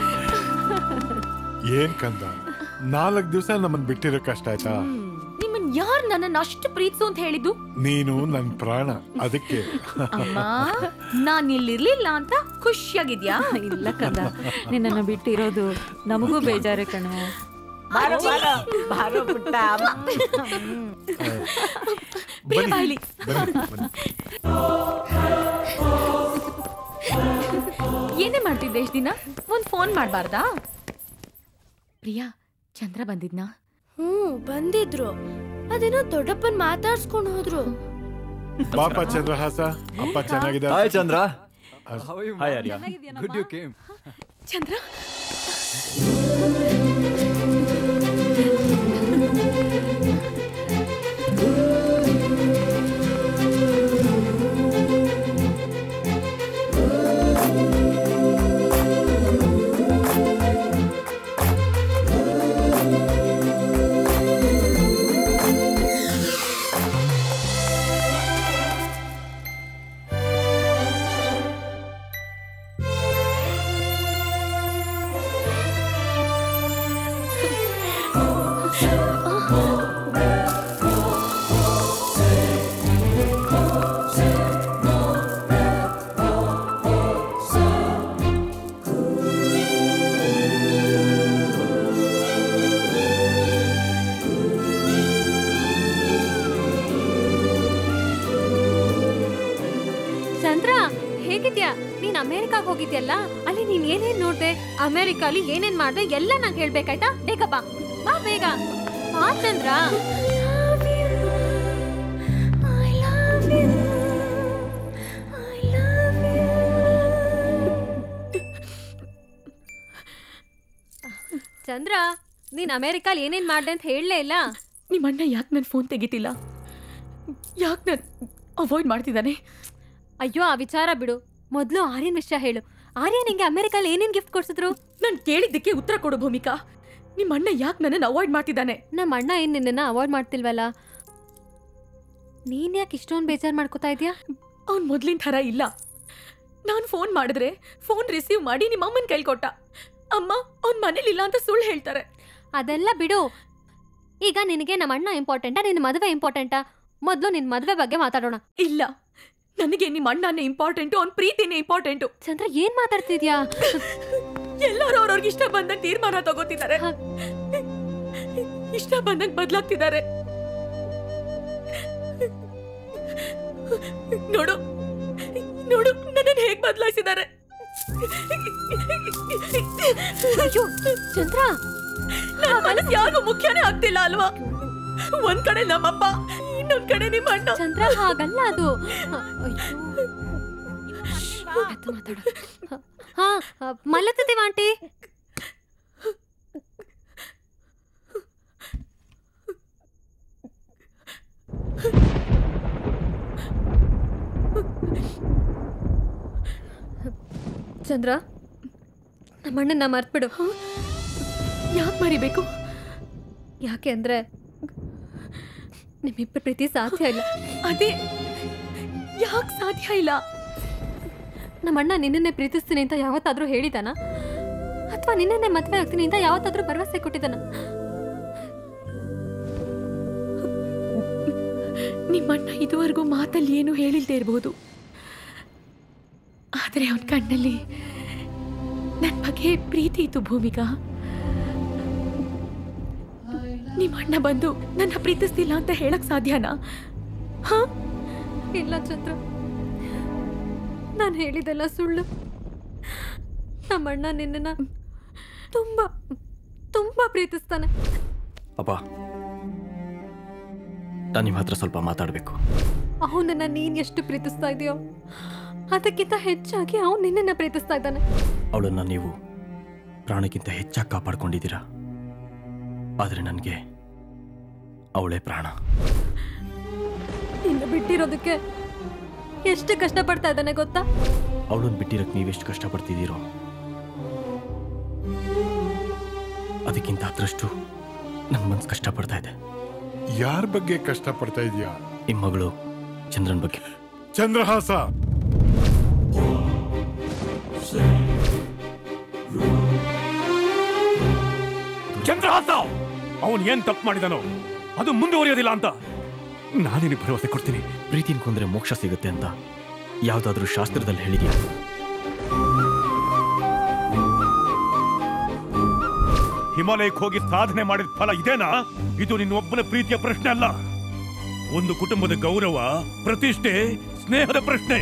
ಏನ್ ಕಂದ ನಾಲ್ಕು ದಿವಸ ನಮ್ಮನ್ ಬಿಟ್ಟಿರೋ ಕಷ್ಟ ಆಯ್ತಾ ನಿಮ್ಮನ್ ಯಾರ್ ನನ್ನನ್ನ ಅಷ್ಟು ಪ್ರೀತಿಸು ಅಂತ ಹೇಳಿದ್ದು ನೀನು ನನ್ ಪ್ರಾಣ ಅದಕ್ಕೆ ಅಮ್ಮ ನಾನ್ ಇಲ್ಲಿರ್ಲಿಲ್ಲ ಅಂತ ಖುಷಿಯಾಗಿದ್ಯಾ ಇಲ್ಲ ಕಂದ ನಿನ್ನನ್ನು ಬಿಟ್ಟಿರೋದು ನಮಗೂ ಬೇಜಾರೆ ಕಣೋ ಬಾರೋ ಬಾರೋ ಬಾರೋ ಪುಟ್ಟ ಪ್ರಿಯ ಬಾಯ್ಲಿ ಏನೇ ಮಾಡ್ತಿದ್ದೆ ಇಷ್ಟ ದಿನ ಒಂದ್ ಫೋನ್ ಮಾಡ್ಬಾರ್ದಾ ಪ್ರಿಯಾ ಚಂದ್ರ ಬಂದಿದ್ನಾ ಹ್ಞೂ ಬಂದಿದ್ರು ಅದೇನೋ ದೊಡ್ಡಪ್ಪನ್ ಮಾತಾಡ್ಸ್ಕೊಂಡು ಹೋದ್ರು ಪಾಪ ಚಂದ್ರಹಾಸ ಅಪ್ಪ ಚೆನ್ನಾಗಿದೆ hi Chandra hi Arya good you came Chandra Chandra ಹೇಗಿದ್ಯಾ ನೀನ್ ಅಮೆರಿಕಾಗ್ ಹೋಗಿದ್ಯಲ್ಲ ಅಲ್ಲಿ ನೀನ್ ಏನೇನ್ ನೋಡ್ದೆ ಅಮೆರಿಕಾಲಿ ಏನೇನ್ ಮಾಡ್ದೆ ಎಲ್ಲ ನಂಗೆ ಹೇಳ್ಬೇಕಾಯ್ತಾ ಬೇಗ ಬಾ ಬಾ ಬೇಗ ಬಾ ಚಂದ್ರ ಚಂದ್ರ ನೀನ್ ಅಮೆರಿಕಾಲ್ ಏನೇನ್ ಮಾಡ್ದೆ ಅಂತ ಹೇಳಲೇ ಇಲ್ಲ ನಿಮ್ಮ ಅಣ್ಣ ಯಾಕೆ ನನ್ನ ಫೋನ್ ತೆಗಿತಿಲ್ಲ ಯಾಕೆ ನಾನು ಅವಾಯ್ಡ್ ಮಾಡ್ತಿದ್ದಾನೆ ಅಯ್ಯೋ ಆ ವಿಚಾರ ಬಿಡು ಮೊದಲು ಆರ್ಯನ್ ವಿಷಯ ಹೇಳು ಆರ್ಯ ನಿಂಗೆ ಅಮೆರಿಕಲ್ ಏನೇನ್ ಗಿಫ್ಟ್ ಕೊಡ್ಸಿದ್ರು ನಾನು ಕೇಳಿದ್ದಕ್ಕೆ ಉತ್ತರ ಕೊಡು ಭೂಮಿಕಾ ನಿಮ್ಮ ಅಣ್ಣ ಯಾಕೆ ನನ್ನನ್ನು ಅವಾಯ್ಡ್ ಮಾಡ್ತಿದ್ದಾನೆ ನಮ್ಮ ಅಣ್ಣ ಏನ್ ನಿನ್ನನ್ನ ಅವಾಯ್ಡ್ ಮಾಡ್ತಿಲ್ವಲ್ಲ ನೀನ್ ಯಾಕೆ ಇಷ್ಟೊಂದು ಬೇಜಾರ್ ಮಾಡ್ಕೋತಾ ಇದೀಯಾ ಅವ್ನು ಮೊದ್ಲಿನ ಥರ ಇಲ್ಲ ನಾನು ಫೋನ್ ಮಾಡಿದ್ರೆ ಫೋನ್ ರಿಸೀವ್ ಮಾಡಿ ನಿಮ್ಮ ಅಮ್ಮನ ಕೈಲಿ ಕೊಟ್ಟ ಅಮ್ಮ ಅವ್ನ ಮನೇಲಿಲ್ಲ ಅಂತ ಸುಳ್ಳು ಹೇಳ್ತಾರೆ ಅದೆಲ್ಲ ಬಿಡು ಈಗ ನಿನಗೆ ನಮ್ಮ ಅಣ್ಣ ಇಂಪಾರ್ಟೆಂಟಾ ನಿನ್ನ ಮದುವೆ ಇಂಪಾರ್ಟೆಂಟಾ ಮೊದಲು ನಿನ್ನ ಮದುವೆ ಬಗ್ಗೆ ಮಾತಾಡೋಣ ಇಲ್ಲ ನನಗೆ ನಿಮ್ಮ ಅಣ್ಣನೇ ಇಂಪಾರ್ಟೆಂಟು ಅವ್ನ ಪ್ರೀತಿನೇ ಇಂಪಾರ್ಟೆಂಟು ಚಂದ್ರ ಏನ್ ಮಾತಾಡ್ತಿದ್ಯಾ ಎಲ್ಲರೂ ಅವ್ರವ್ರಿಗೆ ಇಷ್ಟ ಬಂದಂಗೆ ತೀರ್ಮಾನ ತಗೋತಿದ್ದಾರೆ ಇಷ್ಟ ಬಂದಂಗೆ ಬದಲಾಗ್ತಿದ್ದಾರೆ ನೋಡು ನೋಡು ನನ್ನನ್ನು ಹೇಗ್ ಬದಲಾಯಿಸಿದ್ದಾರೆ ಅಯ್ಯೋ ಚಂದ್ರ ನನ್ನ ಮನಸ್ಸು ಯಾರಿಗೂ ಮುಖ್ಯನೇ ಆಗ್ತಿಲ್ಲ ಅಲ್ವಾ ಒಂದ್ ಕಡೆ ನಮ್ಮಪ್ಪ ಇನ್ನೊಂದ್ ಕಡೆ ನಿಮ್ಮ ಅಣ್ಣ ಚಂದ್ರ ಹಾಗಲ್ಲ ಅದು ಅಯ್ಯೋ. ಆಯ್ತು, ಮಾತಾಡು. ಹಾ ಮಲಗ್ತಿದ್ದೀವ ಆಂಟಿ ಚಂದ್ರ ನಮ್ಮಣ್ಣನ ಮರ್ತ್ಬಿಡು ಯಾಕೆ ಮರಿಬೇಕು ಯಾಕೆ ಅಂದ್ರೆ ನಿಮ್ಮಿಬ್ಬರ ಪ್ರೀತಿ ಸಾಧ್ಯ ಇಲ್ಲ ಅದೇ ಯಾಕೆ ಸಾಧ್ಯ ಇಲ್ಲ ನಮ್ಮಣ್ಣ ನಿನ್ನನ್ನೇ ಪ್ರೀತಿಸ್ತೀನಿ ಅಂತ ಯಾವತ್ತಾದ್ರೂ ಹೇಳಿದಾನ ಅಥವಾ ನಿನ್ನನ್ನೇ ಮದ್ವೆ ಆಗ್ತೀನಿ ಅಂತ ಯಾವತ್ತಾದ್ರೂ ಭರವಸೆ ಕೊಟ್ಟಿದ್ದಾನ ನಿಮ್ಮಣ್ಣ ಇದುವರೆಗೂ ಮಾತಲ್ಲಿ ಏನು ಹೇಳಿಲ್ದೇ ಇರಬಹುದು ಆದರೆ ಅವನ ಕಣ್ಣಲ್ಲಿ ನನ್ನ ಬಗ್ಗೆ ಪ್ರೀತಿ ಇತ್ತು ಭೂಮಿಕಾ ನಿಮ್ಮ ಅಣ್ಣ ಬಂದು ನನ್ನ ಪ್ರೀತಿಸ್ತಿಲ್ಲ ಅಂತ ಹೇಳಕ್ ಸಾಧ್ಯನಾ ಹಾ ಇಲ್ಲ ಚಂದ್ರ ನಾನು ಹೇಳಿದೆಲ್ಲ ಸುಳ್ಳು ನಮ್ಮಣ್ಣ ನಿನ್ನನ್ನ ತುಂಬಾ ತುಂಬಾ ಪ್ರೀತಿಸ್ತಾನೆ ಅಪ್ಪ ನಾನು ನಿಮ್ಮ ಹತ್ರ ಸ್ವಲ್ಪ ಮಾತಾಡಬೇಕು ಅವನನ್ನ ನೀನ್ ಎಷ್ಟು ಪ್ರೀತಿಸ್ತಾ ಇದೆಯೋ ಅದಕ್ಕಿಂತ ಹೆಚ್ಚಾಗಿ ಅವನು ನಿನ್ನನ್ನ ಪ್ರೀತಿಸ್ತಾ ಇದ್ದಾನೆ ಅವಳನ್ನು ನೀವು ಪ್ರಾಣಕ್ಕಿಂತ ಹೆಚ್ಚಾಗಿ ಕಾಪಾಡ್ಕೊಂಡಿದ್ದೀರಾ ಆದರೆ ನನಗೆ ಅವಳೇ ಪ್ರಾಣ ನಿನ್ನ ಬಿಟ್ಟಿರೋದಕ್ಕೆ ಎಷ್ಟು ಕಷ್ಟಪಡ್ತಾ ಇದ್ದಾನೆ ಗೊತ್ತಾ ಅವಳನ್ನು ಬಿಟ್ಟಿರಕ್ಕೆ ನೀವೆಷ್ಟು ಕಷ್ಟಪಡ್ತಿದ್ದೀರೋ ಅದಕ್ಕಿಂತ ಹತ್ರಷ್ಟು ನನ್ನ ಮನ್ಸು ಕಷ್ಟಪಡ್ತಾ ಇದೆ ಯಾರ ಬಗ್ಗೆ ಕಷ್ಟಪಡ್ತಾ ಇದೀಯಾ ನಿಮ್ಮ ಮಗಳು ಚಂದ್ರನ್ ಬಗ್ಗೆ ಚಂದ್ರಹಾಸ ಚಂದ್ರಹಾಸ ಅವನ್ ಏನ್ ತಪ್ಪು ಮಾಡಿದಾನೋ ಅದು ಮುಂದುವರಿಯೋದಿಲ್ಲ ಅಂತ ನಾನೇನು ಭರವಸೆ ಕೊಡ್ತೀನಿ ಪ್ರೀತಿನ ಕೊಂದ್ರೆ ಮೋಕ್ಷ ಸಿಗುತ್ತೆ ಅಂತ ಯಾವ್ದಾದ್ರೂ ಶಾಸ್ತ್ರದಲ್ಲಿ ಹೇಳಿದ್ಯಾ ಹಿಮಾಲಯಕ್ಕೆ ಹೋಗಿ ಸಾಧನೆ ಮಾಡಿದ ಫಲ ಇದೇನಾ ಇದು ನಿನ್ನ ಒಬ್ಬನ ಪ್ರೀತಿಯ ಪ್ರಶ್ನೆ ಅಲ್ಲ ಒಂದು ಕುಟುಂಬದ ಗೌರವ ಪ್ರತಿಷ್ಠೆ ಸ್ನೇಹದ ಪ್ರಶ್ನೆ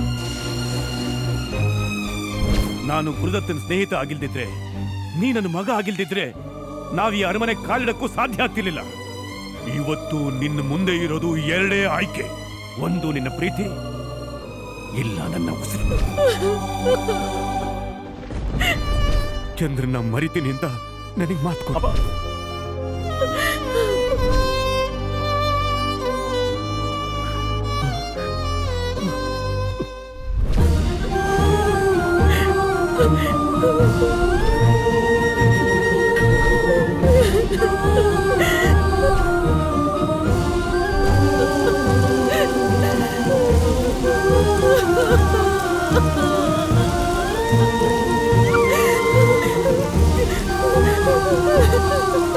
ನಾನು ಗುರುದತ್ತನ ಸ್ನೇಹಿತ ಆಗಿಲ್ದಿದ್ರೆ ನೀ ನನ್ನ ಮಗ ಆಗಿಲ್ದಿದ್ರೆ ನಾವ್ ಈ ಅರಮನೆ ಕಾಲಿಡಕ್ಕೂ ಸಾಧ್ಯ ಆಗ್ತಿರ್ಲಿಲ್ಲ ಇವತ್ತು ನಿನ್ನ ಮುಂದೆ ಇರೋದು ಎರಡೇ ಆಯ್ಕೆ ಒಂದು ನಿನ್ನ ಪ್ರೀತಿ ಇಲ್ಲ ನನ್ನ ಉಸಿರು ಚಂದ್ರನ ಮರಿತೀನಿ ಅಂತ ನನಗೆ ಮಾತು ಕೊಡ Oh,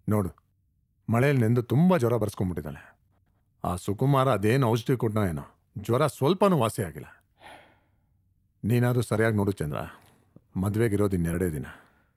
ನೋಡು ಮಳೆಯಲ್ಲಿ ನೆಂದು ತುಂಬ ಜ್ವರ ಬರ್ಸ್ಕೊಂಡ್ಬಿಟ್ಟಿದ್ದಾಳೆ ಆ ಸುಕುಮಾರ ಅದೇನು ಔಷಧಿ ಕೊಟ್ಟನೋ ಏನೋ ಜ್ವರ ಸ್ವಲ್ಪನೂ ವಾಸಿ ಆಗಿಲ್ಲ ನೀನಾದರೂ ಸರಿಯಾಗಿ ನೋಡು ಚಂದ್ರ ಮದುವೆಗಿರೋದು ಇನ್ನೆರಡೇ ದಿನ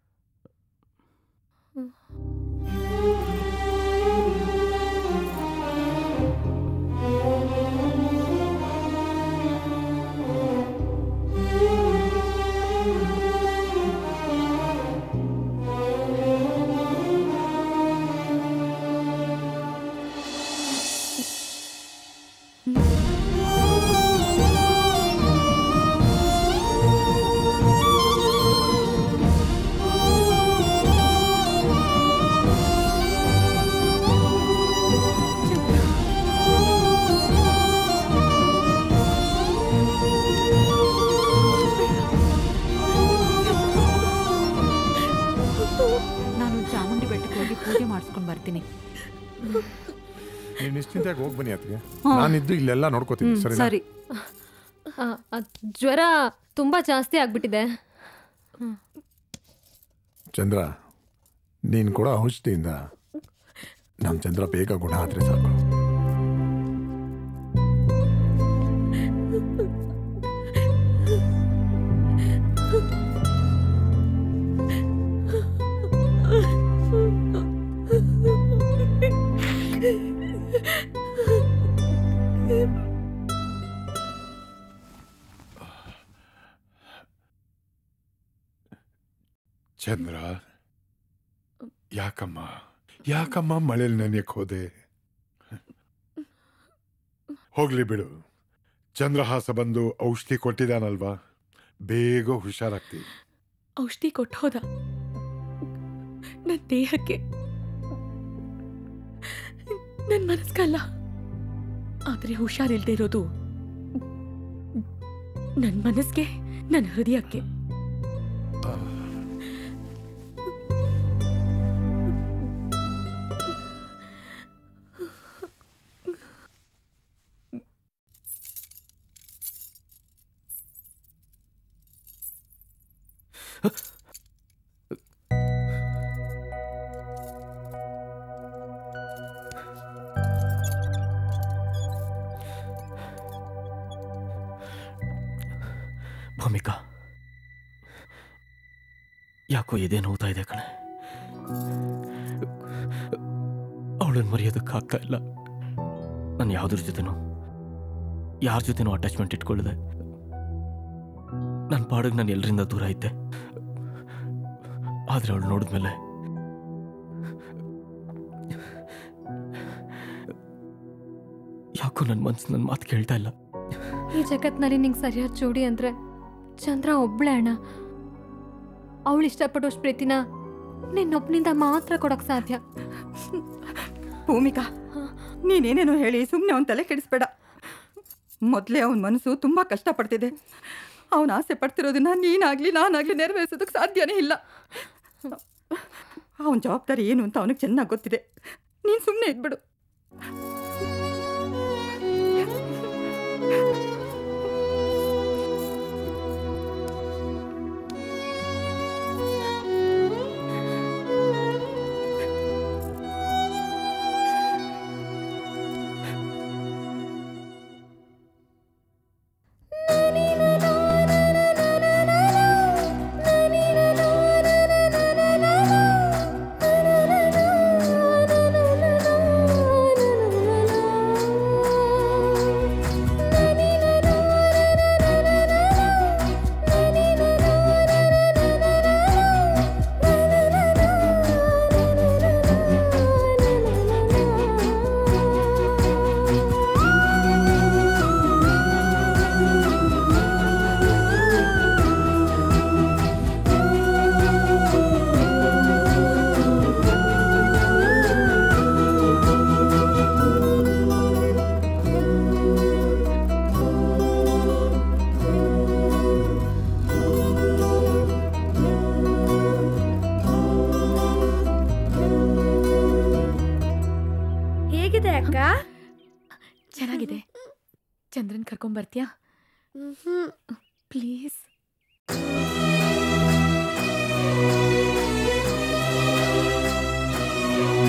ನಾನು ಚಾಮುಂಡಿ ಬೆಟ್ಟಕ್ಕೆ ಹೋಗಿ ಪೂಜೆ ಮಾಡಿಸ್ಕೊಂಡು ಬರ್ತೀನಿ ನೀವು ನಿಶ್ಚಿಂತೆಯಾಗಿ ಹೋಗಿ ಬನ್ನಿ ಅದಕ್ಕೆ ಹಾ. ನಾನಿದ್ದು ಇಲ್ಲೆಲ್ಲ ನೋಡ್ಕೋತೀನಿ ಸರಿ ಸರಿ ಆ, ಆ, ಜ್ವರ ತುಂಬಾ ಜಾಸ್ತಿ ಆಗ್ಬಿಟ್ಟಿದೆ ಚಂದ್ರ ನೀನು ಕೊಡೋ ಔಷಧಿಯಿಂದ ನಮ್ಮ ಚಂದ್ರ ಬೇಗ ಗುಣ ಆದರೆ ಸಾಕು ಚಂದ್ರ ಯಾಕಮ್ಮ ಯಾಕಮ್ಮ ಮಳೇಲಿ ನೆನೆಯಕ್ ಹೋದೆ ಹೋಗ್ಲಿ ಬಿಡು ಚಂದ್ರಹಾಸ ಬಂದು ಔಷಧಿ ಕೊಟ್ಟಿದ್ದಾನಲ್ವಾ ಬೇಗ ಹುಷಾರಾಗ್ತಿ ಔಷಧಿ ಕೊಟ್ಟು ಹೋದ ನನ್ನ ದೇಹಕ್ಕೆ ನನ್ನ ಮನಸ್ಕಲ್ಲ ಆದ್ರೆ ಹುಷಾರಿಲ್ದೇ ಇರೋದು ನನ್ನ ಮನಸ್ಗೆ ನನ್ನ ಹೃದಯಕ್ಕೆ ಭೂಮಿಕಾ ಯಾಕೋ ಇದೇ ನೋವ್ತಾ ಇದೆ ಕಣೆ ಅವಳನ್ನು ಮರೆಯೋದಕ್ಕಾಗ್ತಾ ಇಲ್ಲ ನಾನು ಯಾವುದ್ರ ಜೊತೆನೂ ಯಾರ ಜೊತೆನೂ ಅಟ್ಯಾಚ್ಮೆಂಟ್ ಇಟ್ಕೊಳ್ಳದೆ ನನ್ನ ಪಾಡಿಗೆ ನಾನು ಎಲ್ಲರಿಂದ ದೂರ ಇದ್ದೆ ಆದರೆ ಅವಳು ನೋಡಿದ್ಮೇಲೆ ಯಾಕೋ ನನ್ನ ಮನ್ಸು ನನ್ನ ಮಾತು ಕೇಳ್ತಾ ಇಲ್ಲ ಈ ಜಗತ್ನಲ್ಲಿ ನಿಂಗೆ ಸರಿಯಾದ ಜೋಡಿ ಅಂದ್ರೆ ಚಂದ್ರ ಒಬ್ಳೆ ಅಣ್ಣ ಅವಳು ಇಷ್ಟಪಡೋಷ್ಟು ಪ್ರೀತಿನ ನಿನ್ನೊಬ್ಬನಿಂದ ಮಾತ್ರ ಕೊಡಕ್ ಸಾಧ್ಯ ಭೂಮಿಕಾ ನೀನೇನೇನೋ ಹೇಳಿ ಸುಮ್ಮನೆ ಅವನ ತಲೆ ಕೆಡಿಸ್ಬೇಡ ಮೊದಲೇ ಅವನ ಮನಸ್ಸು ತುಂಬ ಕಷ್ಟಪಡ್ತಿದೆ ಅವನ ಆಸೆ ಪಡ್ತಿರೋದನ್ನ ನೀನಾಗ್ಲಿ ನಾನಾಗ್ಲಿ ನೆರವೇರಿಸೋದಕ್ಕೆ ಸಾಧ್ಯನೇ ಇಲ್ಲ ಅವನ ಜವಾಬ್ದಾರಿ ಏನು ಅಂತ ಅವನಿಗೆ ಚೆನ್ನಾಗಿ ಗೊತ್ತಿದೆ ನೀನು ಸುಮ್ಮನೆ ಇದ್ಬಿಡು ಹೇಗಿದೆ ಅಕ್ಕ ಚೆನ್ನಾಗಿದೆ ಚಂದ್ರನ್ ಕರ್ಕೊಂಡ್ ಬರ್ತೀಯಾ ಪ್ಲೀಸ್ ಆ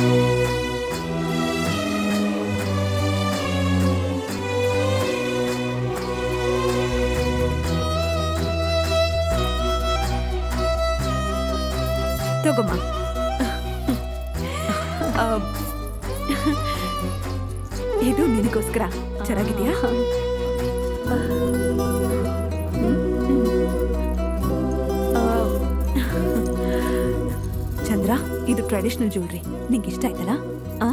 ತಗೋಮ್ಮ ಆ, ಇದು ನಿನಗೋಸ್ಕರ ಚೆನ್ನಾಗಿದೆಯಾ ಚಂದ್ರ ಇದು ಟ್ರೆಡಿಷನಲ್ ಜ್ಯುವೆಲ್ರಿ ನಿಂಗೆ ಇಷ್ಟ ಆಯ್ತಲ್ಲ ಆ?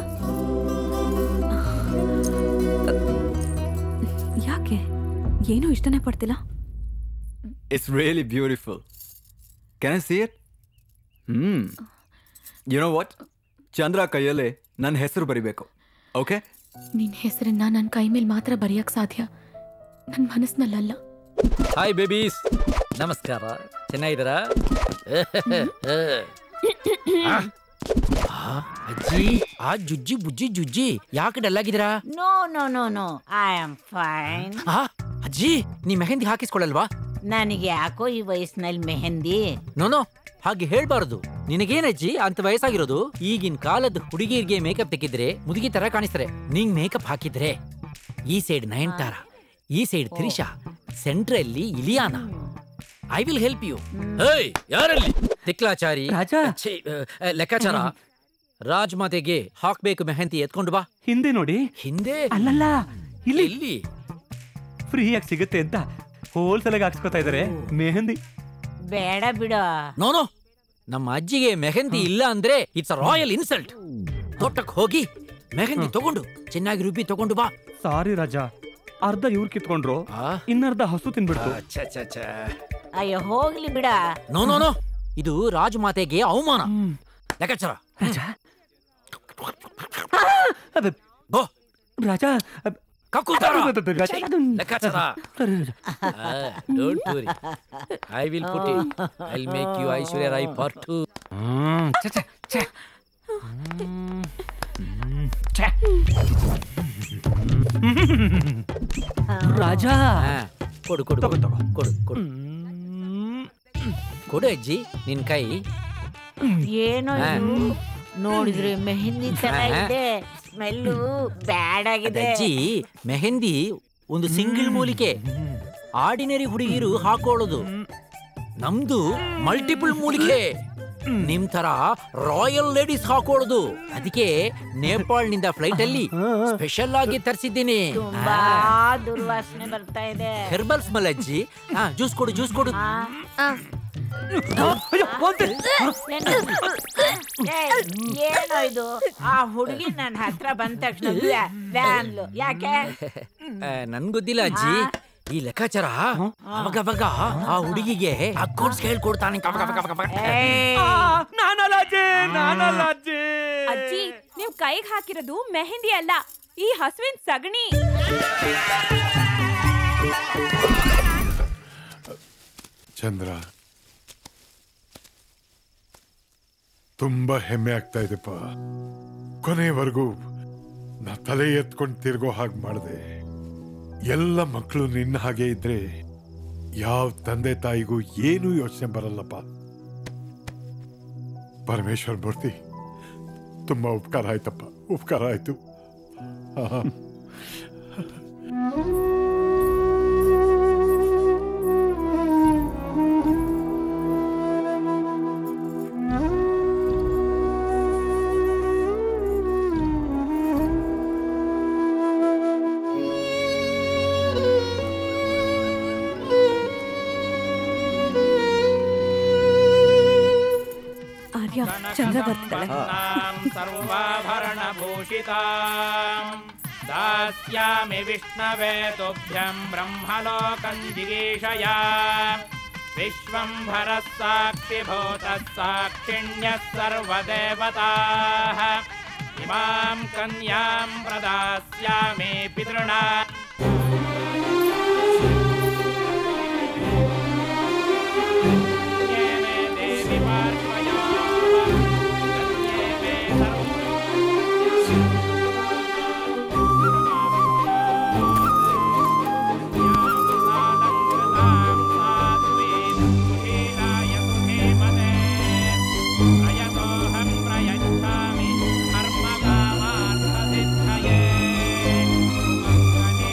ಯಾಕೆ ಏನೂ ಇಷ್ಟನೇ ಪಡ್ತಿಲ್ಲ it's really beautiful can I see it hmm you know what Chandra ಕೈಯಲ್ಲೇ ನನ್ನ ಹೆಸರು ಬರಿಬೇಕು ಓಕೆ ನಿನ್ ಹೆಸರನ್ನ ನನ್ನ ಕೈ ಮೇಲೆ ಮಾತ್ರ ಬರೆಯಕ್ ಸಾಧ್ಯ ನನ್ನ ಮನಸ್ಸಿನಲ್ಲ ಹಾಯ್ ಬೇಬೀಸ್ ನಮಸ್ಕಾರ ಚೆನ್ನಾಗಿದ್ದೀರಾ ಆ, ಅಜ್ಜಿ ಆ ಜುಜ್ಜಿ ಬುಜ್ಜಿ ಜುಜ್ಜಿ ಯಾಕೆ ಡಲ್ ಆಗಿದ್ದೀರಾ no no no no I am fine ಆ, ಅಜ್ಜಿ ನೀ ಮೆಹಂದಿ ಹಾಕಿಸ್ಕೊಳ್ಳಲ್ವಾ ನನಗೆ ಯಾಕೋ ಈ ವಯಸ್ಸಿನಲ್ಲಿ ಮೆಹಂದಿ ನೋನೋ ಹಾಗೆ ಹೇಳ್ಬಾರ್ದು ನಿನಗೇನಜ್ಜಿ ಅಂತ ವಯಸ್ಸಾಗಿರೋದು ಈಗಿನ ಕಾಲದ ಹುಡುಗಿಯರಿಗೆ ಮೇಕಪ್ ತೆಗೆದ್ರೆ ಮುದುಗಿ ತರ ಕಾಣಿಸ್ತಾರೆ ನಿಂಗ್ ಮೇಕಪ್ ಹಾಕಿದ್ರೆ ಈ ಸೈಡ್ ನಯನ್ತಾರ ಈ ಸೈಡ್ ತ್ರಿಷಾ ಸೆಂಟ್ರಲ್ಲಿ Ileana I will help you hey ಯಾರಲ್ಲಿ ತಿಕ್ಲಾಚಾರಿ ಛೀ, ಆ, ಆ, ಲೆಕ್ಕಾಚಾರ ರಾಜ್ಮಾತೆಗೆ ಹಾಕ್ಬೇಕು ಮೆಹಂದಿ ಎತ್ಕೊಂಡು ಬಾ ಹಿಂದೆ ನೋಡಿ ಹಿಂದೆ ಅಲ್ಲಲ್ಲ ಇಲ್ಲಿ ಇಲ್ಲಿ ಫ್ರೀಯಾಗಿ ಸಿಗುತ್ತೆ ಅಂತ ಹೋಲ್ಸೇಲಾಗಿ ಹಾಕ್ಸ್ಕೊತಾ ಇದಾರೆ ಮೆಹಂದಿ ಬೇಡ ಬಿಡು ನೋನೋ ನಮ್ಮ ಅಜ್ಜಿಗೆ ಮೆಹಂದಿ ಇಲ್ಲ ಅಂದ್ರೆ ಇಟ್ಸ್ ರಾಯಲ್ ಇನ್ಸಲ್ಟ್ ತೋಟಕ್ಕೆ ಹೋಗಿ ಮೆಹಂದಿ ತಗೊಂಡು ಚೆನ್ನಾಗಿ ರುಬ್ಬಿ ತಗೊಂಡು ಬಾ ಸಾರಿ ರಾಜ ಅರ್ಧ ಇವ್ರು ಕಿತ್ಕೊಂಡ್ರು ಇನ್ನರ್ಧ ಹಸು ತಿನ್ಬಿಡ್ತು ಅಯ್ಯೋ ಹೋಗ್ಲಿ ಬಿಡ ನೋ ನೋ ನೋ ಇದು ರಾಜಮಾತೆಗೆ ಅವಮಾನ ಲೆಕ್ಕಾಚಾರ ಬೋ ರಾಜ ಕಕ್ಕುತ್ತಾರ ರಾಜ ಲೆಕ್ಕಾಚಾರ don't worry I will put it I make you Aishwarya Rai part two ರಾಜ ಕೊಡು ಕೊಡು ಕೊಡು ಕೊಡು ಕೊಡು ಕೊಡು ಅಜ್ಜಿ ನಿನ್ ಕೈ ಏನೋ ಹಾ. ಇದು ನೋಡಿದ್ರೆ ಮೆಹಂದಿ ತರ ಹಾ. ಇದೆ ಸ್ಮೆಲ್ಲು ಬ್ಯಾಡ್ ಆಗಿದೆ ಅಜ್ಜಿ ಮೆಹಂದಿ ಒಂದು ಸಿಂಗಲ್ ಮೂಲಿಕೆ ಆರ್ಡಿನರಿ ಹುಡುಗಿರು ಹಾಕೊಳ್ಳೋದು ನಮ್ದು ಮಲ್ಟಿಪಲ್ ಮೂಲಿಕೆ ನಿಮ್ ತರ ರಾಯಲ್ ಲೇಡೀಸ್ ಹಾಕೊಳ್ಳೋದು ಅದಕ್ಕೆ ನೇಪಾಳ್ನಿಂದ ಫ್ಲೈಟ್ ಅಲ್ಲಿ ಸ್ಪೆಷಲ್ ಆಗಿ ತರಿಸಿದ್ದೀನಿ ತುಂಬಾ ದುರ್ವಾಸನೆ ಬರ್ತಾ ಇದೆ ಹೆರ್ಬಲ್ ಸ್ಮೆಲ್ ಅಜ್ಜಿ ಹಾ ಜ್ಯೂಸ್ ಕೊಡು ಜ್ಯೂಸ್ ಕೊಡು ಏಯ್, ಏನೋ ಇದು ಆ ಹುಡುಗಿ ನನ್ನ ಹತ್ರ ಬಂದ ತಕ್ಷಣ ಬ್ಯಾ, ಬ್ಯಾ ಅಂದ್ಲು. ಯಾಕೆ ಆ, ನನ್ ಗೊತ್ತಿಲ್ಲ ಅಜ್ಜಿ ಈ ಲೆಕ್ಕಾಚಾರ ಅವಾಗ ಅವಾಗ ಆ ಹುಡುಗಿಗೆ ಅಕೌಂಟ್ಸ್ ಹೇಳ್ಕೊಡ್ತಾನೆ ಕಬ ಕಬ ಕಬ ಕಬ. ನಾನಲ್ಲ ಅಜ್ಜಿ ನಾನಲ್ಲ ಅಜ್ಜಿ ಅಜ್ಜಿ ನೀವು ಕೈಗೆ ಹಾಕಿರೋದು ಮೆಹಂದಿ ಅಲ್ಲ ಈ ಹಸುವಿನ ಸಗಣಿ ಚಂದ್ರ ತುಂಬಾ ಹೆಮ್ಮೆ ಆಗ್ತಾ ಇದೆಪ್ಪ ಕೊನೆವರೆಗೂ ನಾ ತಲೆ ಎತ್ಕೊಂಡು ತಿರ್ಗೋ ಹಾಗೆ ಮಾಡಿದೆ ಎಲ್ಲ ಮಕ್ಕಳು ನಿನ್ನ ಹಾಗೆ ಇದ್ರೆ ಯಾವ ತಂದೆ ತಾಯಿಗೂ ಏನೂ ಯೋಚನೆ ಬರಲ್ಲಪ್ಪ ಪರಮೇಶ್ವರ್ ಮೂರ್ತಿ ತುಂಬಾ ಉಪಕಾರ ಆಯ್ತಪ್ಪ ಉಪಕಾರ ಆಯ್ತು ಆಹಾ. ಆರ್ಯ ಚಂದ್ರ ಬರ್ತಿದ್ದಾಳೆ सर्वाभरणभूषिताम् दास्यामि विष्णवे तुभ्यम् ब्रह्मलोकम् जिगीषया विश्वम्भरः साक्षिभूतः साक्षिण्यः सर्वदेवताः इमाम् कन्याम् प्रदास्यामि पितृणा देवि प्रयतोऽहं प्रयच्छामि कर्मकामार्थसिद्धये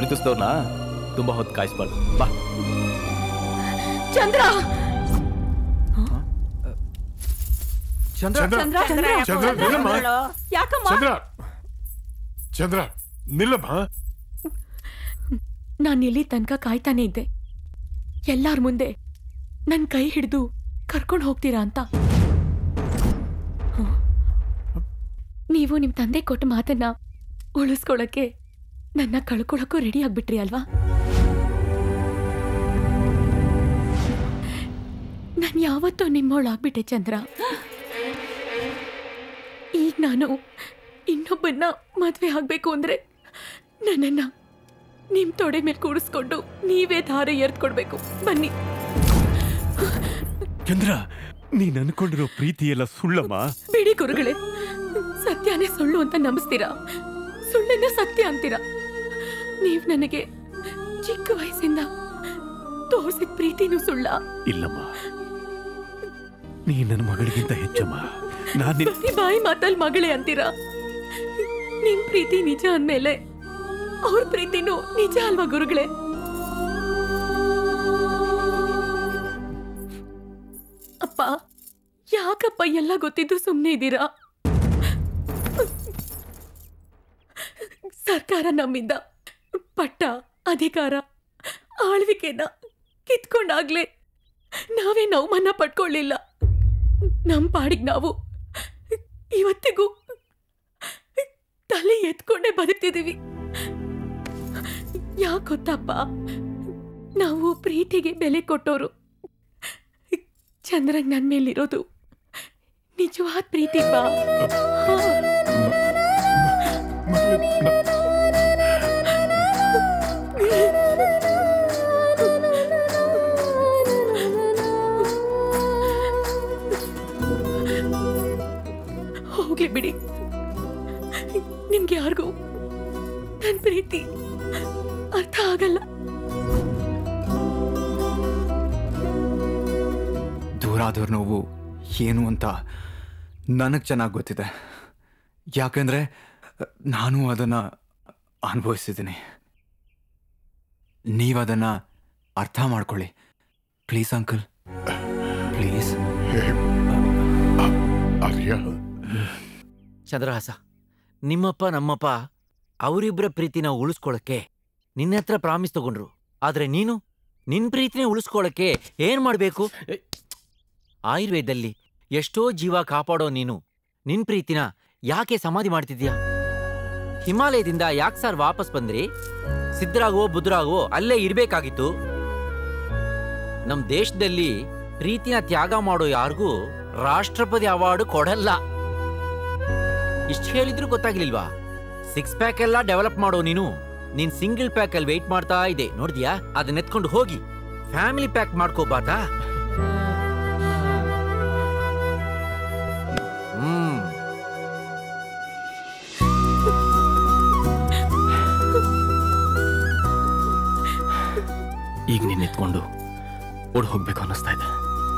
ಗುರುತಿಸಿದವ್ರನ್ನ ತುಂಬಾ ಹೊತ್ತು ಕಾಯಿಸ್ಬಾರ್ದು ಬಾ ಚಂದ್ರ ಚಂದ್ರ ಚಂದ್ರ ಚಂದ್ರ ಚಂದ್ರ ನಿಲ್ಲಮ್ಮ ಯಾಕಮ್ಮ ಚಂದ್ರ ಚಂದ್ರ ನಿಲ್ಲಮ್ಮ ನಾನು ಇಲ್ಲಿ ತನಕ ಕಾಯ್ತಾನೆ ಇದ್ದೆ ಎಲ್ಲಾರ ಮುಂದೆ ನನ್ನ ಕೈ ಹಿಡಿದು ಕರ್ಕೊಂಡು ಹೋಗ್ತೀರಾ ಅಂತ ಹ. ನೀವು ನಿಮ್ಮ ತಂದೆ ಕೊಟ್ಟ ಮಾತನ್ನ ಉಳಿಸ್ಕೊಳಕ್ಕೆ ನನ್ನ ಕಳ್ಕೊಳಕ್ಕೂ ರೆಡಿ ಆಗ್ಬಿಟ್ರಿ ಅಲ್ವಾ ನಾನು ಯಾವತ್ತೂ ನಿಮ್ಮವಳಾಗ್ಬಿಟ್ಟೆ ಚಂದ್ರ ಈಗ ನಾನು ಇನ್ನೊಬ್ಬನ್ನ ಮದ್ವೆ ಆಗ್ಬೇಕು ಅಂದ್ರೆ ನನ್ನನ್ನ ನಿಮ್ ತೊಡೆ ಮೇಲೆ ಕೂಡಿಸ್ಕೊಂಡು ನೀವೇ ಧಾರೆ ಎರ್ದ್ಕೊಡ್ಬೇಕು ಬನ್ನಿ ಚಂದ್ರ ನೀನ್ ಅನ್ಕೊಂಡಿರೋ ಪ್ರೀತಿ ಎಲ್ಲ ಸುಳ್ಳಮ್ಮ ಬಿಡಿ ಗುರುಗಳೇ ಸತ್ಯನೇ ಸುಳ್ಳು ಅಂತ ನಂಬಿಸ್ತೀರಾ ಸುಳ್ಳನ್ನ ಸತ್ಯ ಅಂತೀರಾ ನೀವ್ ನನಗೆ ಚಿಕ್ಕ ವಯಸ್ಸಿಂದ ತೋರಿಸಿದ ಪ್ರೀತಿನೂ ಸುಳ್ಳ ಇಲ್ಲಮ್ಮ ನೀ ನನ್ನ ಮಗಳಿಗಿಂತ ಹೆಚ್ಚಮ್ಮ ನಾನು ನಿನ್- ಪ್ರತಿ ಬಾಯಿ ಮಾತಲ್ ಮಗಳೇ ಅಂತೀರಾ ನಿಮ್ ಪ್ರೀತಿ ನಿಜ ಅಂದ್ಮೇಲೆ ಅವ್ರ ಪ್ರೀತಿನೂ ನಿಜ ಅಲ್ವಾ ಗುರುಗಳೇ ಅಪ್ಪ ಯಾಕಪ್ಪ ಎಲ್ಲ ಗೊತ್ತಿದ್ದು ಸುಮ್ಮನೆ ಇದ್ದೀರಾ ಸರ್ಕಾರ ನಮ್ಮಿಂದ ಪಟ್ಟ ಅಧಿಕಾರ ಆಳ್ವಿಕೆನ ಕಿತ್ಕೊಂಡಾಗ್ಲೇ ನಾವೇ ಅವಮಾನ ಪಡ್ಕೊಳ್ಳಿಲ್ಲ ನಮ್ಮ ಪಾಡಿಗೆ ನಾವು ಇವತ್ತಿಗೂ ತಲೆ ಎತ್ಕೊಂಡೇ ಬದುಕ್ತಿದೀವಿ ಯಾಕೆ ಗೊತ್ತಪ್ಪ ನಾವು ಪ್ರೀತಿಗೆ ಬೆಲೆ ಕೊಟ್ಟೋರು ಚಂದ್ರಂಗ್ ನನ್ ಮೇಲಿರೋದು ನಿಜವಾದ ಪ್ರೀತಿ ಬಾ ಹೋಗ್ಲಿ ಬಿಡಿ ನಿಮ್ಗೆ ಯಾರಿಗೂ ನನ್ ಪ್ರೀತಿ ಅರ್ಥ ಆಗಲ್ಲ ದೂರ ಆದವ್ರ ನೋವು ಏನು ಅಂತ ನನಗೆ ಚೆನ್ನಾಗಿ ಗೊತ್ತಿದೆ ಯಾಕೆಂದ್ರೆ ನಾನು ಅದನ್ನು ಅನುಭವಿಸಿದ್ದೀನಿ ನೀವು ಅದನ್ನು ಅರ್ಥ ಮಾಡ್ಕೊಳ್ಳಿ ಪ್ಲೀಸ್ ಅಂಕಲ್ ಪ್ಲೀಸ್ ಚಂದ್ರಹಾಸ ನಿಮ್ಮಪ್ಪ ನಮ್ಮಪ್ಪ ಅವರಿಬ್ಬರ ಪ್ರೀತಿನ ಉಳಿಸ್ಕೊಳಕ್ಕೆ ನಿನ್ನ ಹತ್ರ ಪ್ರಾಮಿಸ್ ತಗೊಂಡ್ರು ಆದ್ರೆ ನೀನು ನಿನ್ ಪ್ರೀತಿನೇ ಉಳಿಸ್ಕೊಳಕ್ಕೆ ಏನ್ ಮಾಡ್ಬೇಕು ಆಯುರ್ವೇದದಲ್ಲಿ ಎಷ್ಟೋ ಜೀವ ಕಾಪಾಡೋ ನೀನು ನಿನ್ ಪ್ರೀತಿನ ಯಾಕೆ ಸಮಾಧಿ ಮಾಡ್ತಿದ್ಯಾ ಹಿಮಾಲಯದಿಂದ ಯಾಕೆ ಸರ್ ವಾಪಸ್ ಬಂದ್ರಿ ಸಿದ್ಧರಾಗುವೋ ಬುದ್ಧರಾಗುವೋ ಅಲ್ಲೇ ಇರ್ಬೇಕಾಗಿತ್ತು ನಮ್ ದೇಶದಲ್ಲಿ ಪ್ರೀತಿನ ತ್ಯಾಗ ಮಾಡೋ ಯಾರಿಗೂ ರಾಷ್ಟ್ರಪತಿ ಅವಾರ್ಡ್ ಕೊಡಲ್ಲ ಇಷ್ಟು ಹೇಳಿದ್ರು ಗೊತ್ತಾಗ್ಲಿಲ್ವಾ ಸಿಕ್ಸ್ ಪ್ಯಾಕ್ ಎಲ್ಲ ಡೆವಲಪ್ ಮಾಡೋ ನೀನು ನೀನ್ ಸಿಂಗಲ್ ಪ್ಯಾಕ್ ಅಲ್ಲಿ ವೆಯ್ಟ್ ಮಾಡ್ತಾ ಇದೆ ನೋಡಿದ್ಯಾ ಅದನ್ನ ಎತ್ಕೊಂಡು ಹೋಗಿ ಫ್ಯಾಮಿಲಿ ಪ್ಯಾಕ್ ಮಾಡ್ಕೋಬಾರ್ದಾ ಹ್ಮ್ ಈಗ ನೀನು ಎತ್ಕೊಂಡು ಓಡ್ ಹೋಗ್ಬೇಕು ಅನ್ನಿಸ್ತಾ ಇದೆ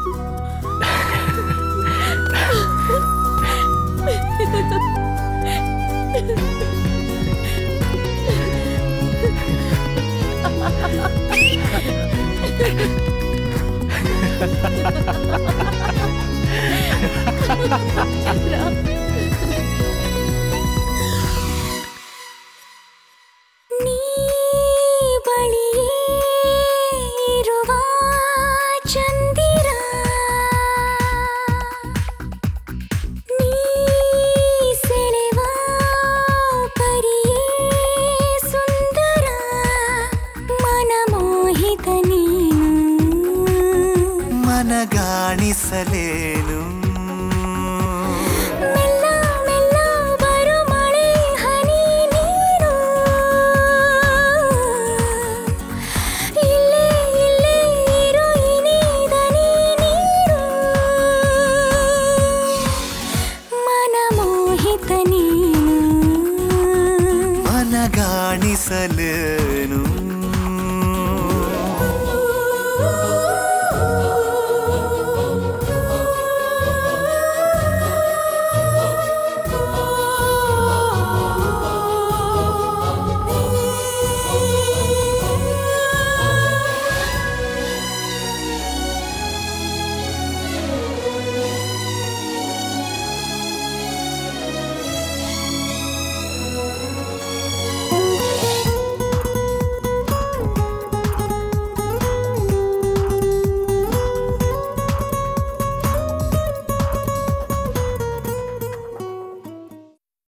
ಬಳಿಯೇ ಇರುವ ಚಂದಿರ ನೀ ಸೆಳೆವ ಪರಿಯೇ ಸುಂದರ ಮನಮೋಹಿತ ನೀನು ಮನಗಾಣಿಸಲೇನು ಮೆಲ್ಲ ಮೆಲ್ಲ ಬರು ಮಳೆ ಹನಿ ನೀರು ಇಲ್ಲೇ ಇಲ್ಲೇ ಇರು ಇನಿದನಿ ನೀರು ಮನಮೋಹಿತ ನೀನು ಮನಗಾಣಿಸಲೇನು